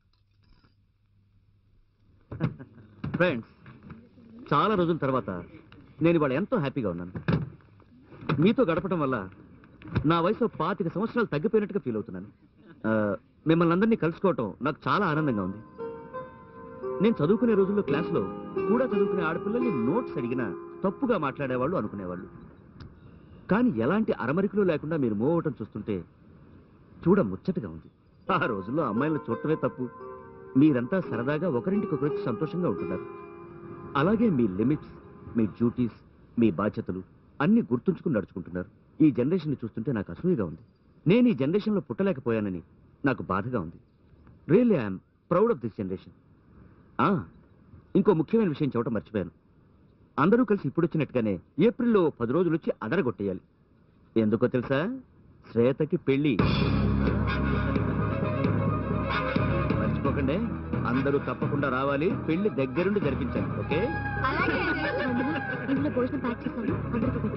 friends చాలా రోజుల తర్వాత నేను ఇవాళ ఎంతో హ్యాపీగా ఉన్నాను మీతో గడపడం వల్ల నా వయసు పాతిక సంవత్సరాలు తగ్గిపోయినట్టుగా ఫీల్ అవుతున్నాను ఆ, మిమ్మల్ని అందరినీ కలుసుకోవటం నాకు చాలా ఆనందంగా ఉంది నేను చదువుకునే రోజుల్లో క్లాస్లో కూడా చదువుకునే ఆడపిల్లల్ని నోట్స్ అడిగినా తప్పుగా మాట్లాడేవాళ్ళు అనుకునేవాళ్ళు కానీ ఎలాంటి అరమరికలు లేకుండా మీరు మూవ్ అవటం చూస్తుంటే చూడ ముచ్చటగా ఉంది ఆ రోజుల్లో అమ్మాయిలను చూడటమే తప్పు మీరంతా సరదాగా ఒకరింటికి ఒకరు సంతోషంగా ఉంటున్నారు అలాగే మీ లిమిట్స్ మీ డ్యూటీస్ మీ బాధ్యతలు అన్ని గుర్తుంచుకుని నడుచుకుంటున్నారు ఈ జనరేషన్ చూస్తుంటే నాకు అసూయగా ఉంది నేను ఈ జనరేషన్లో పుట్టలేకపోయానని నాకు బాధగా ఉంది really I'm proud of this generation ఇంకో ముఖ్యమైన విషయం చెప్పడం మర్చిపోయాను అందరూ కలిసి ఇప్పుడు వచ్చినట్టుగానే ఏప్రిల్లో పది రోజులు వచ్చి అదరగొట్టేయాలి ఎందుకో తెలుసా శ్వేతకి పెళ్ళి మర్చిపోయాను మర్చిపోకండి అందరూ తప్పకుండా రావాలి పెళ్లి దగ్గరుండి జరిపించాలి ఓకే నందిని, ఇంట్లో భోజనం ప్యాక్ చేశాను అందరికీ పెట్టు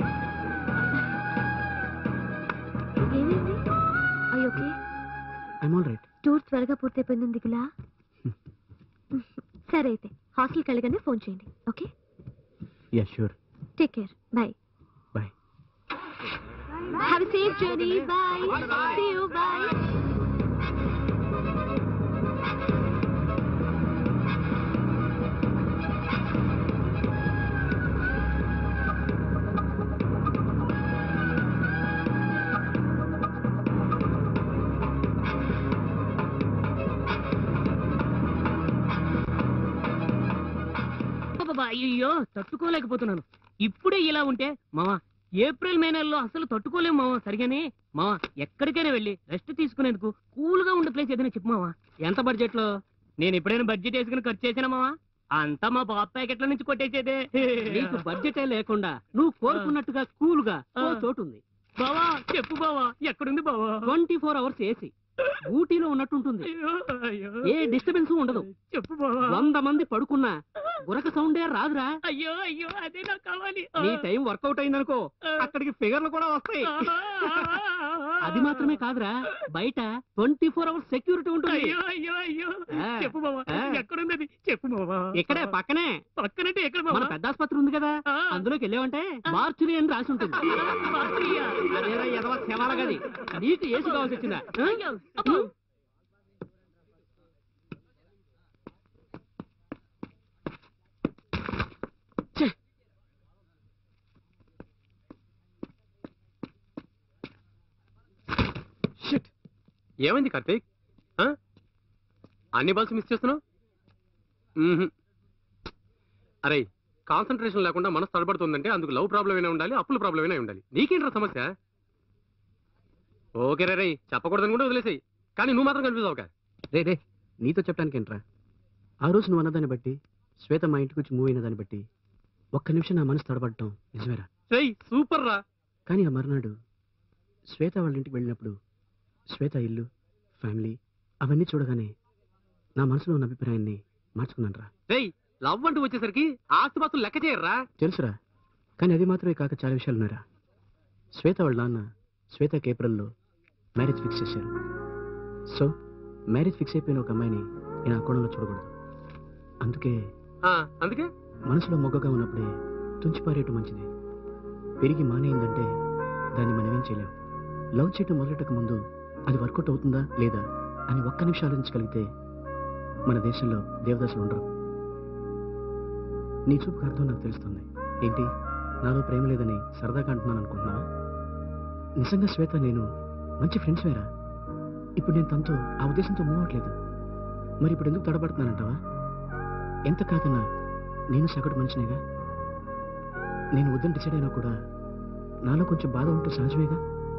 ఏమైంది అయ్యి okay I'm all right tour త్వరగా పూర్తయిపోయింది దిగులా సరే అయితే హాస్టల్కి వెళ్ళగానే ఫోన్ చేయండి okay yeah sure take care bye bye have a safe journey bye see you bye అబ్బబ్బా, అయ్యో తట్టుకోలేకపోతున్నాను ఇప్పుడే ఇలా ఉంటే మావా ఏప్రిల్ మే నెలలో అసలు తట్టుకోలేము మావా సరిగానే మావా ఎక్కడికైనా వెళ్ళి రెస్ట్ తీసుకునేందుకు కూల్ గా ఉండే ప్లేస్ ఏదైనా చెప్పు మావా ఎంత బడ్జెట్ లో నేను ఎప్పుడైనా బడ్జెట్ వేసుకుని ఖర్చు చేసానా మావా అంతా మా బాబు ప్యాకెట్ల నుంచి కొట్టేసేదే నీకు బడ్జెటే లేకుండా నువ్వు కోరుకున్నట్టుగా కూల్ గా ఓ చోటు ఉంది బావా చెప్పు బావా ఎక్కడుంది బావా ట్వంటీ ఫోర్ అవర్స్ ఏసీ ఊటీలో ఉన్నట్టుంటుంది అయ్యో, అయ్యో. ఏ డిస్టర్బెన్స్ ఉండదు చెప్పు బావా వంద మంది పడుకున్నా గురక సౌండే రాదురా అయ్యో అయ్యో అదే నాకు కావాలి నీ టైం వర్కౌట్ అయిందనుకో అక్కడికి ఫిగర్లు కూడా వస్తాయి అది మాత్రమే కాదురా బయట ట్వంటీ ఫోర్ అవర్స్ సెక్యూరిటీ ఉంటుంది అయ్యో అయ్యో అయ్యో ఆ, చెప్పు బావా ఆ. ఎక్కడుంది అది చెప్పు బావా ఇక్కడే పక్కనే పక్కనంటే ఎక్కడ మన బావా పెద్ద ఆసుపత్రి ఉంది కదా ఆ. అందులోకి వెళ్ళావంటే మార్చురి అని రాసి ఉంటుంది మాస్టరియా? అదేరా ఎదవ శవాల గది నీకు ఏసు కావాల్సి వచ్చిందా ఆ? అయ్యో, అబ్బో. షిట్ ఏమైంది కార్తీక్ ఆ? అన్ని బల్స్ మిస్ చేస్తున్నావు మ్మ్హ్. అరే కాన్సన్ట్రేషన్ లేకుండా మనసు తడబడుతుందంటే అందుకు లవ్ ప్రాబ్లం అయినా ఉండాలి అప్పుల ప్రాబ్లం అయినా ఉండాలి నీకేంట్రా సమస్య ఓకే రే రే చెప్పకూడదని కూడా వదిలేసాయి కానీ నువ్వు మాత్రం కన్ఫ్యూజ్ అవక రే రే నీతో చెప్పడానికి ఏంట్రా ఆ రోజు నువ్వు అన్నదాన్ని బట్టి శ్వేత మా ఇంటికి వచ్చి మూవ్ అయిన దాన్ని బట్టి ఒక్క నిమిషం నా మనసు తడబడటం నిజమేరా సూపర్ రా కానీ ఆ మర్నాడు శ్వేత వాళ్ళ ఇంటికి వెళ్ళినప్పుడు శ్వేత ఇల్లు ఫ్యామిలీ అవన్నీ చూడగానే నా మనసులో ఉన్న అభిప్రాయాన్ని మార్చుకున్నాను రా లవ్ అంటూ వచ్చేసరికి ఆస్తిపాస్తులు లెక్క చేయర్రా తెలుసురా కానీ అది మాత్రమే కాక చాలా విషయాలు ఉన్నారా శ్వేత వాళ్ళ నాన్న శ్వేతకి ఏప్రిల్లో మ్యారేజ్ ఫిక్స్ చేశారు సో మ్యారేజ్ ఫిక్స్ అయిపోయిన ఒక అమ్మాయిని నేను ఆ కోణంలో చూడకూడదు అందుకే అందుకే మనసులో మొగ్గగా ఉన్నప్పుడే తుంచిపారేయటం మంచిది పెరిగి మానేయిందంటే దాన్ని మనం ఏం చేయలేం లవ్ చేయటం మొదలెట్టక ముందు అది వర్కౌట్ అవుతుందా లేదా అని ఒక్క నిమిషం ఆలోచించగలిగితే మన దేశంలో దేవదాసులు ఉండరు నీ చూపుకు అర్థం నాకు తెలుస్తుంది ఏంటి నాలో ప్రేమ లేదని సరదాగా అంటున్నాను అనుకుంటున్నావా నిజంగా శ్వేత నేను మంచి ఫ్రెండ్స్ వేరా ఇప్పుడు నేను తనతో ఆ ఉద్దేశంతో మూవ్ అవ్వట్లేదు మరి ఇప్పుడు ఎందుకు తడబడుతున్నానంటావా ఎంత కాదన్నా నేను సగటు మనిషినేగా నేను వద్దని డిసైడ్ అయినా కూడా నాలో కొంచెం బాధ ఉంటూ సహజమేగా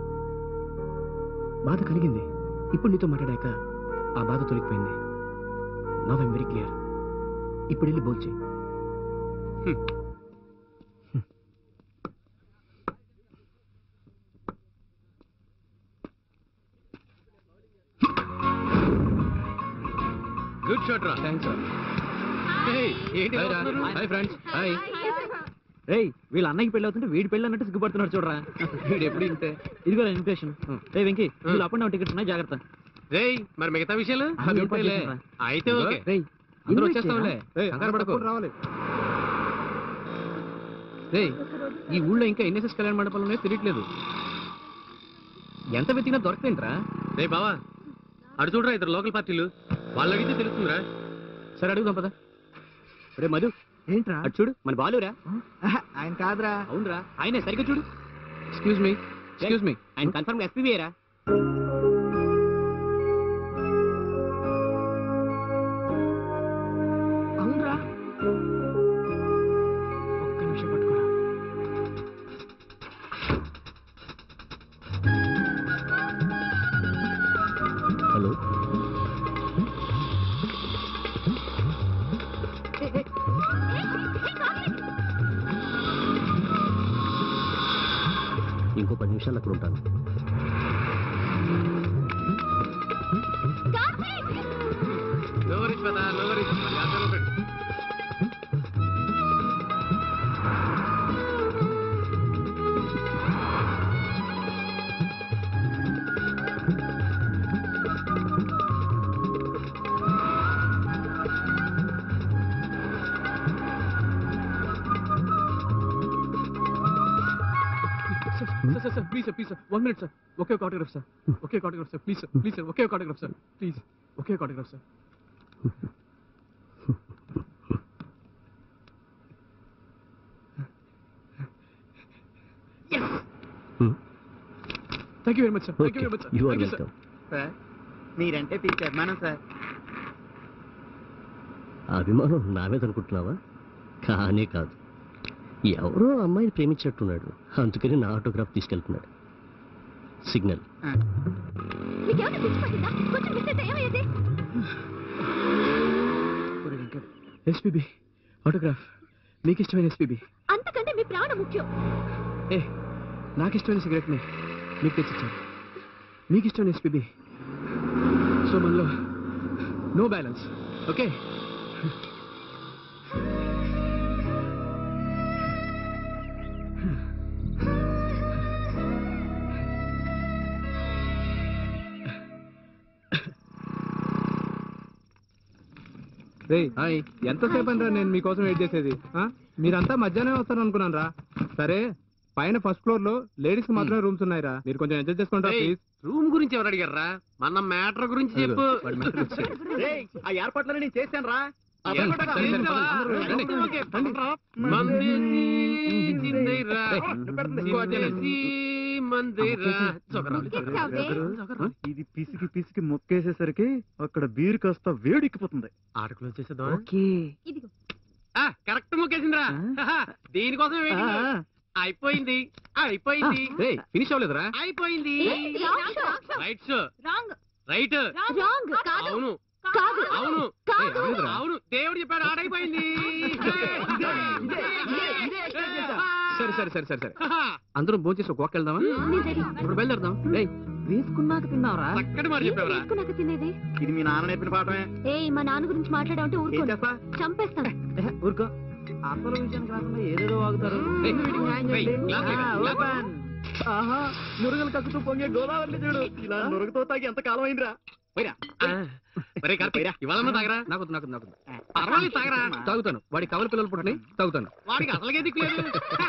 బాధ కలిగింది ఇప్పుడు నీతో మాట్లాడాక ఆ బాధ తొలగిపోయింది నవ్ ఐమ్ వెరీ క్లియర్ ఇప్పుడు వెళ్ళి బోల్చి గుడ్ షాట్ రా థ్యాంక్స్ హాయ్ ఫ్రెండ్స్ హాయ్ రేయ్ వీళ్ళ అన్నకి పెళ్లి అవుతుంటే వీడి పెళ్లి అన్నట్టు సిగ్గుపడుతున్నాడు చూడరా వీడు ఎప్పుడు ఇంతే ఇదిగో ఇన్విటేషన్ రే వెంకీ వీళ్ళు అప్ అండ్ డౌన్ టికెట్స్ ఉన్నాయి జాగ్రత్త రేయ్ మరి మిగతా విషయాలు అవి ఉంటాయిలే. అయితే ఓకే రేయ్ అందరూ invite వచ్చేస్తాంలే చేయరా? కంగారు పడకు రావాలి రేయ్ ఈ ఊళ్ళో ఇంకా ఎన్ఎస్ఎస్ కళ్యాణ మండపాలు ఉన్నాయో తెలియట్లేదు ఎంత వెతికినా దొరకదేంట్రా రే బావా అడు చూడరా ఇద్దరు లోకల్ పార్టీలు వాళ్ళు అడిగితే తెలుస్తుందిరా సరే అడుగుదాం పద రే మధు ఏంట్రా అటు చూడు మన బాలురా ఆయన కాదురా అవునరా ఆయనే సరిగ్గా చూడు ఎక్స్క్యూజ్ మీ ఎక్స్క్యూజ్ మీ ఆయన కన్ఫర్మ్ ఎస్పీవీరా అవునరా ఒక్క నిమిషం పట్టుకోరా హలో ఇంకో పది నిమిషాలు అక్కడ ఉంటాను పెద్ద నోరు sir sir sir please sir please sir one minute sir ఒకే ఒక ఆటోగ్రాఫ్ సార్ ఒకే ఒక autograph sir please sir please sir ఒకే ఒక ఆటోగ్రాఫ్ సార్ ప్లీజ్ ఒకే ఒక autograph sir thank you very much sir thank you very much sir you are thank you sir welcome sir మీరంటే పిచ్చి అభిమానం సార్ అభిమానం నా మీద అనుకుంటున్నావా కానే కాదు ఎవరో అమ్మాయిని ప్రేమించినట్టున్నాడు అందుకని నా ఆటోగ్రాఫ్ తీసుకెళ్తున్నాడు సిగ్నల్ నీకేమైనా పిచ్చి పట్టిందా కొంచెం మిస్ అయితే ఏమయ్యేది ఎస్పీబీ ఆటోగ్రాఫ్ మీకు ఇష్టమైన ఎస్పీబీ అంతకంటే మీ ప్రాణం ముఖ్యం ఏ నాకు ఇష్టమైన సిగరెట్ని మీకు తెచ్చిచ్చాను మీకు ఇష్టమైన ఎస్పీబీ సో మనలో నో బ్యాలెన్స్ ఓకే రే హాయ్ ఎంతసేపు అంటారా నేను మీకోసం వెయిట్ చేసేది ఆ? మీరంతా మధ్యాహ్నం వస్తారు అనుకున్నాను రా సరే పైన ఫస్ట్ ఫ్లోర్ లో లేడీస్ కి మాత్రమే రూమ్స్ ఉన్నాయిరా మీరు కొంచెం ఎంజాయ్ చేసుకుంటారా ప్లీజ్ రూమ్ గురించి ఎవరు అడిగారా మన మ్యాటర్ గురించి చెప్పు వాడి మ్యాటర్ వచ్చాడు. ఆ ఏర్పాట్లను నేను చేశాను రా సరే, సరే, సరే, అందరూ రండి. ఓకే, మందిరి చిందైరా, చిందేసి మందిరా. ఇది పిసికి పిసికి మొక్కేసేసరికి అక్కడ బీరు కాస్త వేడెక్కిపోతుంది ఆటకులు వచ్చేసేద్దాం ఇదిగో కరెక్ట్ మొక్కేసిందిరా దీనికోసం వెయిటింగ్ అయిపోయింది అయిపోయింది రేయ్ ఫినిష్ అవ్వలేదురా అయిపోయింది wrong right show wrong right wrong కాదు అవును కాదు అవును ఏయ్, అవ్వలేదురా? అవును దేవుడు చెప్పాడు ఆడైపోయింది సరే సరే సరే సరే సరే అందరం భోంచేసి ఒక వాక్ వెళ్దామా నేను రెడీ ఇప్పుడు బయలుదేరదాం రేయ్ వేసుకున్నాక తిన్నావరా చక్కటి మాట చెప్పావురా తీసుకున్నాక తినేది ఇది మీ నాన్న నేర్పిన పాఠమే ఏయ్ మా నాన్న గురించి మాట్లాడామంటే ఏం ఊరుకోను చేస్తా చంపేస్తాను ఊరుకో అసలు విషయానికి రాకుండా ఏదేదో వాగుతారు ఏయ్, ఏయ్, గ్లాస్ ఇవ్వు, గ్లాస్ ఇవ్వు. ఆహా నురగలు కక్కుతూ పొంగే గోదావరి చూడు ఇలా నురగతో తాగి ఎంత కాలం అయిందిరా పోయిరా ఒరే కార్తీక్ ఇవాళ తాగరా నాకు నాకు నాకు పర్వాలేదు తాగరా తాగుతాను వాడి కవల పిల్లలు పుట్టినాయి తాగుతాను వాడికి అసలుగే దిక్కులేదు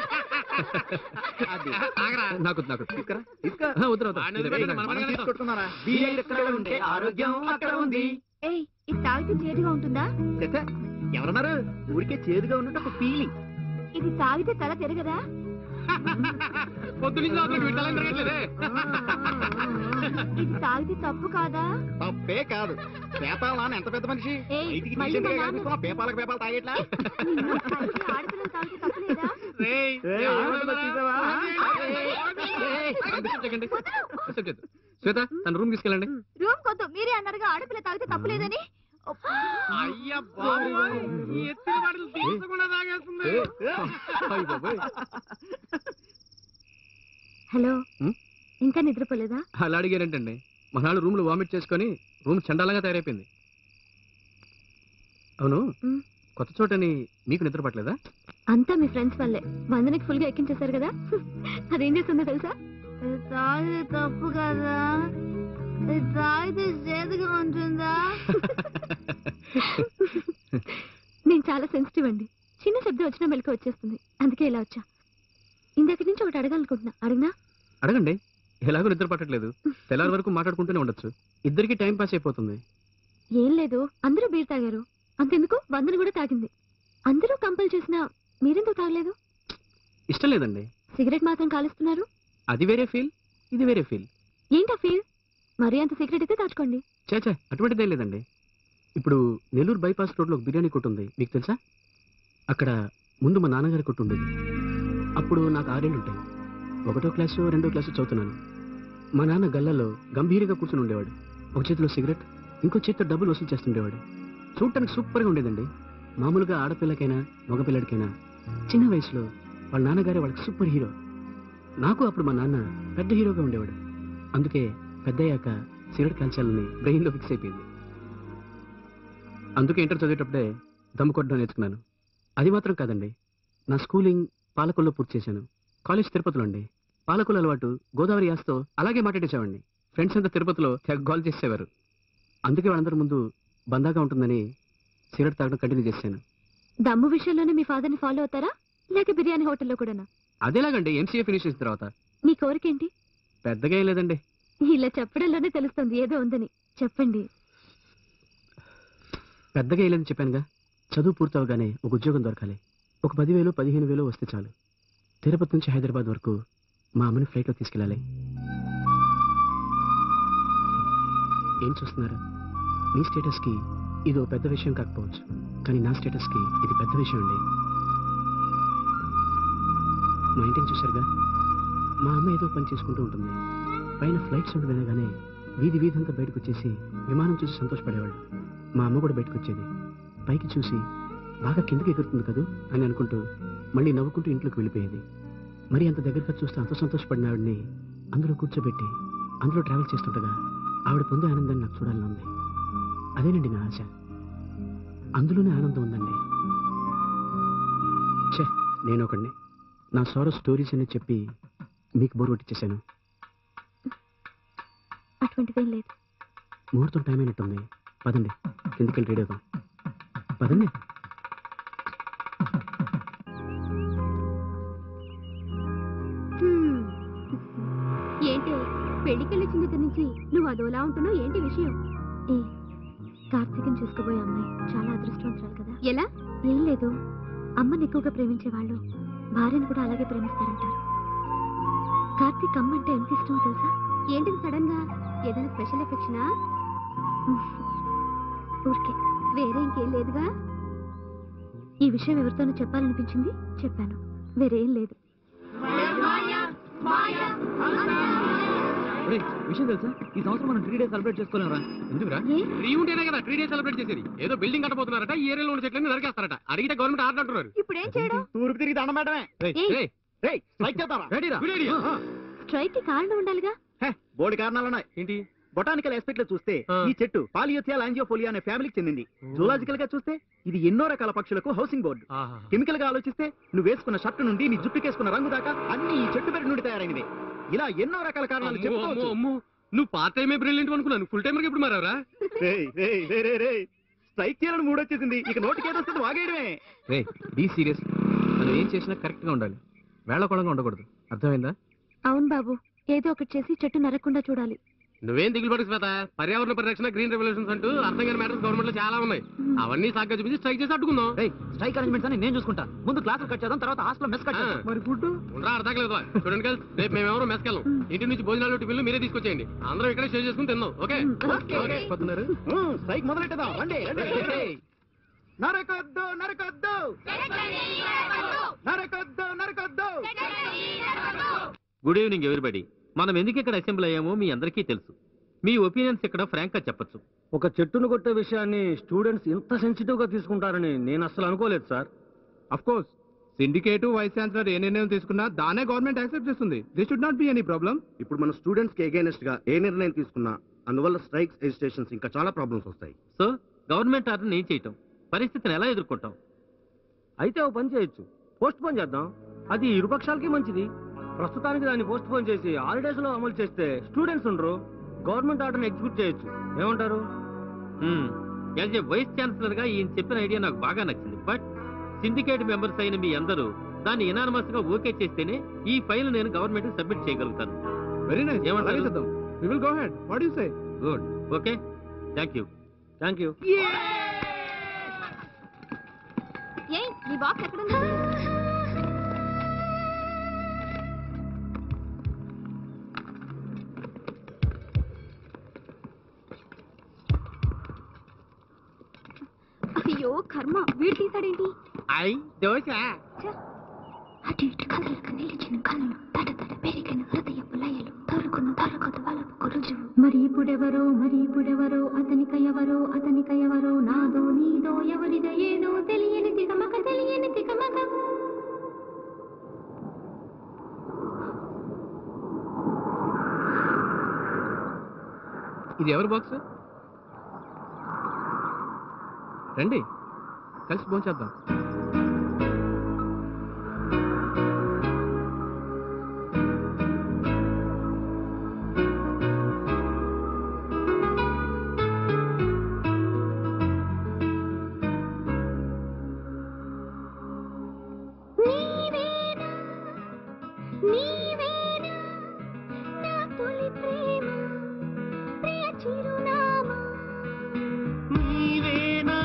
తాగరా నాకు నాకు తీసుకురా తీసుకురా ఆ, వద్దురా, వద్దురా. వాడిని ఇది వదిలేయ్, పెట్టు, మనం మనం మనమే తీసుకొట్టుకున్నారా బియ్యం ఎక్కడ ఉంటే ఆరోగ్యం అక్కడ ఉంది ఏయ్ ఇది తాగితే చేదుగా ఉంటుందా చెత్త, ఎవరన్నారు ఊరికే చేదుగా ఉన్నట్టు ఒక ఫీలింగ్ ఇది తాగితే తల తిరగదా పొద్దు నుంచి అసలు విట్టాలని తిరగట్లేదే ఇది తాగితే తప్పు కాదా తప్పే కాదు పేపాల నాన్న ఎంత పెద్ద మనిషి ఏయ్, బయటికి మళ్ళీ మా తీసేందుకే నాన్న- కనిపిస్తున్నా, పేపాలకు పేపాలు తాగేట్లా నిన్ను తాగితే ఆడపిల్లలు తాగితే తప్పులేదా రేయ్, ఏయ్, ఎవరు చూసావా? ఏయ్, డిస్టర్బ్ చేయకండి. డిస్టర్బ్ చేయొద్దు. శ్వేత తన రూమ్ తీసుకెళ్ళండి రూమ్ కొద్దు మీరే అన్నారుగా ఆడపిల్ల తాగితే తప్పులేదని అయ్య బాబోయ్, ఈ ఎత్తిన వాటిని తీర్చకుండా తాగేస్తుంది అయ్ బాబోయ్. హలో హ్మ్? ఇంకా నిద్రపోలేదా అలా అడిగారేంటండి మనాడు రూమ్ లో వామిట్ చేసుకొని రూమ్ చండాలంగా తయారైపోయింది అవును హ్మ్. కొత్త చోటని మీకు నిద్ర పట్టలేదా అంతా మీ ఫ్రెండ్స్ వల్లే వందనకి ఫుల్ గా ఎక్కించేశారు కదా అదేం చేస్తుందో తెలుసా తాగితే తప్పు కదా తాగితే చేదుగా ఉంటుందా నేను చాలా సెన్సిటివ్ అండి చిన్న శబ్దం వచ్చినా మెలకు వచ్చేస్తుంది అందుకే ఇలా వచ్చా ఇందాక నుంచి ఒకటి అడగాలనుకుంటున్నా అడిగినా అడగండి ఎలాగో నిద్ర పట్టట్లేదు తెల్లారి వరకు మాట్లాడుకుంటూనే ఉండొచ్చు ఇద్దరికి టైం పాస్ అయిపోతుంది ఏం లేదు అందరూ బీర్ తాగారు అంతెందుకు వందన కూడా తాగింది అందరూ కంపల్ చేసినా మీరెందుకు తాగలేదు ఇష్టం లేదండి సిగరెట్ మాత్రం కాలుస్తున్నారు అది వేరే ఫీల్ ఇది వేరే ఫీల్ ఏంటా ఫీల్ మరీ అంత సిగరెట్ అయితే దాచుకోండి చేచా అటువంటిదేం లేదండి ఇప్పుడు నెల్లూరు బైపాస్ రోడ్లో ఒక బిర్యానీ కొట్టు ఉంది మీకు తెలుసా అక్కడ ముందు మా నాన్నగారి కొట్టు ఉండేది అప్పుడు నాకు ఆరేళ్ళు ఉంటాయి ఒకటో క్లాసు రెండో క్లాసు చదువుతున్నాను మా నాన్న గల్లలో గంభీరంగా కూర్చుని ఉండేవాడు ఒక చేతిలో సిగరెట్ ఇంకో చేతితో డబ్బులు వసూలు చేస్తుండేవాడు చూడటానికి సూపర్గా ఉండేదండి మామూలుగా ఆడపిల్లకైనా మగపిల్లడికైనా చిన్న వయసులో వాళ్ళ నాన్నగారే వాళ్ళకి సూపర్ హీరో నాకు అప్పుడు మా నాన్న పెద్ద హీరోగా ఉండేవాడు అందుకే పెద్దయ్యాక సిగరెట్ కాల్చాలని బ్రెయిన్లో ఫిక్స్ అయిపోయింది అందుకే ఇంటర్ చదివేటప్పుడే దమ్ము కొట్టడం నేర్చుకున్నాను అది మాత్రం కాదండి నా స్కూలింగ్ పాలకొల్లో పూర్తి చేశాను కాలేజ్ తిరుపతిలో అండి పాలకొల్లు అలవాటు గోదావరి యాస్తో అలాగే మాట్లాడేసేవాడిని ఫ్రెండ్స్ అంతా తిరుపతిలో తెగ గోల్ చేసేవారు అందుకే వాళ్ళందరి ముందు బందాగా ఉంటుందని సిగరెట్ తాగడం కంటిన్యూ చేశాను దమ్ము విషయంలోనే మీ ఫాదర్ ని ఫాలో అవుతారా లేక బిర్యానీ హోటల్లో కూడానా అదేలాగండి ఎంసీఏ ఫినిష్ చేసిన తర్వాత మీ కోరికేంటి పెద్దగా ఏం లేదండి ఇలా చెప్పడంలోనే తెలుస్తుంది ఏదో ఉందని చెప్పండి పెద్దగా ఏం లేదని చెప్పానుగా చదువు పూర్తవగానే ఒక ఉద్యోగం దొరకాలి ఒక పదివేలు పదిహేను వేలు వస్తే చాలు తిరుపతి నుంచి హైదరాబాద్ వరకు మా అమ్మని ఫ్లైట్లో తీసుకెళ్ళాలి ఏం చూస్తున్నారు మీ స్టేటస్కి ఇది ఒక పెద్ద విషయం కాకపోవచ్చు కానీ నా స్టేటస్కి ఇది పెద్ద విషయం అండి మా ఇంటిని చూశారుగా మా అమ్మ ఏదో పని చేసుకుంటూ ఉంటుంది పైన ఫ్లైట్ సౌండ్ వినగానే వీధి వీధంతా బయటకు వచ్చేసి విమానం చూసి సంతోషపడేవాళ్ళు మా అమ్మ కూడా బయటకు వచ్చేది పైకి చూసి బాగా కిందకి ఎగురుతుంది కదూ అని అనుకుంటూ మళ్ళీ నవ్వుకుంటూ ఇంట్లోకి వెళ్ళిపోయేది మరి అంత దగ్గరగా చూస్తే అంత సంతోషపడిన ఆవిడని అందులో కూర్చోబెట్టి అందులో ట్రావెల్ చేస్తుండగా ఆవిడ పొందే ఆనందాన్ని నాకు చూడాలని ఉంది అదేనండి నా ఆశ అందులోనే ఆనందం ఉందండి ఛే నేను ఒకడిని నా సోర స్టోరీస్ అని చెప్పి మీకు బోర్ కొట్టించేశాను అటువంటిదేం లేదు ముహూర్తం టైం అయినట్టుంది పదండి కిందకి రెడీ అవుదాం పదండి హ్మ్. ఏంటి పెళ్లికెళ్ళి వచ్చిన దగ్గర నుంచి నువ్వు అదోలా ఉంటున్నావు ఏంటి విషయం ఏ కార్తీకం చేసుకోబోయే అమ్మాయి చాలా అదృష్టవంతురాలు కదా ఎలా ఏం లేదు అమ్మని ఎక్కువగా ప్రేమించే వాళ్ళు భార్యను కూడా అలాగే ప్రేమిస్తారంటారు కార్తీక్ అమ్మ అంటే ఎంత ఇష్టమో తెలుసా ఏంటిది సడన్ గా ఏదైనా స్పెషల్ ఎఫెక్షనా ఊరికే వేరే ఇంకేం లేదుగా ఈ విషయం ఎవరితోనూ చెప్పాలనిపించింది చెప్పాను వేరేం లేదు ఒరేయ్, విషయం తెలుసా ఈ సంవత్సరం మనం త్రీ డేస్ సెలబ్రేట్ చేసుకోలేమరా ఎందుకురా ఏ ఫ్రీ ఉంటేనే కదా త్రీ డేస్ సెలబ్రేట్ చేసేది ఏదో బిల్డింగ్ కట్టబోతున్నారట ఈ ఏరియాలో ఉన్న చెట్లని నరికేస్తారట అడిగితే గవర్నమెంట్ ఆర్డర్ అంటున్నారు ఇప్పుడు ఏం చేయడం తూర్పు తిరిగి దండం పెట్టడమే ఏయ్, రేయ్ స్ట్రైక్ చేద్దామా రెడీరా గుడ్ ఐడియా స్ట్రైక్ కి కారణం ఉండాలిగా హే, బోడి కారణాలున్నాయి ఏంటి బొటానికల్ ఆస్పెక్ట్ లో చూస్తే ఆ. ఈ చెట్టు పాలియోథియా లాంజియోఫోలియా అనే ఫ్యామిలీకి చెందింది జూలాజికల్ గా చూస్తే ఇది ఎన్నో రకాల పక్షులకు హౌసింగ్ బోర్డు ఆహా. కెమికల్ గా ఆలోచిస్తే నువ్వు వేసుకున్న షర్టు నుండి నీ జుట్టుకేసుకున్న రంగు దాకా అన్ని ఈ చెట్టు పెరటి నుండి తయారైనవి ఇలా ఎన్నో రకాల కారణాలు అమ్మో, అమ్మో, చెప్పుకోవచ్చు అమ్మో. నువ్వు పార్ట్ టైమే బ్రిలియంట్ అనుకున్నాను ఫుల్ టైమర్ ఎప్పుడు మారావరా రేయ్, రేయ్, రేయ్, రేయ్, రేయ్. స్ట్రైక్ చేయాలని మూడొచ్చేసింది ఇక నోటికి ఏదో వస్తుంది వాగేయడమే రే బీ సీరియస్ మనం ఏం చేసినా కరెక్ట్ గా ఉండాలి వేళకోళంగా ఉండకూడదు అర్థమైందా అవును బాబు ఏదో ఒకటి చేసి చెట్టు నరకుండా చూడాలి నువ్వేం దిగులు పడకు శ్వేత పర్యావరణ పరిరక్షణ గ్రీన్ రెవల్యూషన్స్ అంటూ అర్థం కాని మ్యాటర్స్ గవర్నమెంట్ లో చాలా ఉన్నాయి అవన్నీ సాగ్గా చూపించి స్ట్రైక్ చేసి అడ్డుకుందాం స్ట్రైక్ అరేంజ్మెంట్స్ అని నేను చూసుకుంటా ముందు క్లాసులు కట్ చేద్దాం తర్వాత హాస్టల్ మెస్ కట్ చేద్దాం మరి ఫుడ్ ఉండరా అర్థం కాలేదు చూడండి గర్ల్స్ రేపు మేము ఎవరో మెస్కెళ్ళం ఇంటి నుంచి భోజనాలు టిఫిన్లు మీరే తీసుకొచ్చేయండి అందరం ఇక్కడే షేర్ చేసుకుని తిందాం ఓకే ఓకే. పోతున్నారు ఉమ్, స్ట్రైక్ మొదలెట్టదాం రండి రండి, రండి. నరకొద్దు నరకొద్దు నరకొద్దు నరకొద్దు గుడ్ ఈవినింగ్ ఎవరిబడి మనం ఎందుకు ఇక్కడ అసెంబ్లీ అయ్యామో మీ అందరికీ తెలుసు మీ ఒపీనియన్స్ ఇక్కడ ఫ్రాంక్ గా చెప్పొచ్చు ఒక చెట్టును కొట్టే విషయాన్ని స్టూడెంట్స్ ఇంత సెన్సిటివ్ గా తీసుకుంటారని నేను అసలు అనుకోలేదు sir of course syndicate vice chancellor ఏ నిర్ణయం తీసుకున్నా దానే గవర్నమెంట్ యాక్సెప్ట్ చేస్తుంది this should not be any problem ఇప్పుడు మన స్టూడెంట్స్ కి అగైనెస్ట్ గా ఏ నిర్ణయం తీసుకున్నా అందువల్ల స్ట్రైక్స్ ఎజిటేషన్స్ ఇంకా చాలా ప్రాబ్లమ్స్ వస్తాయి సో గవర్నమెంట్ ఆర్డర్ని ఏం చేయటం పరిస్థితిని ఎలా ఎదుర్కొంటాం అయితే ఓ పని చేయొచ్చు పోస్ట్ పోన్ చేద్దాం అది ఇరుపక్షాలకి మంచిది ప్రస్తుతానికి దాన్ని పోస్ట్ పోన్ చేసి హాలిడేస్ లో అమలు చేస్తే స్టూడెంట్స్ ఉండరు గవర్నమెంట్ ఆర్డర్ని ఎగ్జిక్యూట్ చేయొచ్చు ఏమంటారు యాజ్ ఏ వైస్ ఛాన్సలర్ గా ఈయన చెప్పిన ఐడియా నాకు బాగా నచ్చింది బట్ సిండికేట్ మెంబర్స్ అయిన మీ అందరూ దాన్ని ఎనానమస్ గా ఓకే చేస్తేనే ఈ ఫైల్ నేను గవర్నమెంట్ కి సబ్మిట్ చేయగలుగుతాను వెరీ నైస్ ఏమంటారు? అలాగే చేద్దాం we will go head what you say good okay thank you thank you ఏయ్ నీ బాక్స్ ఎక్కడుంది అయ్యో కర్మ వీడు తీసాడేంటి ఐ దోశ అటు ఇటు కదలకు నిలిచిన కళ్ళు తడ తడ పెరిగిన హృదయపు లయలు తరుకును తరగదు వలపు రుజువు మరి ఇప్పుడెవరో మరి ఇప్పుడెవరో అతనిక ఎవరో అతనిక ఎవరో నాదో నీదో ఎవరిదో ఏదో తెలియని తికమక తెలియని తికమక ఇది ఎవరి బాక్స్ రండి కలిసి భోంచేద్దాం నీవేనా నీవేనా నా తొలి ప్రేమ ప్రియ చిరునామా నీవేనా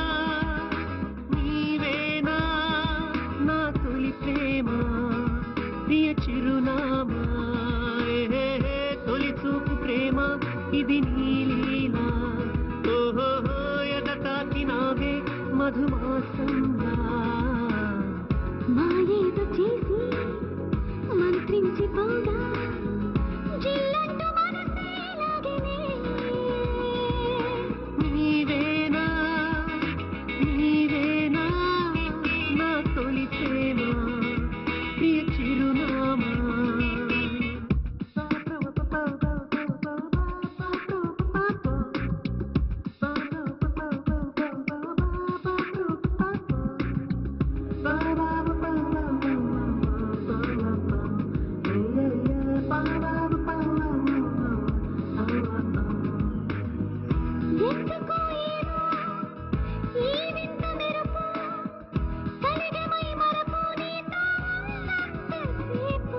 నీవేనా నా తొలి ప్రేమ ప్రియ చిరునామా ఏ, తొలి చూపు ప్రేమ ఇది నీలీలా ఓహో ఎద తాకినావే మధుమాసంగా మాయేదో చేసి మంత్రించి పోగా జిల్లంటూ మనసే లాగినే నీవేనా నీవేనా నా తొలి ప్రేమ ప్రియ చిరునామా ఎందుకో ఏమో ఈ వింత మెరుపు కలిగమై మరపు నీతో ఉన్నంతసేపు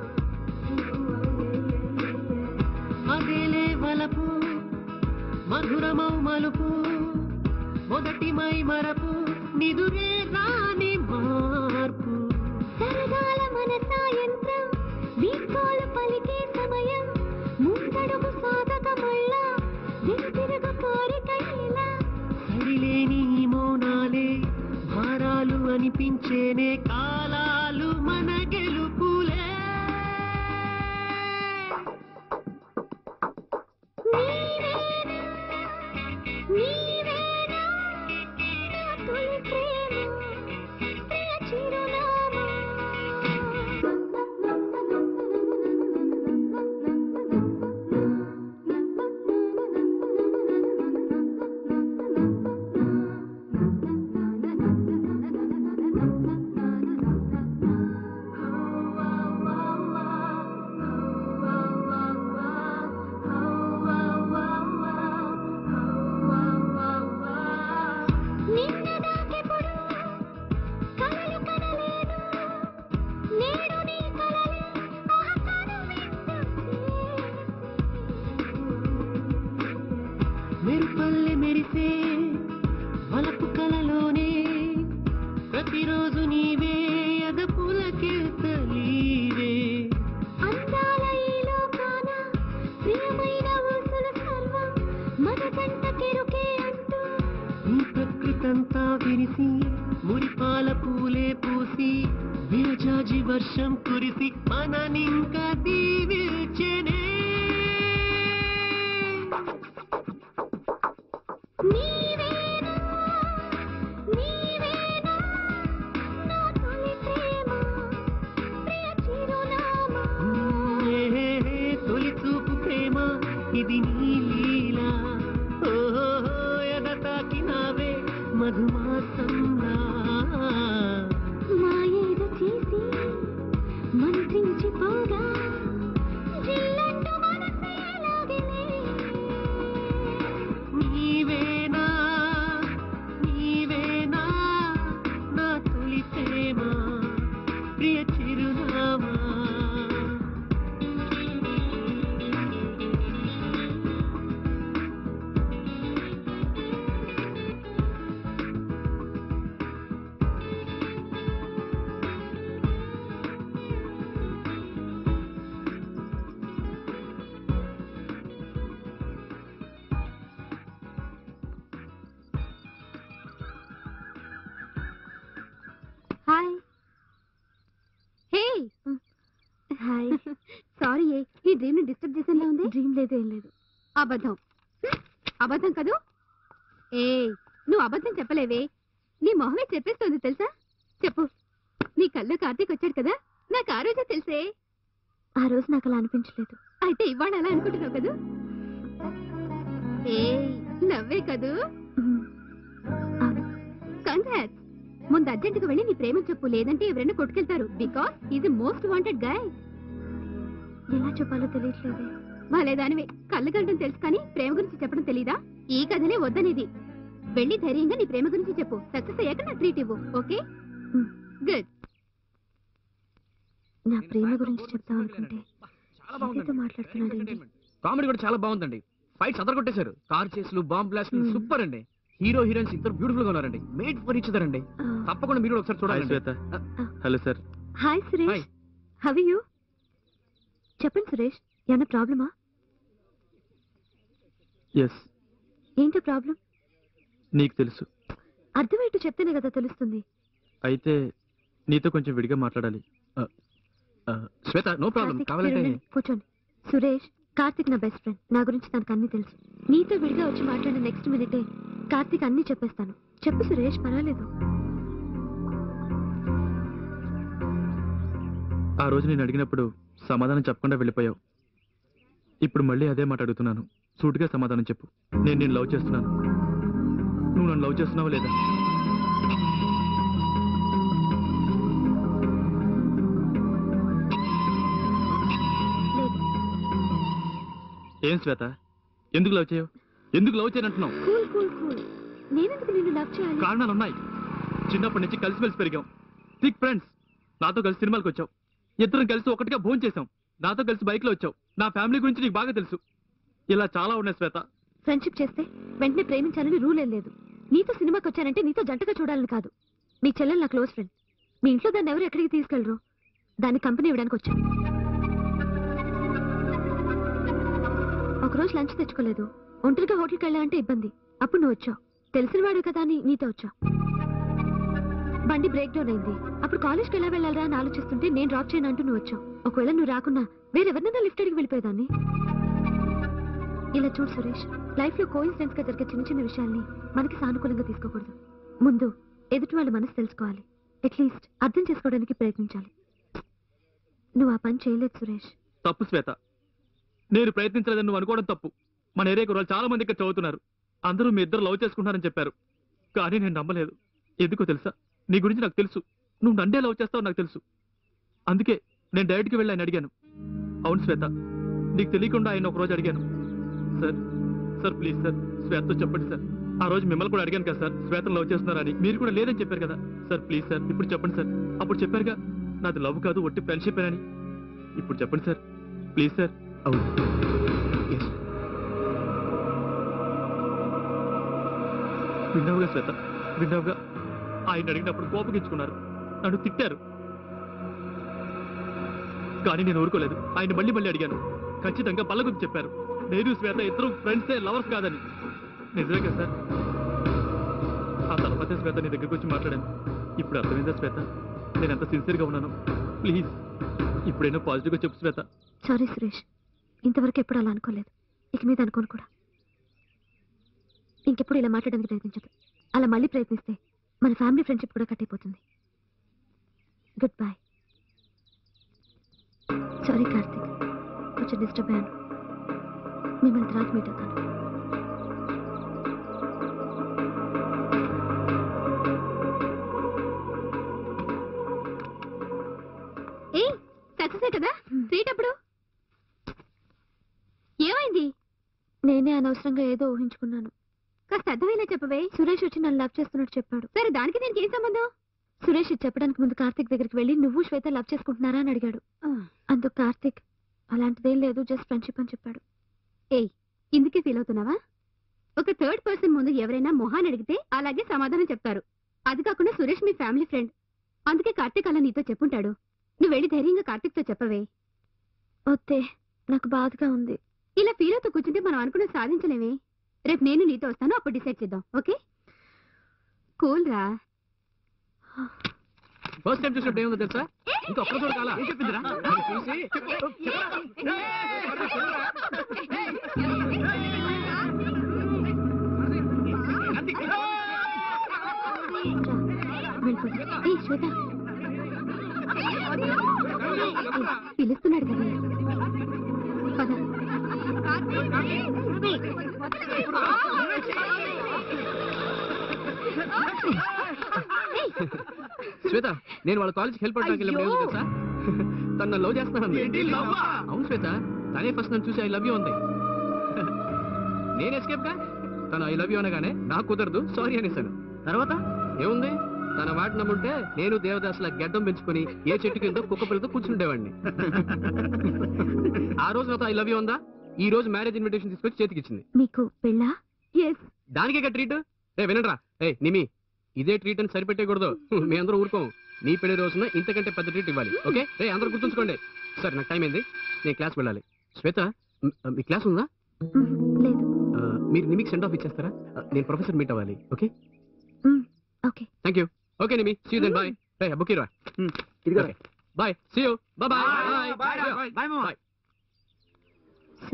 అదేలే వలపు మధురమౌ మలుపు మొదటి మై మరపు నిదురే రాని మార్పు సరదాల మన సాయంత్రం వీడ్కోలు పలికే సమయం ముందడుగు సాగక మళ్ళా వెనుతిరుగు కోరిక ఇలా సరిలేని ఈ మౌనాలే భారాలు అనిపించేనే కాలాలు మన గెలుపులే నీవేనా నీవేనా నా తొలి ప్రేమ ప్రియ చిరునామా నిన్న దాకెప్పుడు కలలు కనలేదు నేడు నీ కలలే ఆ కనువిందు మెరుపల్లె మెరిసే వలపు కలలోనే ప్రతిరోజు నీవే అదపులకెళ్తలీవే అందాల ఈ లోకాన ప్రియమైన ఊసులు సర్వం మన కంట కెరుకే అంటూ ఈ ప్రకృతంతా విరిసి మురిపాల పూలే పూసి విరజాజి వర్షం కురిసి మననింకా దీవిల్చెనే నీవేనా నీవేనా నా తొలి ప్రేమ ప్రియ చిరునామా ఏ తొలి చూపు ప్రేమ ఇది నీ లీలా ఓహో ఎద తాకినావే మధుమాసంలా మాయేదో చేసి మంత్రించి పోగా జిల్లంటూ మనసే లాగినే నీవేనా నీవేనా నా తొలి ప్రేమ ప్రియ చిరునామా హాయ్ హే హాయ్ సారీ ఈ డ్రీమ్ ని డిస్టర్బ్ చేసేలా ఉంది డ్రీమ్ లేదు ఏం లేదు అబద్ధం హ్మ్, అబద్ధం కదూ ఏ నువ్వు అబద్ధం చెప్పలేవే నీ మొహమే చెప్పేస్తుంది తెలుసా చెప్పు నీ కళ్ళు కార్తీక్ వచ్చాడు కదా నాకు ఆ రోజే తెలుసే ఆ రోజు నాకు అలా అనిపించలేదు అయితే ఇవాళ అలా అనుకుంటున్నావు కదూ ఏ నవ్వే కదూ కంగ్రాట్స్ ముందు అర్జెంట్ గా వెళ్ళి నీ ప్రేమ చెప్పు లేదంటే ఎవరైనా కొట్టుకెళ్తారు because is most wanted guy ఎలా చెప్పాలో తెలియట్లేదు బాలేదానివే కళ్ళు గంటం తెలుసు కానీ ప్రేమ గురించి చెప్పడం తెలీదా ఈ కథనే వద్దనేది వెళ్ళి ధైర్యంగా నీ ప్రేమ గురించి చెప్పు సక్సెస్ అయ్యాక నా ట్రీట్ ఇవ్వు ఓకే గుడ్ నా ప్రేమ గురించి చెప్తాం అనుకుంటే చాలా బాగుంది ఏదేదో మాట్లాడుతున్నాడు ఏంటి? కామెడీ కూడా చాలా బాగుందండి ఫైట్స్ అదర్ కొట్టేశారు కార్ చేస్లు బాంబ్ బ్లాస్ట్ సూపర్ అండి హీరో హీరోయిన్స్ ఇద్దరు బ్యూటిఫుల్ గా ఉన్నారండి మేడ్ ఫర్ ఇచ్ అండి ఆ, తప్పకుండా మీరు కూడా ఒకసారి హాయ్ చూడాలి Shweta hello sir hi Suresh how you చెప్పండి సురేష్ ఏమైనా ప్రాబ్లమా ఎస్ ఏంటో ప్రాబ్లం నీకు తెలుసు అర్థమేంటో చెప్తేనే కదా తెలుస్తుంది అయితే నీతో కొంచెం విడిగా మాట్లాడాలి శ్వేత నో ప్రాబ్లం కార్తీక్, కావాలంటే మీరు ఉండండి, కూర్చోండి సురేష్ కార్తిక్ నా బెస్ట్ ఫ్రెండ్ నా గురించి తనకు అన్ని తెలుసు నీతో విడిగా వచ్చి మాట్లాడిన నెక్స్ట్ మినిటే కార్తిక్ అన్ని చెప్పేస్తాను చెప్పు సురేష్ పర్వాలేదు ఆ రోజు నేను అడిగినప్పుడు సమాధానం చెప్పకుండా వెళ్ళిపోయావు ఇప్పుడు మళ్ళీ అదే మాట అడుగుతున్నాను సూటిగా సమాధానం చెప్పు నేను నేను లవ్ చేస్తున్నాను నువ్వు నన్ను లవ్ చేస్తున్నావా లేదా లేదు ఏం శ్వేత ఎందుకు లవ్ చేయవు ఎందుకు లవ్ చేయనంటున్నావు కూల్ కూల్ కూల్ నేనెందుకు నిన్ను లవ్ చేయాలి కారణాలు ఉన్నాయి చిన్నప్పటి నుంచి కలిసిమెలిసి పెరిగాం థిక్ ఫ్రెండ్స్ నాతో కలిసి సినిమాలకు వచ్చావు ఇద్దరం కలిసి ఒకటిగా భోజనం చేసాం నాతో కలిసి బైక్ లో వచ్చావు నా ఫ్యామిలీ గురించి నీకు బాగా తెలుసు ఇలా చాలా ఉన్నాయి శ్వేత ఫ్రెండ్షిప్ చేస్తే వెంటనే ప్రేమించాలని రూల్ ఏం లేదు నీతో సినిమాకి వచ్చానంటే నీతో జంటగా చూడాలని కాదు మీ చెల్లెలు నా క్లోజ్ ఫ్రెండ్ మీ ఇంట్లో దాన్ని ఎవరు ఎక్కడికి తీసుకెళ్ళరు దాన్ని కంపెనీ ఇవ్వడానికి వచ్చాను ఒకరోజు లంచ్ తెచ్చుకోలేదు ఒంటరిగా హోటల్కి వెళ్ళా అంటే ఇబ్బంది అప్పుడు నువ్వు వచ్చావు తెలిసిన వాడు కదా అని నీతో వచ్చావు బండి బ్రేక్ డౌన్ అయింది అప్పుడు కాలేజ్కి ఎలా వెళ్ళాలరా అని ఆలోచిస్తుంటే నేను డ్రాప్ చేయను అంటూ నువ్వు వచ్చావు ఒకవేళ నువ్వు రాకున్నా వేరెవరినైనా లిఫ్ట్ అడిగి వెళ్ళిపోయేదాన్ని ఇలా చూడు సురేష్ లైఫ్ లో కోయిన్సిడెన్స్ గా జరిగే చిన్న చిన్న విషయాల్ని మనకి సానుకూలంగా తీసుకోకూడదు ముందు ఎదుటి వాళ్ళ మనసు తెలుసుకోవాలి అట్లీస్ట్ అర్థం చేసుకోవడానికి ప్రయత్నించాలి నువ్వు ఆ పని చేయలేదు సురేష్ తప్పు శ్వేత నేను ప్రయత్నించలేదని నువ్వు అనుకోవడం తప్పు మన ఏరియా కుర్రాలు చాలా మంది ఇక్కడ చదువుతున్నారు అందరూ మీ ఇద్దరు లవ్ చేసుకుంటారని చెప్పారు కానీ నేను నమ్మలేదు ఎందుకో తెలుసా నీ గురించి నాకు తెలుసు నువ్వు నన్నే లవ్ చేస్తావు నాకు తెలుసు అందుకే నేను డైరెక్ట్కి వెళ్ళి ఆయన అడిగాను అవును శ్వేత నీకు తెలియకుండా ఆయన ఒక రోజు అడిగాను సార్ సార్ ప్లీజ్ సార్ శ్వేతతో చెప్పండి సార్ ఆ రోజు మిమ్మల్ని కూడా అడిగాను కదా సార్ శ్వేతను లవ్ చేస్తున్నారని మీరు కూడా లేదని చెప్పారు కదా సార్ ప్లీజ్ సార్ ఇప్పుడు చెప్పండి సార్ అప్పుడు చెప్పారుగా నాది లవ్ కాదు ఒట్టి ఫ్రెండ్షిప్ అని ఇప్పుడు చెప్పండి సార్ ప్లీజ్ సార్ అవును Yes. విన్నావుగా శ్వేత విన్నావుగా ఆయన అడిగినప్పుడు కోపగించుకున్నారు నన్ను తిట్టారు కానీ నేను ఊరుకోలేదు ఆయన మళ్ళీ మళ్ళీ అడిగాను ఖచ్చితంగా పల్లగుద్ది చెప్పారు నేను శ్వేత ఇద్దరు ఫ్రెండ్సే లవర్స్ కాదని నిజమే కదా సార్ ఆ తర్వాత శ్వేత నీ దగ్గరికి వచ్చి మాట్లాడాను ఇప్పుడు అర్థమైందా శ్వేత నేను ఎంత సిన్సియర్గా ఉన్నాను ప్లీజ్ ఇప్పుడైనా పాజిటివ్గా చెప్పు శ్వేత సారీ సురేష్ ఇంతవరకు ఎప్పుడు అలా అనుకోలేదు ఇక మీద అనుకోను కూడా ఇంకెప్పుడు ఇలా మాట్లాడడానికి ప్రయత్నించదు అలా మళ్ళీ ప్రయత్నిస్తే మన ఫ్యామిలీ ఫ్రెండ్షిప్ కూడా కట్ అయిపోతుంది గుడ్ బై సారీ కార్తిక్ కొంచెం డిస్టర్బ్ అయ్యాను మిమ్మల్ని తర్వాత మీట్ అవుతాను ఏ సక్సెస్ కదా ట్రీట్ అప్పుడు ఏమైంది నేనే అనవసరంగా ఏదో ఊహించుకున్నాను కాస్త అర్థమైనా చెప్పవే సురేష్ వచ్చి నన్ను లవ్ చేస్తున్నట్టు చెప్పాడు సరే దానికి దీనికి ఏం సంబంధం సురేష్ ఇది చెప్పడానికి ముందు కార్తిక్ దగ్గరికి వెళ్ళి నువ్వు శ్వేత లవ్ చేసుకుంటున్నారా అని అడిగాడు అందుకు కార్తిక్ అలాంటిదేం లేదు జస్ట్ ఫ్రెండ్షిప్ అని చెప్పాడు ఏయ్ ఇందుకే ఫీల్ అవుతున్నావా ఒక థర్డ్ పర్సన్ ముందు ఎవరైనా మొహాన్ అడిగితే అలాగే సమాధానం చెప్తారు అది కాకుండా సురేష్ మీ ఫ్యామిలీ ఫ్రెండ్ అందుకే కార్తిక్ అలా నీతో చెప్పుంటాడు నువ్వు వెళ్ళి ధైర్యంగా కార్తిక్తో చెప్పవే వద్దే నాకు బాధగా ఉంది ఇలా ఫీల్ అవుతూ కూర్చుంటే మనం అనుకున్న సాధించలేమే రేపు నేను నీతో వస్తాను అప్పుడు డిసైడ్ చేద్దాం ఓకే కూల్ రా ఫస్ట్ టైం చూసినప్పుడు ఏముందో తెలుసా ఇంకా ఒక్క చోట కాలా ఏం చెప్పిందిరా అది చూసి వెళ్ళిపోదాం. ఏయ్, శ్వేత ఏయ్, పిలుస్తున్నాడు కదా పద శ్వేత నేను వాళ్ళ కాలేజ్కి హెల్ప్ అవడానికి వెళ్ళినప్పుడు ఏమైంది తెలుసా తను నన్ను లవ్ చేస్తున్నాను ఏంటి, love ఆ? అవును శ్వేత తనే ఫస్ట్ నన్ను చూసి ఐ లవ్ యూ ఉంది నేను ఎస్కేప్ గా తను ఐ లవ్ యూ అనగానే నాకు కుదరదు సారీ అనేసాను తర్వాత ఏముంది తన మాట నమ్ముంటే నేను దేవదాసుల గడ్డం పెంచుకొని ఏ చెట్టు కింద కుక్క పిల్లతో కూర్చుండేవాడిని ఆ రోజు నాతో ఐ లవ్ యూ ఉందా ఈ రోజు మ్యారేజ్ ఇన్విటేషన్ తీసుకొచ్చి చేతికి ఇచ్చింది మీకు పెళ్ళా ఎస్ దానికే ట్రీట్ ఏ వినండ్రా ఏ నిమి ఇదే ట్రీట్ అని సరిపెట్టేకూడదు మీ అందరూ ఊరుకోం నీ పెళ్లి రోజున ఇంతకంటే పెద్ద ట్రీట్ ఇవ్వాలి ఓకే ఏ అందరూ గుర్తుంచుకోండి సరే నాకు టైం అయింది నేను క్లాస్ వెళ్ళాలి శ్వేత మ్, మీ క్లాస్ ఉందా లేదు ఆ, మీరు నిమికి సెండ్ ఆఫ్ ఇచ్చేస్తారా ఆ, నేను ప్రొఫెసర్ మీట్ అవ్వాలి okay okay thank you okay నిమి సీ యూ దెన్ బాయ్ రే బుక్ ఇరా ఇదిగో bye see you bye Bye, bye bye, bye, bye, bye so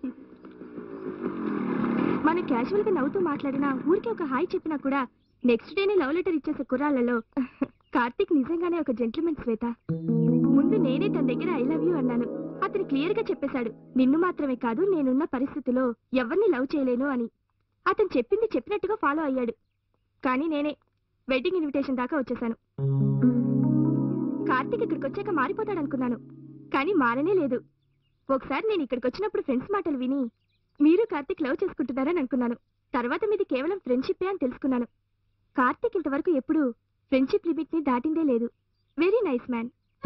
మన క్యాజువల్ గా నవ్వుతూ మాట్లాడినా ఊరికే ఒక హాయ్ చెప్పినా కూడా నెక్స్ట్ డేనే లవ్ లెటర్ ఇచ్చేసే కుర్రాళ్లలో కార్తీక్ నిజంగానే ఒక జెంటిల్మెన్ శ్వేత ముందు నేనే తన దగ్గర ఐ లవ్ యూ అన్నాను అతను క్లియర్ గా చెప్పేశాడు నిన్ను మాత్రమే కాదు నేనున్న పరిస్థితిలో ఎవరిని లవ్ చేయలేను అని అతను చెప్పింది చెప్పినట్టుగా ఫాలో అయ్యాడు కానీ నేనే వెడ్డింగ్ ఇన్విటేషన్ దాకా వచ్చేసాను కార్తీక్ ఇక్కడికి వచ్చాక మారిపోతాడు అనుకున్నాను కానీ మారనే లేదు ఒకసారి నేను ఇక్కడికి వచ్చినప్పుడు ఫ్రెండ్స్ మాటలు విని మీరు కార్తీక్ లవ్ చేసుకుంటున్నారని అనుకున్నాను తర్వాత మీది కేవలం ఫ్రెండ్షిప్పే అని తెలుసుకున్నాను కార్తీక్ ఇంతవరకు ఎప్పుడు ఫ్రెండ్షిప్ లిమిట్ ని దాటిందే లేదు వెరీ నైస్ మ్యాన్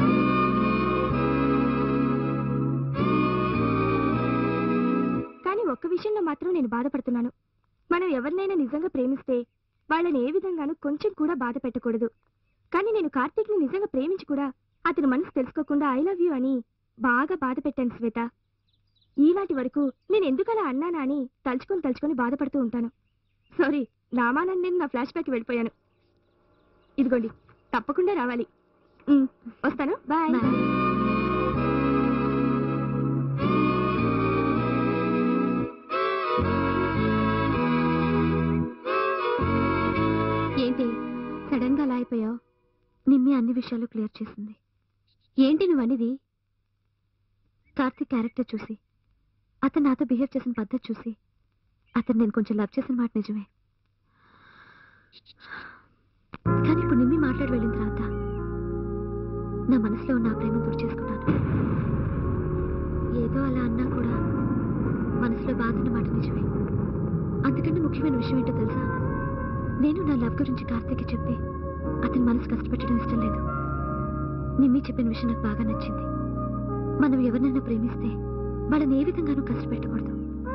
కానీ ఒక్క విషయంలో మాత్రం నేను బాధపడుతున్నాను మనం ఎవరినైనా నిజంగా ప్రేమిస్తే వాళ్ళని ఏ విధంగానూ కొంచెం కూడా బాధ పెట్టకూడదు కానీ నేను కార్తీక్ ని నిజంగా ప్రేమించి కూడా అతని మనసు తెలుసుకోకుండా ఐ లవ్ యూ అని బాగా బాధ పెట్టాను శ్వేత ఈనాటి వరకు నేను ఎందుకలా అన్నానా అని తలుచుకొని తలుచుకొని బాధపడుతూ ఉంటాను సారీ నామానని నేను నా ఫ్లాష్ బ్యాక్ వెళ్ళిపోయాను ఇదిగోండి తప్పకుండా రావాలి ఉమ్, వస్తాను బాయ్ ఏంటి సడన్ గా అలా అయిపోయావు నిమ్మి అన్ని విషయాలు క్లియర్ చేసింది ఏంటి నువ్వు అనేది కార్తీక్ క్యారెక్టర్ చూసి అతను నాతో బిహేవ్ చేసిన పద్ధతి చూసి అతను నేను కొంచెం లవ్ చేసిన మాట నిజమే కానీ ఇప్పుడు నిమ్మి మాట్లాడి వెళ్ళిన తర్వాత నా మనసులో ఉన్న ఆ ప్రేమ తుడిచేసుకున్నాను ఏదో అలా అన్నా కూడా మనసులో బాధ ఉన్న మాట నిజమే అంతకంటే ముఖ్యమైన విషయం ఏంటో తెలుసా నేను నా లవ్ గురించి కార్తీక్ చెప్పి అతని మనసు కష్టపెట్టడం ఇష్టం లేదు నిమ్మి చెప్పిన విషయం నాకు బాగా నచ్చింది మనం ఎవరినైనా ప్రేమిస్తే వాళ్ళని ఏ విధంగానూ కష్టపెట్టకూడదు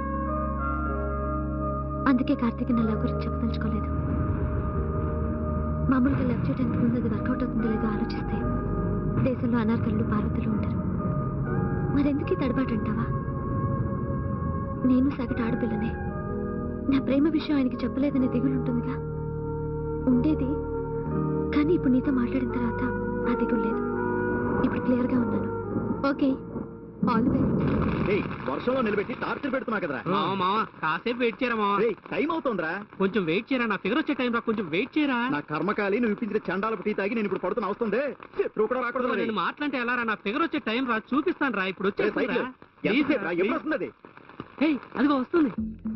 అందుకే కార్తీక్ నా లవ్ గురించి చెప్పదలుచుకోలేదు మామూలుగా లవ్ చేయడానికి ముందు అది వర్కౌట్ అవుతుందో లేదో ఆలోచిస్తే దేశంలో అనార్కలు పార్వతులు ఉంటారు మరెందుకు ఈ తడబాటు అంటావా నేను సగటు ఆడపిల్లనే నా ప్రేమ విషయం ఆయనకి చెప్పలేదనే దిగులు ఉంటుందిగా ఉండేది కానీ ఇప్పుడు నీతో మాట్లాడిన తర్వాత ఆ దిగులు లేదు ఇప్పుడు క్లియర్గా ఉన్నాను ఓకే ఆల్ ది బెస్ట్ ఏయ్ వర్షంలో నిలబెట్టి టార్చర్ పెడుతున్నా కదరా మావా మావా కాసేపు వెయిట్ చేయరా మావా ఏయ్ టైం అవుతోందిరా కొంచెం వెయిట్ చేయరా నా ఫిగర్ వచ్చే టైం రా కొంచెం వెయిట్ చేయరా నా కర్మకాలి నువ్వు ఇప్పించిన చండాలపు టీ తాగి నేను ఇప్పుడు పడుతున్న అవస్తుంది శత్రువు కూడా రాకూడదు మరి. నేను మాట్లాంటే ఎలా రా నా ఫిగర్ వచ్చే టైం రా చూపిస్తాను రా ఇప్పుడు ఏ, సైకిల్. ఎంతసేపు రా? ఎప్పుడు వస్తుంది అది హేయ్ అదిగో వస్తుంది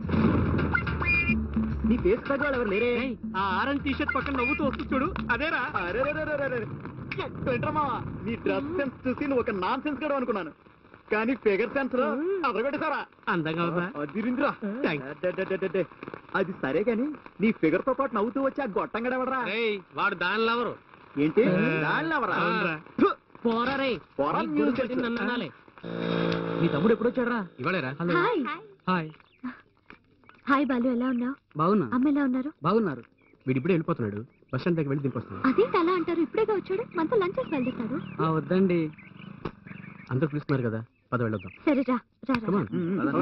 నీ ఫేస్ తగ్గవాళ్ళు ఎవరు లేరే ఏయ్, ఆ ఆరెంజ్ టీ షర్ట్ పక్కన నవ్వుతూ వస్తుంది చూడు అదేరా అరే రే, రే, రే, రే, రే. ఏంట్రా మావా నీ డ్రెస్ సెన్స్ చూసి నువ్వు ఒక నాన్ సెన్స్ గడు అనుకున్నాను కానీ ఫిగర్ సెన్స్ లో అదరగొట్టేసారా అందంగా ఉందా అదిరింద్రా అడ్డడ్డడ్డడ్డే. అది సరే గాని నీ ఫిగర్ తో పాటు నవ్వుతూ వచ్చి ఆ గొట్టం గడవడరా ఏయ్, వాడు దానిలో ఎవరు ఏంటి దానిలో ఎవరా అవునురా. ఫు, పోరా రే పోరా నీకు మీరు గురించి తెలుసు. నన్ను అనాలే మీ తమ్ముడు ఎప్పుడు వచ్చాడరా ఇవాళరా హాయ్ హాయ్ హాయ్ బాలు ఎలా ఉన్నావు బాగున్నా అమ్మ ఎలా ఉన్నారు బాగున్నారు వీడు ఇప్పుడే వెళ్ళిపోతున్నాడు బస్ స్టాండ్ దగ్గర వెళ్ళి దింపొస్తాను అదేంటి అలా అంటారు ఇప్పుడేగా వచ్చాడు మనతో లంచ్ చేసి వెళ్తాడు వద్దండి అందరూ పిలుస్తున్నారు కదా పద వెళ్ళొద్దాం సరే రా రా రా. Come on.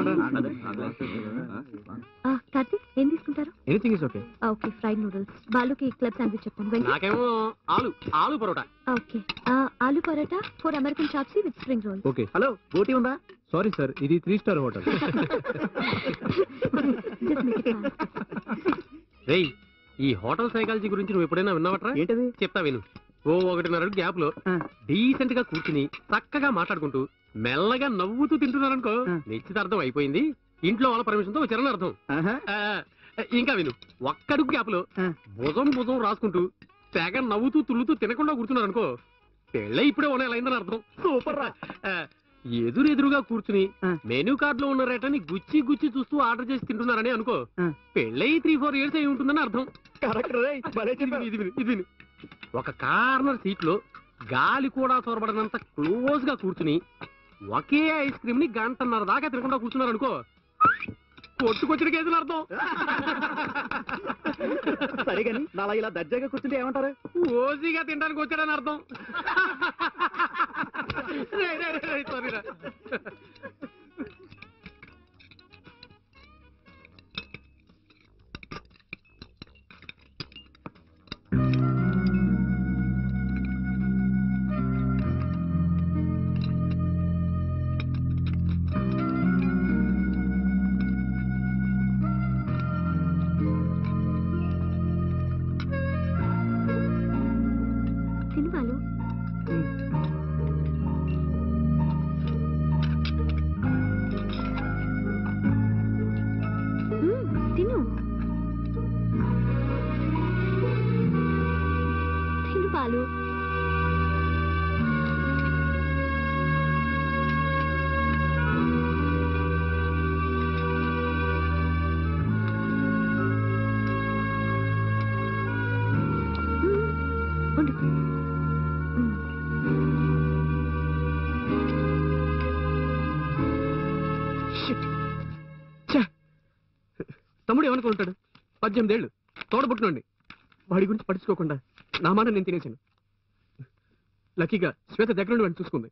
ఆ, కార్తీక్ ఏం తీసుకుంటారు ఎనీథింగ్ ఇస్ ఓకే ఆ, ఓకే ఫ్రైడ్ నూడిల్స్ బాలుకి క్లబ్ శాండ్విచ్ చెప్పండి వెంకట్ నాకేమో ఆలు ఆలు పరోటా ఓకే ఆ, aloo paratha four American chop suey with spring roll okay hello బోటి ఉందా సారీ సార్ ఇది త్రీ స్టార్ హోటల్ రేయ్ ఈ హోటల్ సైకాలజీ గురించి నువ్వు ఎప్పుడైనా విన్నావట్రా ఏంటది చెప్తా విను ఓ ఒకటిన్నర గ్యాప్ లో డీసెంట్ గా కూర్చుని చక్కగా మాట్లాడుకుంటూ మెల్లగా నవ్వుతూ తింటున్నారనుకో నిశ్చితార్థం అయిపోయింది ఇంట్లో వాళ్ళ పర్మిషన్ తో వచ్చారని అర్థం ఆహా. ఆ, ఇంకా విను ఒక్కడుగు గ్యాప్ లో భుజం భుజం రాసుకుంటూ తెగ నవ్వుతూ తుల్లుతూ తినకుండా కూర్చున్నారు అనుకో పెళ్ళ ఇప్పుడే ఉన్న అయిందని అర్థం సూపర్ రా ఆ, ఎదురెదురుగా కూర్చుని మెనూ కార్డ్ లో ఉన్న రేటని గుచ్చి గుచ్చి చూస్తూ ఆర్డర్ చేసి తింటున్నారని అనుకో పెళ్ళయి త్రీ ఫోర్ ఇయర్స్ అయి ఉంటుందని అర్థం ఇది విను, ఇది విను, ఇది విను. ఒక కార్నర్ సీట్ లో గాలి కూడా చొరబడినంత క్లోజ్ గా కూర్చుని ఒకే ఐస్ క్రీమ్ ని గంటన్నర దాకా తినకుండా కూర్చున్నారు అనుకో కొట్టుకొచ్చిన కేసులు అర్థం సరే కానీ నాలా ఇలా దర్జాగా కూర్చుంటే ఏమంటారు ఓజీగా తినడానికి వచ్చాడని అర్థం రే, రే, రే, రే, sorry రా. సినిమాలు మ్మ్, తిను తిను పాలు మ్మ్, ఉండు Shit. ఛే! తమ్ముడు ఏమనుకుంటాడు పద్దెనిమిది ఏళ్ళు తోడబుట్టినండి వాడి గురించి పట్టించుకోకుండా నా మాట నేను తినేశాను లక్కీగా శ్వేత దగ్గర నుండి వాడిని చూసుకుంది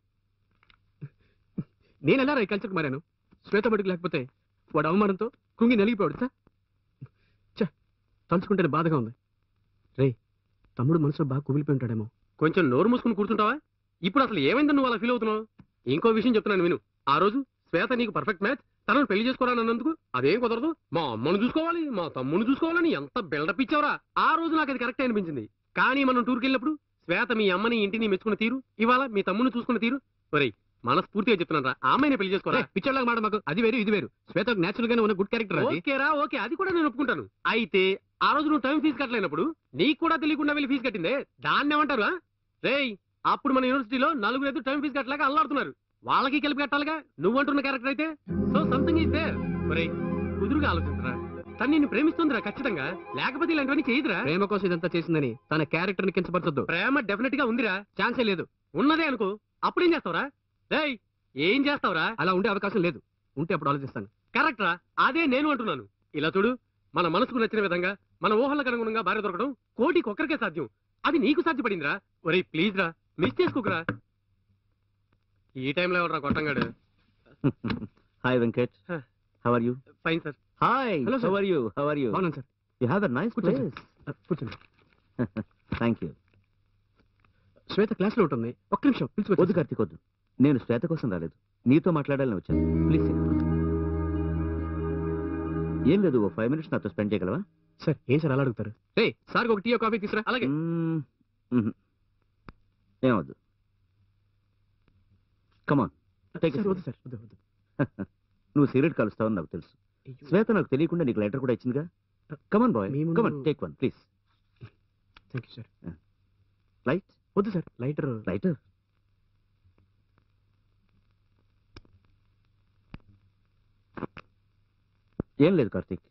నేను ఎలా రా ఈ కల్చర్కి మారాను శ్వేత బడికి లేకపోతే వాడు అవమానంతో కుంగి నలిగిపోయాడు సార్ ఛే తలుచుకుంటేనే బాధగా ఉంది రే తమ్ముడు మనసులో బాగా కుమిలిపోయి ఉంటాడేమో కొంచెం నోరు మూసుకుని కూర్చుంటావా ఇప్పుడు అసలు ఏమైందని నువ్వు అలా ఫీల్ అవుతున్నావు ఇంకో విషయం చెప్తున్నాను విను ఆ రోజు శ్వేత నీకు పర్ఫెక్ట్ మ్యాచ్ తనను పెళ్లి చేసుకోవాలని అన్నందుకు అదేం కుదరదు మా అమ్మను చూసుకోవాలి మా తమ్ముని చూసుకోవాలని ఎంత బిల్డప్ ఇచ్చావురా ఆ రోజు నాకు అది కరెక్ట్ అనిపించింది కానీ మనం టూర్కి వెళ్ళినప్పుడు శ్వేత మీ అమ్మని ఇంటిని మెచ్చుకున్న తీరు ఇవాళ మీ తమ్ముని చూసుకున్న తీరు ఒరేయ్ మనస్ఫూర్తిగా చెప్తున్నాను రా ఆమెనే పెళ్లి చేసుకోరా పిచ్చర్లాగా మాట మాకు అది వేరు ఇది వేరు శ్వేత నేచురల్ గానే ఉన్న గుడ్ క్యారెక్టర్ అది ఓకేరా ఓకే అది కూడా నేను ఒప్పుకుంటాను అయితే ఆ రోజు నువ్వు టైం ఫీజు కట్టలేనప్పుడు నీకు కూడా తెలియకుండా వెళ్ళి ఫీజు కట్టిందే దాన్ని ఏమంటారు ఆ? రేయ్ అప్పుడు మన యూనివర్సిటీలో నలుగురు ఎదురు టైం ఫీజు కట్టలేక అల్లాడుతున్నారు వాళ్ళకి కలిపి కట్టాలిగా నువ్వు అంటున్న క్యారెక్టర్ అయితే సో సంథింగ్ ఇస్ దేర్ ఒరేయ్ కుదురుగా ఆలోచించరా తను నిన్ను ప్రేమిస్తుందిరా ఖచ్చితంగా లేకపోతే ఇలాంటివన్నీ చేయదురా ప్రేమ కోసం ఇదంతా చేసిందని తన క్యారెక్టర్ ని కించపరచొద్దు ప్రేమ డెఫినెట్ గా ఉందిరా ఛాన్సే లేదు ఉన్నదే అనుకో అప్పుడేం చేస్తావురా రేయ్ ఏం చేస్తావురా అలా ఉండే అవకాశం లేదు ఉంటే అప్పుడు ఆలోచిస్తాను కరెక్ట్ రా అదే నేను అంటున్నాను ఇలా చూడు మన మనసుకు నచ్చిన విధంగా మన ఊహలకు అనుగుణంగా భార్య దొరకడం కోటికి ఒక్కరికే సాధ్యం అది నీకు సాధ్యపడిందిరా ఒరేయ్ ప్లీజ్ రా మిస్ చేసుకోకురా ఈ టైంలో ఎవడరా కొట్టంగాడు hi Venkat how are you fine sir hi Hello, sir. How are you how are you బాగున్నాను sir you have a nice కూర్చోండి ప్లేస్ సార్. కూర్చోండి థ్యాంక్ యూ శ్వేత క్లాస్ లో ఉంటుంది ఒక్క నిమిషం వద్దు పిలుచుకో కార్తీక్ వద్దు నేను శ్వేత కోసం రాలేదు నీతో మాట్లాడాలని వచ్చాను ప్లీజ్ ఏం లేదు ఓ ఫైవ్ మినిట్స్ నాతో స్పెండ్ చేయగలవా సార్ ఏం సార్ అలా అడుగుతారు రే సార్ ఒక టీ కాఫీ తీసురా అలాగే మ్మ్, మ్మ్. ఏమవద్దు కమాన్ టేక్ సార్, వద్దు సార్ వద్దు వద్దు నువ్వు సిగరెట్ కలుస్తావని నాకు తెలుసు శ్వేత నాకు తెలియకుండా నీకు లెటర్ కూడా ఇచ్చిందిగా కమాన్ బాయ్ మీ ముందు- come on take one please thank you sir light వద్దు సార్ లైటర్ లైటర్ ఏం లేదు కార్తీక్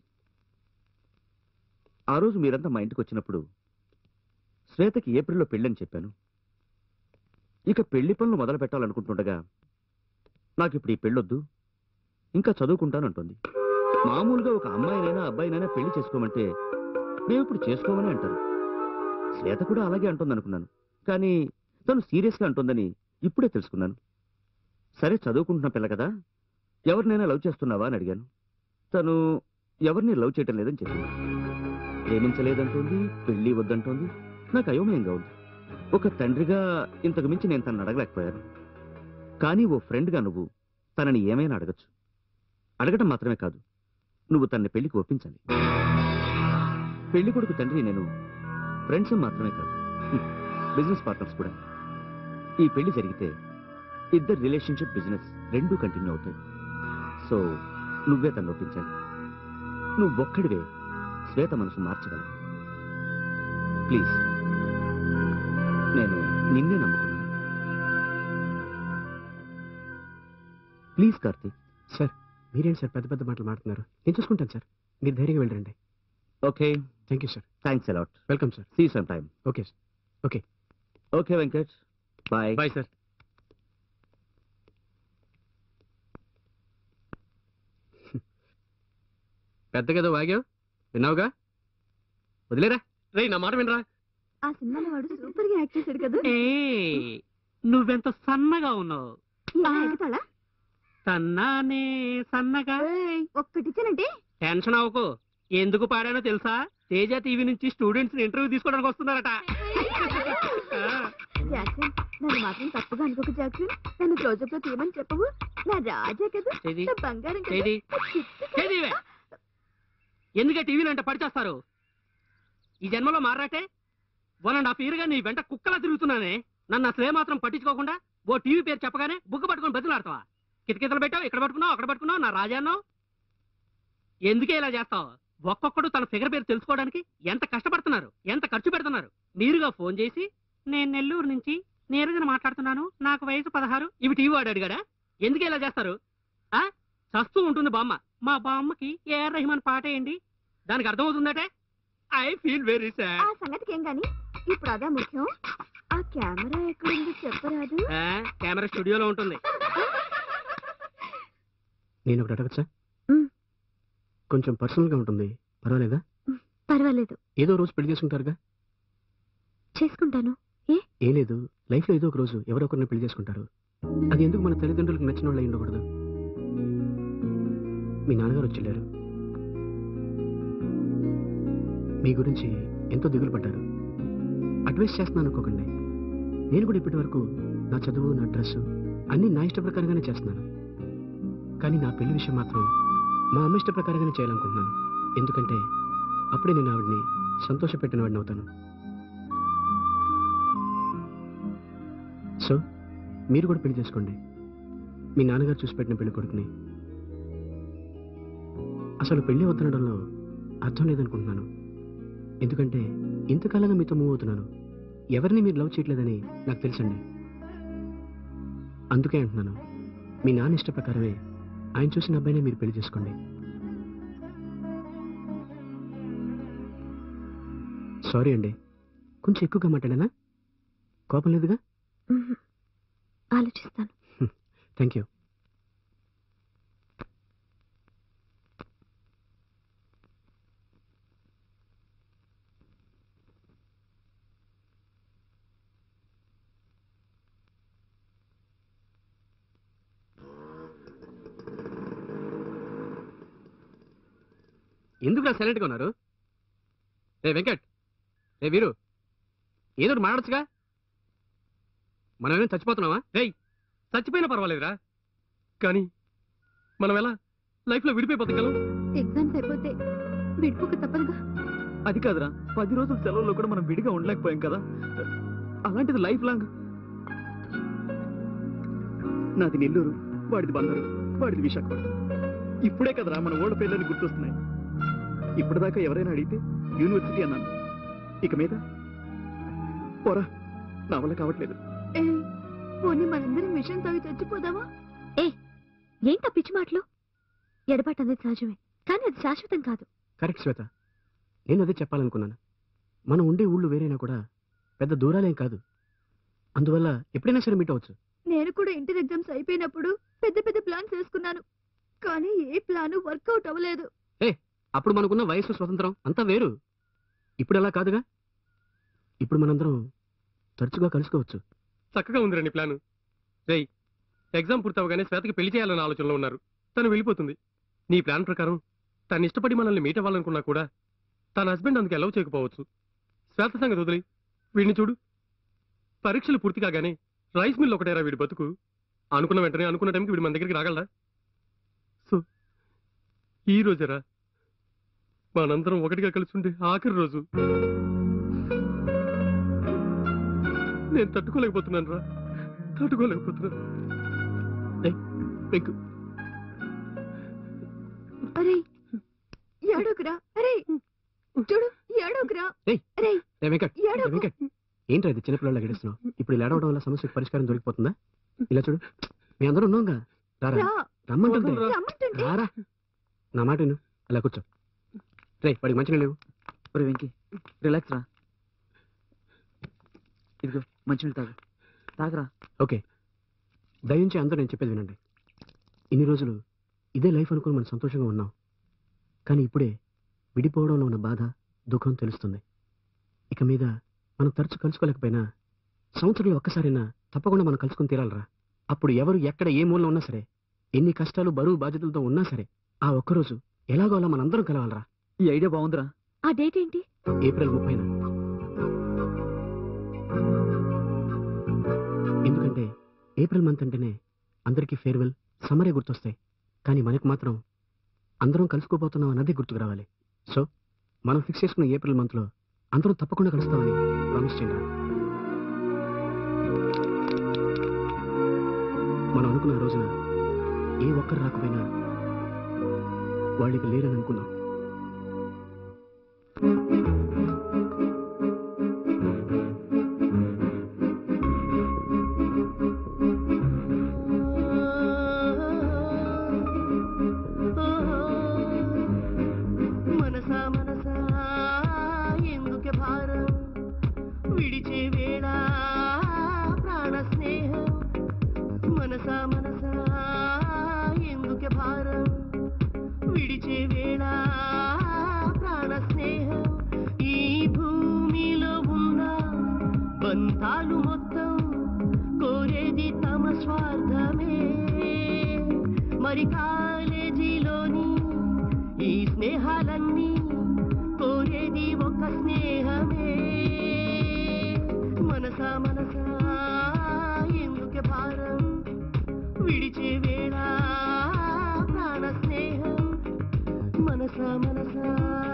ఆ రోజు మీరంతా మా ఇంటికి వచ్చినప్పుడు శ్వేతకి ఏప్రిల్లో పెళ్ళని చెప్పాను ఇక పెళ్లి పనులు మొదలు పెట్టాలనుకుంటుండగా నాకు ఇప్పుడు ఈ పెళ్ళొద్దు ఇంకా చదువుకుంటానంటుంది మామూలుగా ఒక అమ్మాయినైనా అబ్బాయినైనా పెళ్లి చేసుకోమంటే మేము ఇప్పుడు చేసుకోమని అంటారు శ్వేత కూడా అలాగే అంటుంది అనుకున్నాను కానీ తను సీరియస్గా అంటుందని ఇప్పుడే తెలుసుకున్నాను సరే చదువుకుంటున్న పిల్ల కదా ఎవరినైనా లవ్ చేస్తున్నావా అని అడిగాను తను ఎవరిని లవ్ చేయటం లేదని చెప్పింది ప్రేమించలేదంటోంది పెళ్లి వద్దంటోంది నాకు అయోమయంగా ఉంది ఒక తండ్రిగా ఇంతకు మించి నేను తనని అడగలేకపోయాను కానీ ఓ ఫ్రెండ్గా నువ్వు తనని ఏమైనా అడగచ్చు అడగటం మాత్రమే కాదు నువ్వు తనని పెళ్లికి ఒప్పించాలి పెళ్లి కొడుకు తండ్రి నేను ఫ్రెండ్స్ మాత్రమే కాదు బిజినెస్ పార్ట్నర్స్ కూడా ఈ పెళ్లి జరిగితే ఇద్దరు రిలేషన్షిప్ బిజినెస్ రెండూ కంటిన్యూ అవుతాయి సో నువ్వే తను ఒప్పించాలి నువ్వు ఒక్కడివే శ్వేత మనసు మార్చగలవు ప్లీజ్ నేను నిన్నే నమ్ముకున్నాను ప్లీజ్ కార్తీక్ సార్ మీరేంటి సార్ పెద్ద పెద్ద మాటలు మాట్లాడుతున్నారు నేను చూసుకుంటాను సార్ మీరు ధైర్యంగా వెళ్ళండి okay thank you sir thanks a lot welcome sir see some time okay sir okay okay Venkat bye bye sir పెద్దగేదో వాగావు విన్నావుగా వదిలేరా రే నా మాట వినరా ఆ సినిమాలో వాడు సూపర్ గా యాక్ట్ చేశాడు కదా ఏ నువ్వెంత సన్నగా ఉన్నావు ఎలా ఎగుతాడా సన్నానే సన్నగా ఒక్కటిచ్చానంటే టెన్షన్ అవ్వకు ఎందుకు పాడానో తెలుసా తేజ టీవీ నుంచి స్టూడెంట్స్ ఇంటర్వ్యూ తీసుకోవడానికి వస్తున్నారట జాక్సన్ నన్ను మాత్రం తప్పుగా అనుకోకు జాక్సన్ నన్ను క్లోజప్ లో తీయమని చెప్పవు నా రాజా కదా ఏది? నా బంగారం కదా ఏది? నా చిట్టు కదా. ఏదివే? ఎందుకే టీవీలో అంటే పడిచేస్తారు ఈ జన్మలో మారాటే వన్ అండ్ హాఫ్ ఇయర్ గా నీ వెంట కుక్కలా తిరుగుతున్నానే నన్ను అసలే మాత్రం పట్టించుకోకుండా ఓ టీవీ పేరు చెప్పగానే బుక్ పట్టుకొని బతులాడతావా కితకితలు పెట్టావు ఇక్కడ పట్టుకున్నావు అక్కడ పట్టుకున్నావు నా రాజాన్నో ఎందుకే ఇలా చేస్తావు ఒక్కొక్కడు తన ఫిగర్ పేరు తెలుసుకోవడానికి ఎంత కష్టపడుతున్నారు ఎంత ఖర్చు పెడుతున్నారు నేరుగా ఫోన్ చేసి నేను నెల్లూరు నుంచి నేరుగా మాట్లాడుతున్నాను నాకు వయసు పదహారు ఇవి టీవీ వాడు అడిగాడా ఎందుకు ఇలా చేస్తారు ఆ చస్తూ ఉంటుంది బామ్మ మా బామ్మకి ఏఆర్ రెహమాన్ పాట ఏంటి దానికి అర్థమవుతుందటే I feel very uh sad సంగతికి ఏం గాని ఇప్పుడు అదే ముఖ్యం ఆ కెమెరా ఎక్కడుందో చెప్పరాదు కెమెరా స్టూడియోలో ఉంటుంది నేను ఒకటి అడగచ్చా మ్. కొంచెం పర్సనల్గా ఉంటుంది పర్వాలేదా పర్వాలేదు ఏదో రోజు పెళ్లి చేసుకుంటారుగా చేసుకుంటాను ఏం లేదు లైఫ్లో ఏదో ఒక రోజు ఎవరో ఒకరిని పెళ్లి చేసుకుంటారు అది ఎందుకు మన తల్లిదండ్రులకు నచ్చిన వాళ్ళు అయి ఉండకూడదు మీ నాన్నగారు వచ్చి వెళ్ళారు మీ గురించి ఎంతో దిగులు పడ్డారు అడ్వైస్ చేస్తున్నాను అనుకోకండి నేను కూడా ఇప్పటి వరకు నా చదువు నా డ్రెస్ అన్నీ నా ఇష్ట ప్రకారంగానే చేస్తున్నాను కానీ నా పెళ్లి విషయం మాత్రం మా అమ్మ ఇష్ట ప్రకారంగానే చేయాలనుకుంటున్నాను ఎందుకంటే అప్పుడే నేను ఆవిడ్ని సంతోషపెట్టిన వాడిని అవుతాను సో మీరు కూడా పెళ్లి చేసుకోండి మీ నాన్నగారు చూసి పెట్టిన పెళ్లి కొడుకుని అసలు పెళ్లి వద్దనడంలో అర్థం లేదనుకుంటున్నాను ఎందుకంటే ఇంతకాలంగా మీతో మూవ్ అవుతున్నాను ఎవరిని మీరు లవ్ చేయట్లేదని నాకు తెలుసండి అందుకే అంటున్నాను మీ నాన్న ఇష్ట ప్రకారమే ఆయన చూసిన అబ్బాయినే మీరు పెళ్లి చేసుకోండి సారీ అండి కొంచెం ఎక్కువగా మాట్లాడానా కోపం లేదుగా మ్మ్. ఆలోచిస్తాను థ్యాంక్ యూ ఎందుకు సైలెంట్గా ఉన్నారు ఏ వెంకట్ ఏ వీరు ఏదో ఒకటి మాట్లాడచ్చుగా మనం ఏమైనా చచ్చిపోతున్నావా రేయ్ చచ్చిపోయినా పర్వాలేదురా కానీ మనం ఎలా లైఫ్ లో విడిపోయి బతకగలం ఎగ్జామ్స్ అయిపోతే విడిపోక తప్పదుగా అది కాదురా పది రోజుల సెలవుల్లో కూడా మనం విడిగా ఉండలేకపోయాం కదా అలాంటిది లైఫ్ లాంగ్ నాది నెల్లూరు వాడిది బందరు వాడిది విశాఖపట్నం ఇప్పుడే కదరా మన ఓళ్ళ పేర్లని గుర్తొస్తున్నాయి ఇప్పటిదాకా ఎవరైనా అడిగితే యూనివర్సిటీ అన్నాను ఇక మీద పోరా నా వల్ల కావట్లేదు ఏ పోనీ మనందరం మిషన్ తాగి చచ్చిపోదామా ఏ ఏంటా పిచ్చి మాటలు ఎడబాటు అనేది సహజమే కానీ అది శాశ్వతం కాదు కరెక్ట్ శ్వేత నేను అదే చెప్పాలనుకున్నాను మనం ఉండే ఊళ్ళు వేరైనా కూడా పెద్ద దూరాలేం కాదు అందువల్ల ఎప్పుడైనా సరే మీట్ అవ్వచ్చు నేను కూడా ఇంటర్ ఎగ్జామ్స్ అయిపోయినప్పుడు పెద్ద పెద్ద ప్లాన్స్ వేసుకున్నాను కానీ ఏ ప్లాన్ వర్కౌట్ అవ్వలేదు ఏ అప్పుడు మనకున్న వయసు స్వతంత్రం అంతా వేరు ఇప్పుడు అలా కాదుగా ఇప్పుడు మనందరం తరచుగా కలుసుకోవచ్చు చక్కగా ఉందిరా నీ ప్లాన్ రేయ్ ఎగ్జామ్ పూర్తవగానే శ్వేతకి పెళ్లి చేయాలన్న ఆలోచనలో ఉన్నారు తను వెళ్ళిపోతుంది నీ ప్లాన్ ప్రకారం తను ఇష్టపడి మనల్ని మీట్ అవ్వాలనుకున్నా కూడా తన హస్బెండ్ అందుకు ఎలవ్ చేయకపోవచ్చు శ్వేత సంగతి వదిలి వీడిని చూడు పరీక్షలు పూర్తి కాగానే రైస్ మిల్ ఒకటేరా వీడి బతుకు అనుకున్న వెంటనే అనుకున్న టైంకి వీడు మన దగ్గరికి రాగలరా సో ఈ రోజేరా మనందరం ఒకటిగా కలిసి ఉండే ఆఖరి రోజు నేను తట్టుకోలేకపోతున్నాను రా తట్టుకోలేకపోతున్నాను ఏయ్, పెంకు అరే ఏడోకురా అరే చూడు ఏడోకురా ఏయ్, అరే ఏ వెంకట్ ఏ ఏడోకు వెంకట్ ఏంటి అది చిన్నపిల్లల గడిస్తున్నావు ఇప్పుడు ఇలా ఏడవడం వల్ల సమస్యకు పరిష్కారం దొరికిపోతుందా ఇలా చూడు మీ అందరూ ఉన్నాంగా రారా రా. రమ్మంటుంటే రమ్మంటుంటే. రారా నా మాట విను అలా కూర్చో రే వాడికి మంచిగా లేవు ఒరే వెంకీ రిలాక్స్ రా ఇదిగో మంచినీళ్ళు తాగు తాగరా ఓకే దయించి అందరూ నేను చెప్పేది వినండి ఇన్ని రోజులు ఇదే లైఫ్ అనుకుని మనం సంతోషంగా ఉన్నాం కానీ ఇప్పుడే విడిపోవడంలో ఉన్న బాధ దుఃఖం తెలుస్తుంది ఇక మీద మనం తరచు కలుసుకోలేకపోయినా సంవత్సరంలో ఒక్కసారైనా తప్పకుండా మనం కలుసుకుని తీరాలరా అప్పుడు ఎవరు ఎక్కడ ఏ మూలలో ఉన్నా సరే ఎన్ని కష్టాలు బరువు బాధ్యతలతో ఉన్నా సరే ఆ ఒక్కరోజు ఎలాగో అలా మనందరం కలవాలరా ఈ ఐడియా బాగుందిరా ఆ డేట్ ఏంటి ఏప్రిల్ ముప్పైన ఎందుకంటే ఏప్రిల్ మంత్ అంటేనే అందరికీ ఫేర్వెల్ సమ్మరే గుర్తొస్తాయి కానీ మనకు మాత్రం అందరం కలుసుకోబోతున్నాం అన్నది గుర్తుకు రావాలి సో మనం ఫిక్స్ చేసుకున్న ఏప్రిల్ మంత్లో అందరం తప్పకుండా కలుస్తామని ప్రామిస్ చేయండి మనం అనుకున్న ఆ రోజున ఏ ఒక్కరు రాకపోయినా వాళ్ళకి లేరని అనుకుందాం మనసా మనసా ఎందుకే భారం విడిచే వేళ ప్రాణ స్నేహం మనసా మనసా ఎందుకే భారం విడిచే వేళ ప్రాణ స్నేహం ఈ భూమిలో ఉన్న బంధాలు మొత్తం కోరేది తమ స్వార్థమే మరి కాలేజీలోని ఈ స్నేహాలన్నీ కోరేది ఒక స్నేహమే మనసా మనసా ఎందుకే భారం విడిచే వేళ ప్రాణ స్నేహం మనసా మనసా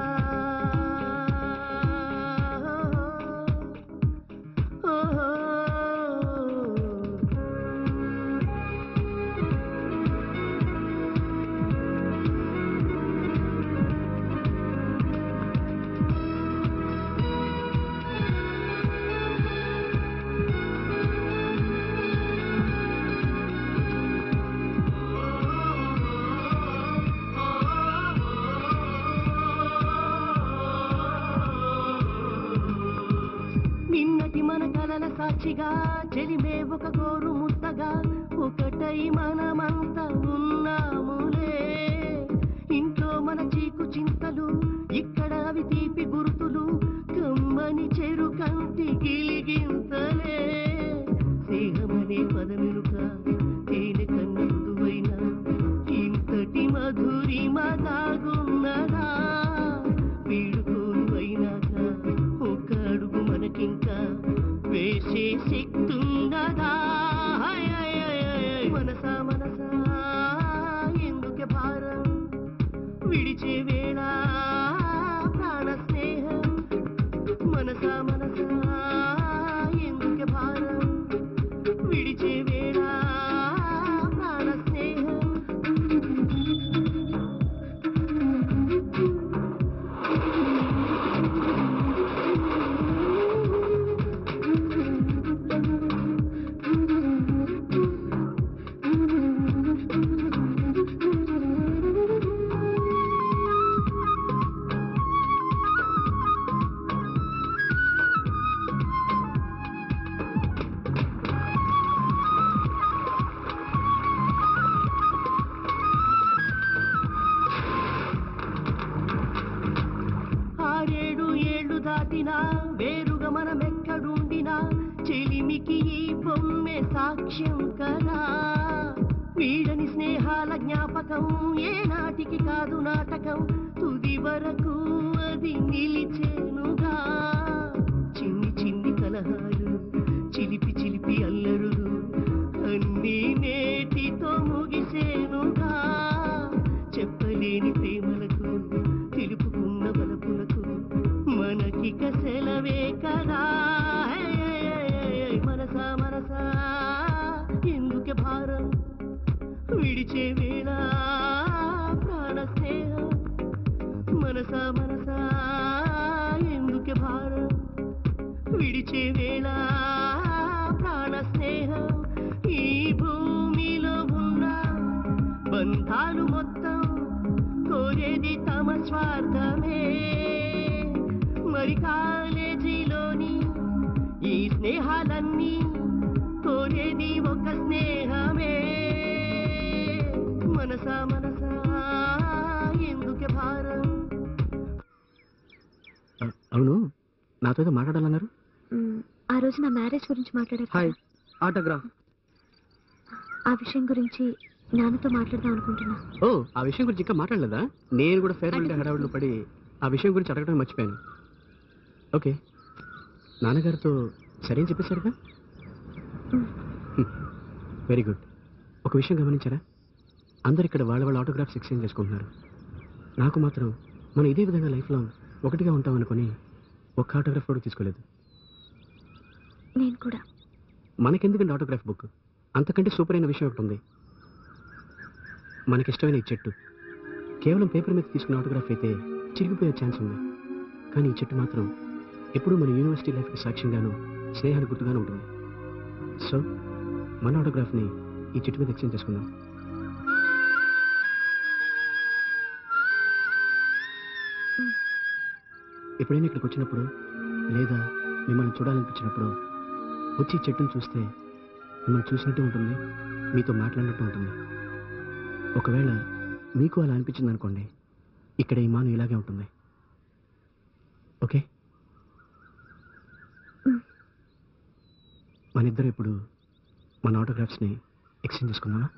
నిన్నటి మన కలల సాక్షిగా చెలిమే ఒక గోరు ముద్దగా ఒకటై మనమంతా ఉన్నాములే ఇంట్లో మన చీకు చింతలు ఇక్కడ అవి తీపి గుర్తులు కమ్మని చెరు కంటి గిలిగింతలే స్నేహమనే పదమెరుక తేనె కన్న మృదువైన ఇంతటి మధురి మదాగున్నదా వీడుకోలు అయినాక ఒక అడుగు మనకింకా వేసే శక్తుండదా హాయ్ హాయ్ హాయ్ హాయ్. మనసా మనసా ఎందుకే భారం విడిచే వేళ ప్రాణ స్నేహం మనసా మనసా ఎందుకే భారం విడిచే వేళ ప్రాణ స్నేహం ఆరేడు ఏళ్ళు దాటినా వేరుగా మనం ఎక్కడుండినా చెలిమికి ఈ బొమ్మె సాక్ష్యం కదా వీడని స్నేహాల జ్ఞాపకం ఏ నాటికి కాదు నాటకం తుది వరకు అది నిలిచేనుగా చిన్ని చిన్ని కలహాలు చిలిపి చిలిపి అల్లరులు అన్నీ నేటితో ముగిసేనుగా చెప్పలేని ప్రేమలకు తెలుపుకున్న బలపులకు మనకిక సెలవే కదా హే, హే, హే, హే, మనసా మనసా ఎందుకే భారం విడిచే వేళ ప్రాణ స్నేహం మనసా మనసా ఎందుకే భారం విడిచే వేళ స్వార్థమే మరి కాలేజీలోని ఈ స్నేహాలన్నీ కోరేది ఒక స్నేహమే మనసా మనసా ఎందుకే భారం ఆ, అవును నాతో ఏదో మాట్లాడాలన్నారు మ్, ఆ రోజు నా మ్యారేజ్ గురించి మాట్లాడారు హాయ్ కదా. ఆటోగ్రాఫ్ ఆ విషయం గురించి నాన్నతో మాట్లాడదాం అనుకుంటున్నా ఓ ఆ విషయం గురించి ఇంకా మాట్లాడలేదా నేను కూడా ఫేర్వెల్ డే హడావుడిలో పడి ఆ విషయం గురించి అడగడం మర్చిపోయాను ఓకే నాన్నగారితో సరే అని చెప్పేశారుగా వెరీ గుడ్ ఒక విషయం గమనించారా అందరు ఇక్కడ వాళ్ళ వాళ్ళ ఆటోగ్రాఫ్స్ ఎక్స్చేంజ్ చేసుకుంటున్నారు నాకు మాత్రం మనం ఇదే విధంగా లైఫ్లో ఒకటిగా ఉంటాం అనుకుని ఒక్క ఆటోగ్రాఫ్ కూడా తీసుకోలేదు నేను కూడా మనకెందుకండి ఆటోగ్రాఫ్ బుక్ అంతకంటే సూపర్ అయిన విషయం ఒకటి ఉంది మనకిష్టమైన ఈ చెట్టు కేవలం పేపర్ మీద తీసుకున్న ఆటోగ్రాఫ్ అయితే చిరిగిపోయే ఛాన్స్ ఉంది కానీ ఈ చెట్టు మాత్రం ఎప్పుడూ మన యూనివర్సిటీ లైఫ్కి సాక్ష్యంగాను స్నేహానికి గుర్తుగాను ఉంటుంది సో మన ఆటోగ్రాఫ్ని ఈ చెట్టు మీద ఎక్స్చేంజ్ చేసుకుందాం ఎప్పుడైనా ఇక్కడికి వచ్చినప్పుడు లేదా మిమ్మల్ని చూడాలనిపించినప్పుడు వచ్చి ఈ చెట్టును చూస్తే మిమ్మల్ని చూసినట్టు ఉంటుంది మీతో మాట్లాడినట్టు ఉంటుంది ఒకవేళ మీకు అలా అనిపించింది అనుకోండి ఇక్కడ ఈ మాను ఇలాగే ఉంటుంది ఓకే మన ఇద్దరు ఇప్పుడు మన ఆటోగ్రాఫ్స్ని ఎక్స్చేంజ్ చేసుకుందామా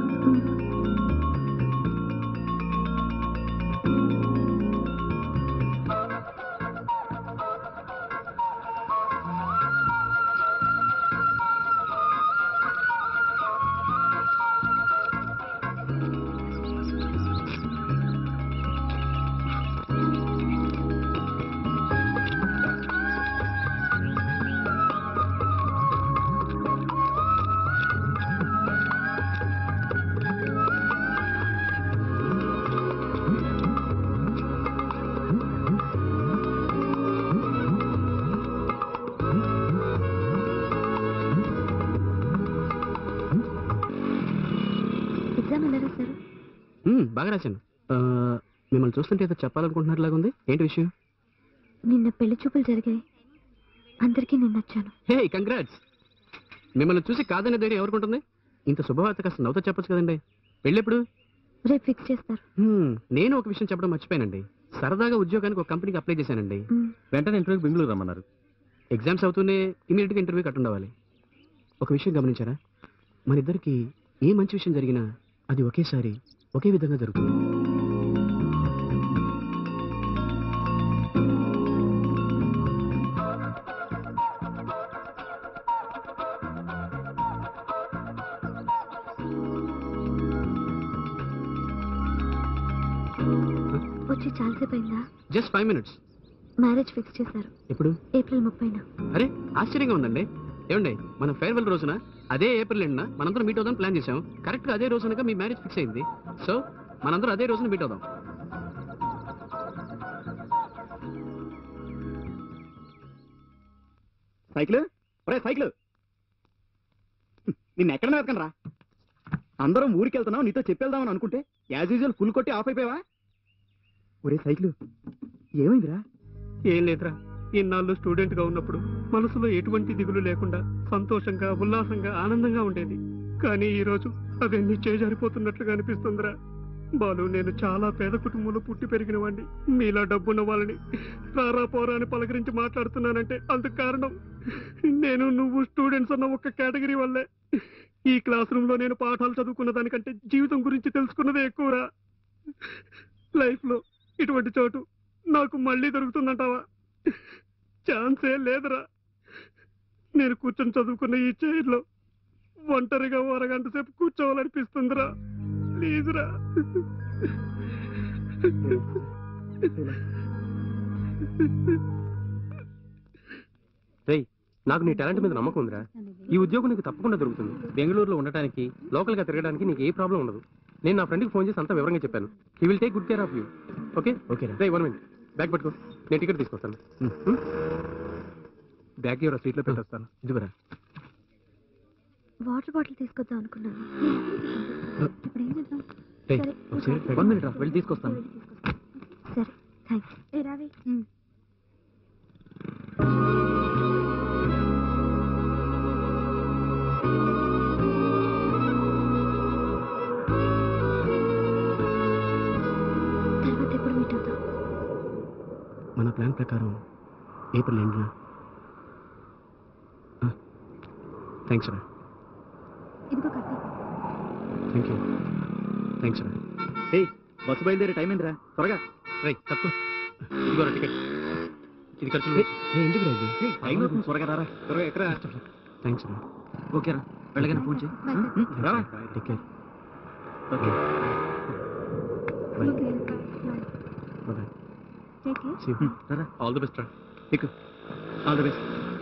ఎగ్జామ్ ఎలా రాశారు మ్మ్, బాగా రాశాను ఆ, మిమ్మల్ని చూస్తుంటే ఏదో చెప్పాలనుకుంటున్నట్లాగా ఉంది ఏంటి విషయం నిన్న పెళ్లి చూపులు జరిగాయి అందరికీ నేను నచ్చాను హే కంగ్రాట్స్ మిమ్మల్ని చూసి కాదనే ధైర్యం ఎవరికుంటుంది ఇంత శుభవార్త కాస్త నవ్వుతో చెప్పొచ్చు కదండి పెళ్ళెప్పుడు రేపు ఫిక్స్ చేస్తారు హ్మ్, నేను ఒక విషయం చెప్పడం మర్చిపోయానండి సరదాగా ఉద్యోగానికి ఒక కంపెనీకి అప్లై చేశానండి మ్, వెంటనే ఇంటర్వ్యూకి బెంగళూరు రమ్మన్నారు ఎగ్జామ్స్ అవుతూనే ఇమీడియట్గా ఇంటర్వ్యూ కట్టుండవాలి ఒక విషయం గమనించారా మన ఇద్దరికి ఏ మంచి విషయం జరిగినా అది ఒకేసారి ఒకే విధంగా జరుగుతుంది వచ్చి చాలాసేపు అయిందా just five minutes marriage fix చేశారు ఎప్పుడు ఏప్రిల్ ముప్పైన అరే ఆశ్చర్యంగా ఉందండి ఏమండి మన ఫేర్వెల్ రోజున అదే ఏప్రిల్ ఎండ్న మనందరం మీట్ అవుదాం ప్లాన్ చేసాం కరెక్ట్ గా అదే రోజునగా మీ మ్యారేజ్ ఫిక్స్ అయింది సో మనందరం అదే రోజున మీట్ అవుదాం సైకిల్ ఒరే సైకిల్ నిన్న ఎక్కడ వెతకనరా అందరం ఊరికి వెళ్తున్నాం నీతో చెప్పేద్దామని అనుకుంటే యాజ్ యూజువల్ ఫుల్ కొట్టి ఆఫ్ అయిపోయావా ఒరే సైకిల్ ఏమైందిరా ఏం లేదురా ఇన్నాళ్ళు స్టూడెంట్ గా ఉన్నప్పుడు మనసులో ఎటువంటి దిగులు లేకుండా సంతోషంగా ఉల్లాసంగా ఆనందంగా ఉండేది కానీ ఈ రోజు అవన్నీ చేజారిపోతున్నట్లుగా అనిపిస్తుందిరా బాలు నేను చాలా పేద కుటుంబంలో పుట్టి పెరిగిన వాడిని మీలా డబ్బున్న వాళ్ళని రారా పోరా అని పలకరించి మాట్లాడుతున్నానంటే అందుకు కారణం నేను నువ్వు స్టూడెంట్స్ అన్న ఒక కేటగిరీ వల్లే ఈ క్లాస్ రూమ్ లో నేను పాఠాలు చదువుకున్న దానికంటే జీవితం గురించి తెలుసుకున్నదే ఎక్కువరా లైఫ్ లో ఇటువంటి చోటు నాకు మళ్ళీ దొరుకుతుందంటావా ఛాన్సే లేదురా నేను కూర్చొని చదువుకున్న ఈ చైర్లో ఒంటరిగా ఓ అరగంట సేపు కూర్చోవాలనిపిస్తుందిరా ప్లీజ్ రా రేయ్ నాకు నీ టాలెంట్ మీద నమ్మకం ఉందిరా ఈ ఉద్యోగం నీకు తప్పకుండా దొరుకుతుంది బెంగళూరులో ఉండటానికి లోకల్ గా తిరగడానికి నీకు ఏ ప్రాబ్లం ఉండదు నేను నా ఫ్రెండ్కి ఫోన్ చేసి అంతా వివరంగా చెప్పాను he will take good care of you okay okay రే వన్ మినిట్ బ్యాగ్ పట్టుకో నేను టికెట్ తీసుకొస్తాను బ్యాగ్ ఎవరో సీట్లో పెట్టేస్తాను ఇదివరా వాటర్ బాటిల్ తీసుకొద్దాం అనుకున్నాను ఇప్పుడు ఏం చేద్దాం రేయ్, సరే, ఒక సిగరెట్ వన్ మినిట్ రా వెళ్ళి తీసుకొస్తాను సరే థ్యాంక్స్ ఏ రావి తర్వాత ఎప్పుడు మీట్ అవుతాం మన ప్లాన్ ప్రకారం ఏప్రిల్ ఎండ్న థ్యాంక్స్ రా ఇదిగో కత్తి థ్యాంక్ యూ థ్యాంక్స్ రా ఏ బస్సు బయలుదేరే టైం ఏందిరా త్వరగా రై తక్కువ ఇదిగోరా టికెట్ ఇది ఖర్చు ఎందుకు రా ఇది టైం అవుతుంది త్వరగా రారా త్వరగా ఎక్కరా థ్యాంక్స్ రా ఓకేరా వెళ్ళగానే ఫోన్ చేయి రారా take care okay bye okay bye take care see you రారా ఆల్ ది బెస్ట్ రా ఎక్కు ఆల్ ది బెస్ట్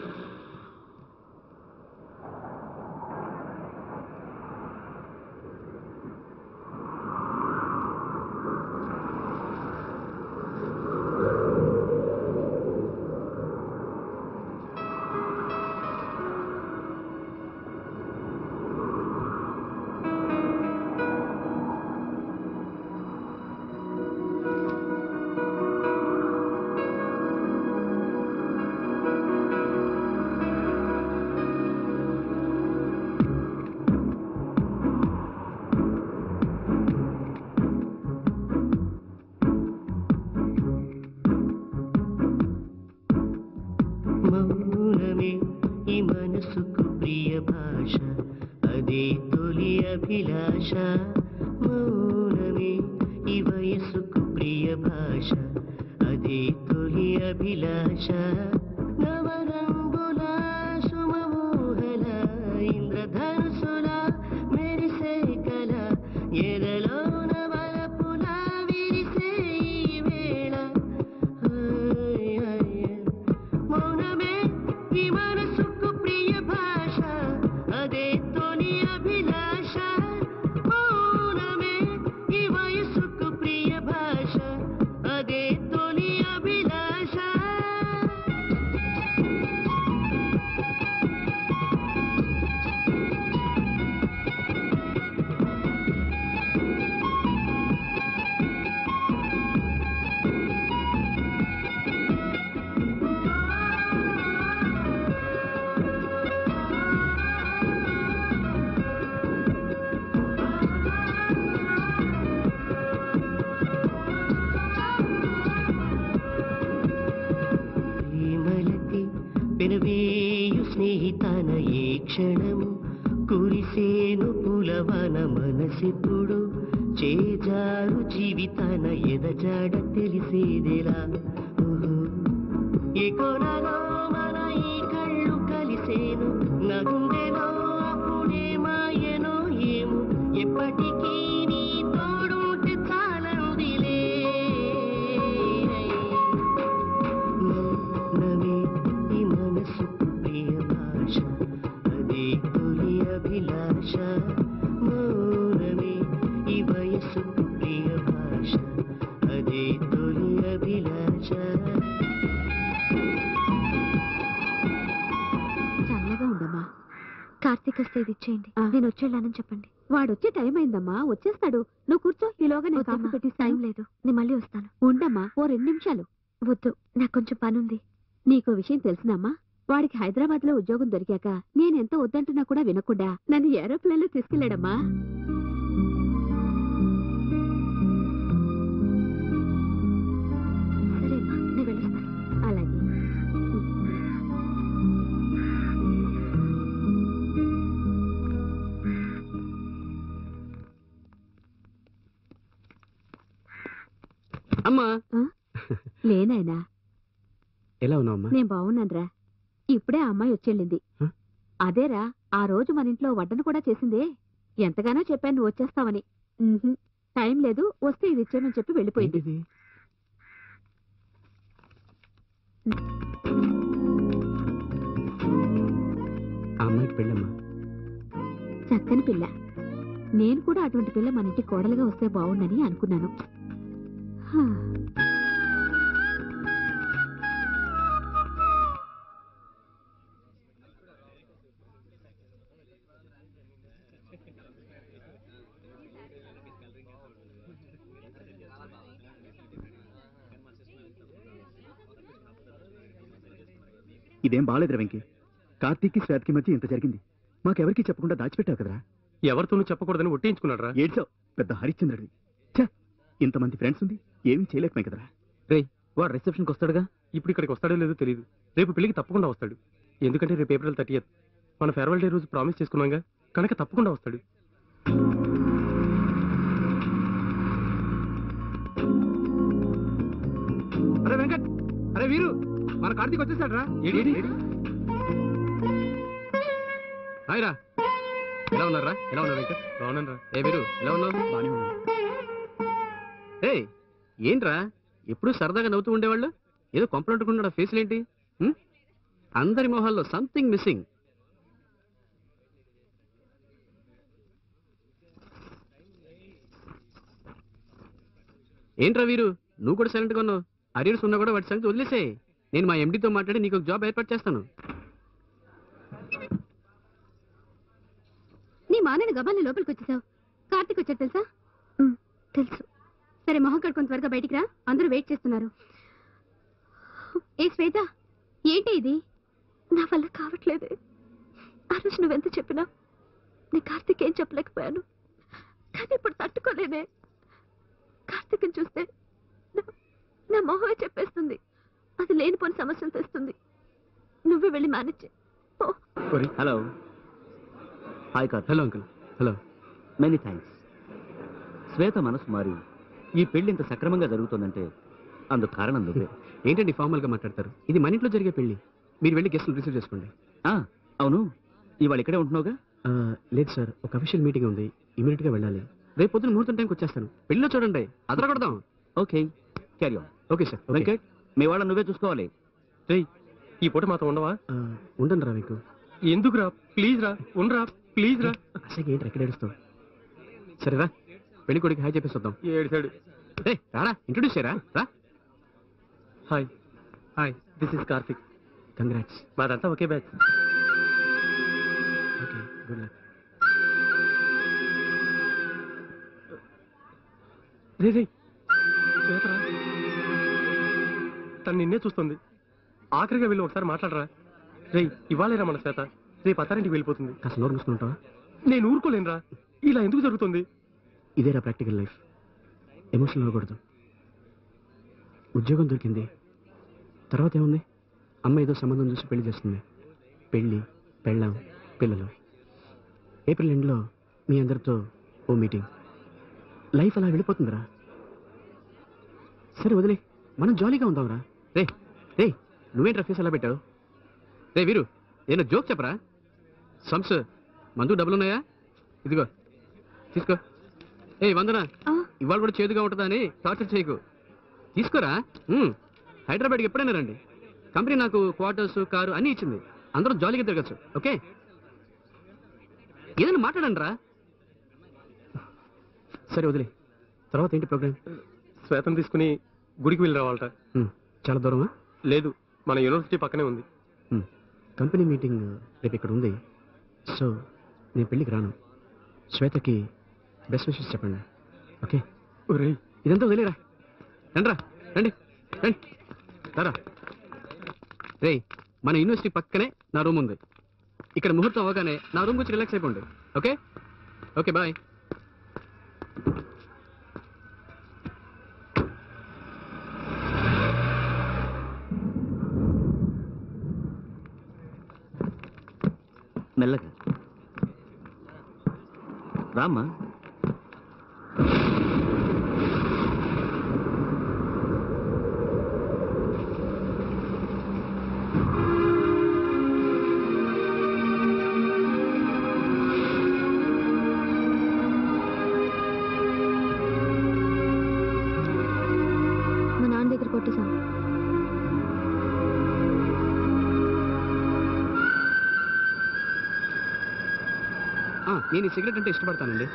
మౌనమే ఈ మనసుకు ప్రియ భాష అదే తొలి అభిలాష మౌనమే ఈ వయసుకు ప్రియ భాష అదే తొలి అభిలాష నవరంగుల సుమమోహల ఇంద్రధనుసుల మెరిసే కల ఎరలోన వలపుల విరిసే ఈ వేళ హాయ్ హాయ్ మౌనమే ఈ మనసుకు ప్రియ భాష అదే తొలి అభిలాష మౌనమే ఈ వయసుకు ప్రియ భాష అదే తొలి అభిలాష ప్రేమలతి పెనవేయు స్నేహితన ఏ క్షణము కురిసేను పులవన మనసిప్పుడు చేజారు జీవితాన ఎదజాడ తెలిసేదెలా ఊహు. ఏ కొనలో మన ఈ కళ్ళు కలిసేను నా గుండెలో అప్పుడే మాయనో ఏమో ఎప్పటికీ నీ తోడుంటే చాలందిలే మౌనమే ఈ మనసుకు ప్రియ భాష అదే తొలి అభిలాష మౌనమే ఈ వయసుకు ప్రియ భాష అదే తొలి అభిలాష చల్లగా ఉండమ్మా కార్తీక్ వస్తే ఇది ఇచ్చేయండి నేను వచ్చేళ్ళానని చెప్పండి వాడు వచ్చే టైం అయిందమ్మా వచ్చేస్తాడు నువ్వు కూర్చో ఈలోగా నేను కాఫీ పెట్టి టైం లేదు నేను మళ్ళీ వస్తాను ఉండమ్మా ఓ రెండు నిమిషాలు వద్దు నాకు కొంచెం పనుంది నీకో విషయం తెలిసిందమ్మా వాడికి హైదరాబాద్ లో ఉద్యోగం దొరికాక నేను ఎంత వద్దంటున్నా కూడా వినకుండా నన్ను ఏరోప్లేన్ లో తీసుకెళ్లాడమ్మా సరేమ్మా నేను వెళ్ళొస్తాను అలాగే అమ్మా లేనాయనా ఎలా ఉన్నావు అమ్మా నేను బాగున్నానురా ఇప్పుడే ఆ అమ్మాయి వచ్చేళ్ళింది హ? అదేరా ఆ రోజు మన ఇంట్లో వడ్డన కూడా చేసిందే ఎంతగానో చెప్పాను నువ్వు వచ్చేస్తావని ఉహుం, టైం లేదు వస్తే ఇది ఇచ్చేయమని చెప్పి వెళ్ళిపోయింది ఏంటిది? ఆ అమ్మాయికి పెళ్ళమ్మా చక్కని పిల్ల నేను కూడా అటువంటి పిల్ల మన ఇంటి కోడలుగా వస్తే బాగుండని అనుకున్నాను హా. ఇదేం బాగాలేదురా వెంకీ కార్తీక్కి శ్వేతకి మధ్య ఇంత జరిగింది మాకెవరికి చెప్పకుండా దాచిపెట్టావు కదరా ఎవరితోనూ చెప్పకూడదని ఒట్టించుకున్నాడు రా ఏడ్చావు పెద్ద హరిశ్చంద్రుడివి ఛ ఇంతమంది ఫ్రెండ్స్ ఉంది ఏమీ చేయలేకమే కదరా రే వాడు రిసెప్షన్కి వస్తాడుగా ఇప్పుడు ఇక్కడికి వస్తాడో లేదో తెలియదు రేపు పెళ్లికి తప్పకుండా వస్తాడు ఎందుకంటే రేపు ఏప్రిల్ థర్టీ మన ఫేర్వెల్ డే రోజు ప్రామిస్ చేసుకున్నాగా కనుక తప్పకుండా వస్తాడు అరే వెంకట్ అరే వీరు మన కార్తీక్ వచ్చేసాడు రా హాయ్ రా ఎలా ఉన్నారా ఎలా ఉన్నారు వెంకట్ బాగున్నాను రా ఏ వీరు ఎలా ఉన్నావు బాగానే ఉన్నాను ఏ ఏంట్రా ఎప్పుడు సరదాగా నవ్వుతూ ఉండేవాళ్ళు ఏదో కొంపలంటుకున్నాడు ఆ ఫేస్లు ఏంటి ఉం? అందరి మొహాల్లో సంథింగ్ మిస్సింగ్ ఏంట్రా వీరు నువ్వు కూడా సైలెంట్గా ఉన్నావు అరియర్స్ ఉన్నా కూడా వాటి సంగతి వదిలేసేయ్ నేను మా ఎండితో మాట్లాడి నీకు ఒక జాబ్ ఏర్పాటు చేస్తాను నీ మానని గబాన్ని లోపలికి వచ్చేసావు కార్తీక్ వచ్చాడు తెలుసా ఉమ్, తెలుసు సరే మొహం కడుకొని త్వరగా బయటికి రా అందరూ వెయిట్ చేస్తున్నారు ఏ శ్వేత ఏంటి ఇది నా వల్ల కావట్లేదు ఆ రోజు నువ్వెంత చెప్పినా నీ కార్తీక్ ఏం చెప్పలేకపోయాను కానీ ఇప్పుడు తట్టుకోలేనే కార్తీక్ని చూస్తే నా- నా మొహమే చెప్పేస్తుంది అది లేనిపోని సమస్యలు తెస్తుంది నువ్వే వెళ్ళి మేనేజ్ చేయి. Oh hello hi car hello uncle hello many thanks Shweta మనసు మారి ఈ పెళ్లి ఇంత సక్రమంగా జరుగుతుందంటే అందుకు కారణం నువ్వే ఏంటండి ఫార్మల్ గా మాట్లాడతారు ఇది మన ఇంట్లో జరిగే పెళ్లి మీరు వెళ్ళి గెస్ట్లు రిసీవ్ చేసుకోండి ఆ, అవును ఇవాళ ఇక్కడే ఉంటున్నావుగా ఆ, లేదు సార్ ఒక అఫీషియల్ మీటింగ్ ఉంది ఇమీడియట్ గా వెళ్ళాలి రేపు పొద్దున ముహూర్తం టైంకి వచ్చేస్తాను పెళ్ళిలో చూడండి అదర కొడదాం okay carry on okay sir Venkat మీ వాళ్ళ నువ్వే చూసుకోవాలి రేయ్ ఈ పూట మాతో ఉండవా ఉండండి రా మీకు ఎందుకురా ప్లీజ్ రా ఉండరా ప్లీజ్ రా అసలు ఏంటి ఎక్కడ ఏడుస్తావు సరేరా పెళ్లి కొడుకు హాయ్ చెప్పేసి వద్దాం ఏడిసాడు రే రారా ఇంట్రొడ్యూస్ చేయరా రా hi hi this is Karthik congrats మాదంతా ఒకే బ్యాచ్ ఓకే గుడ్ లక్ రే రే శ్వేతరా తను నిన్నే చూస్తుంది ఆఖరిగా వెళ్ళి ఒకసారి మాట్లాడరా రేయ్ ఇవ్వాలేరా మన శ్వేత రేపు అత్తారింటికి వెళ్ళిపోతుంది కాస్త నోరు మూసుకుంటావా నేను ఊరుకోలేనురా ఇలా ఎందుకు జరుగుతుంది ఇదేరా ప్రాక్టికల్ లైఫ్ ఎమోషనల్ అవ్వకూడదు ఉద్యోగం దొరికింది తర్వాత ఏముంది అమ్మ ఏదో సంబంధం చూసి పెళ్లి చేస్తుంది పెళ్ళి పెళ్ళాం పిల్లలు ఏప్రిల్ ఎండ్లో మీ అందరితో ఓ మీటింగ్ లైఫ్ అలా వెళ్ళిపోతుందిరా సరే వదిలే మనం జాలీగా ఉందాంరా రే రే నువ్వేంట్రా ఫేస్ అలా పెట్టావు రే వీరు ఏదో జోక్ చెప్పరా సంస్ మందు డబ్బులున్నాయా ఇదిగో తీసుకో ఏ వందన ఇవాళ కూడా చేదుగా ఉంటుందా అని టార్చర్ చేయకు తీసుకోరా ఉమ్, హైదరాబాద్కి ఎప్పుడైనా రండి కంపెనీ నాకు క్వార్టర్స్ కారు అన్నీ ఇచ్చింది అందరం జాలీగా తిరగచ్చు ఓకే ఏదైనా మాట్లాడండి రా సరే వదిలే తర్వాత ఏంటి ప్రోగ్రామ్ శ్వేతం తీసుకుని గుడికి వెళ్ళి రావాలట చాలా దూరమా లేదు మన యూనివర్సిటీ పక్కనే ఉంది ఉమ్, కంపెనీ మీటింగ్ రేపు ఇక్కడ ఉంది సో నేను పెళ్ళికి రాను శ్వేతకి బెస్ట్ విషెస్ చెప్పండి ఓకే ఒరేయ్ ఇదంతా వదిలేరా రండిరా రండి రండి రారా రేయ్ మన యూనివర్సిటీ పక్కనే నా రూమ్ ఉంది ఇక్కడ ముహూర్తం అవగానే నా రూమ్ వచ్చి రిలాక్స్ అయిపోండి ఓకే ఓకే బాయ్ మెల్లగా రామ్మా మా నాన్న దగ్గర కొట్టేశాం ఆ, నేను ఈ సిగరెట్ అంటే ఇష్టపడతానండి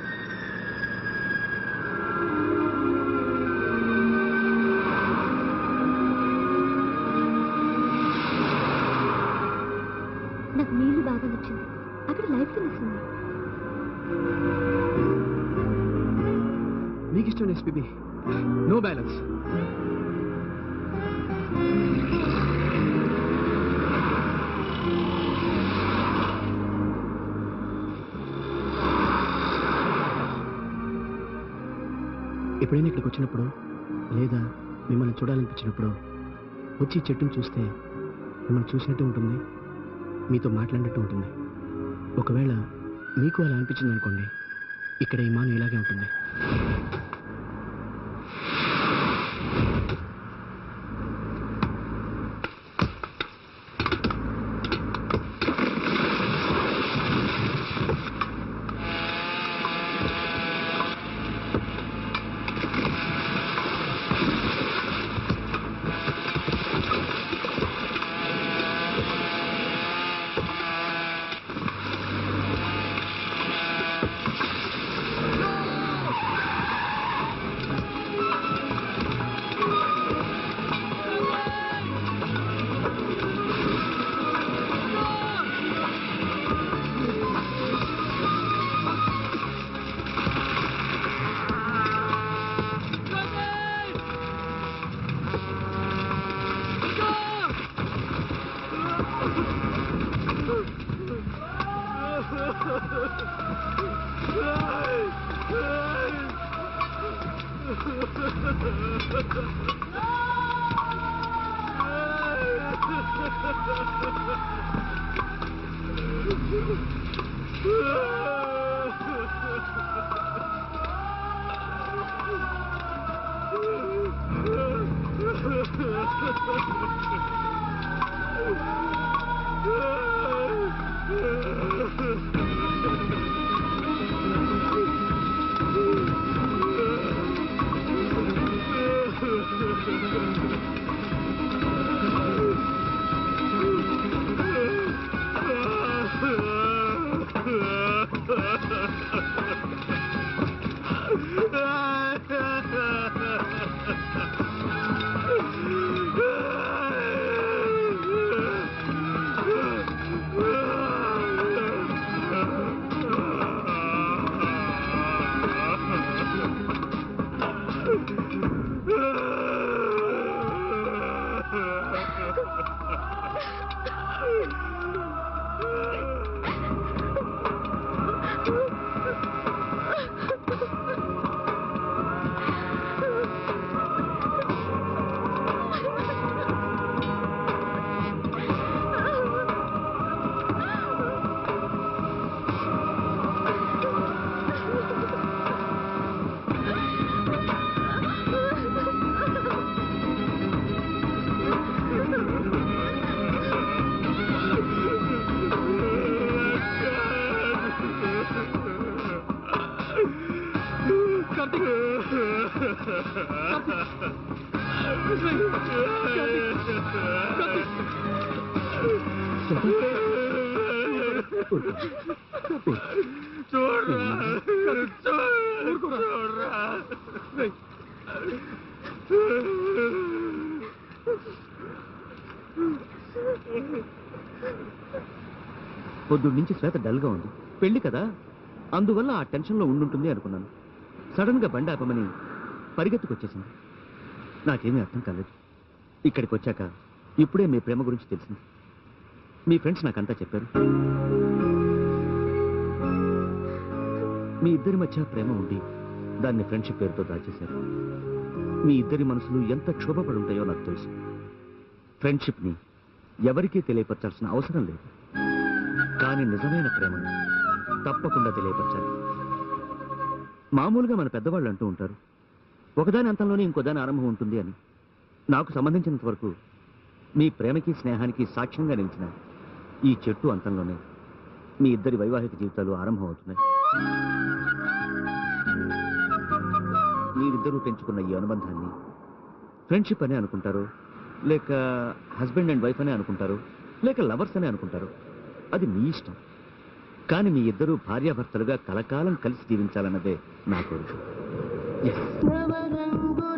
నాకు నీళ్లు బాగా నచ్చింది అక్కడ లైఫ్ తెలుస్తుంది మీకు ఇష్టం ఎస్పీబీ నో బ్యాలెన్స్ ఎప్పుడైనా ఇక్కడికి వచ్చినప్పుడు లేదా మిమ్మల్ని చూడాలనిపించినప్పుడు వచ్చి ఈ చెట్టును చూస్తే మిమ్మల్ని చూసినట్టు ఉంటుంది మీతో మాట్లాడినట్టు ఉంటుంది ఒకవేళ మీకు అలా అనిపించింది అనుకోండి ఇక్కడ ఈ మాను ఇలాగే ఉంటుంది పొద్దు నుంచి శ్వేత డల్గా ఉంది పెళ్లి కదా అందువల్ల ఆ టెన్షన్లో ఉండుంటుంది అనుకున్నాను సడన్గా బండి ఆపమని పరిగెత్తుకొచ్చేసింది నాకేమీ అర్థం కాలేదు ఇక్కడికి వచ్చాక ఇప్పుడే మీ ప్రేమ గురించి తెలిసింది మీ ఫ్రెండ్స్ నాకంతా చెప్పారు మీ ఇద్దరి మధ్య ప్రేమ ఉండి దాన్ని ఫ్రెండ్షిప్ పేరుతో దాచేశారు మీ ఇద్దరి మనసులు ఎంత క్షోభపడి ఉంటాయో నాకు తెలుసు ఫ్రెండ్షిప్ని ఎవరికీ తెలియపరచాల్సిన అవసరం లేదు కానీ నిజమైన ప్రేమను తప్పకుండా తెలియపరచాలి మామూలుగా మన పెద్దవాళ్ళు అంటూ ఉంటారు ఒకదాని అంతంలోనే ఇంకోదాని ఆరంభం ఉంటుంది అని నాకు సంబంధించినంత వరకు మీ ప్రేమకి స్నేహానికి సాక్ష్యంగా నిలిచిన ఈ చెట్టు అంతంలోనే మీ ఇద్దరి వైవాహిక జీవితాలు ఆరంభం అవుతున్నాయి మీరిద్దరూ పెంచుకున్న ఈ అనుబంధాన్ని ఫ్రెండ్షిప్ అనే అనుకుంటారు లేక హస్బెండ్ అండ్ వైఫ్ అనే అనుకుంటారు లేక లవర్స్ అనే అనుకుంటారు అది మీ ఇష్టం కానీ మీ ఇద్దరూ భార్యాభర్తలుగా కలకాలం కలిసి జీవించాలన్నదే నా కోరిక Yes. నవరంగు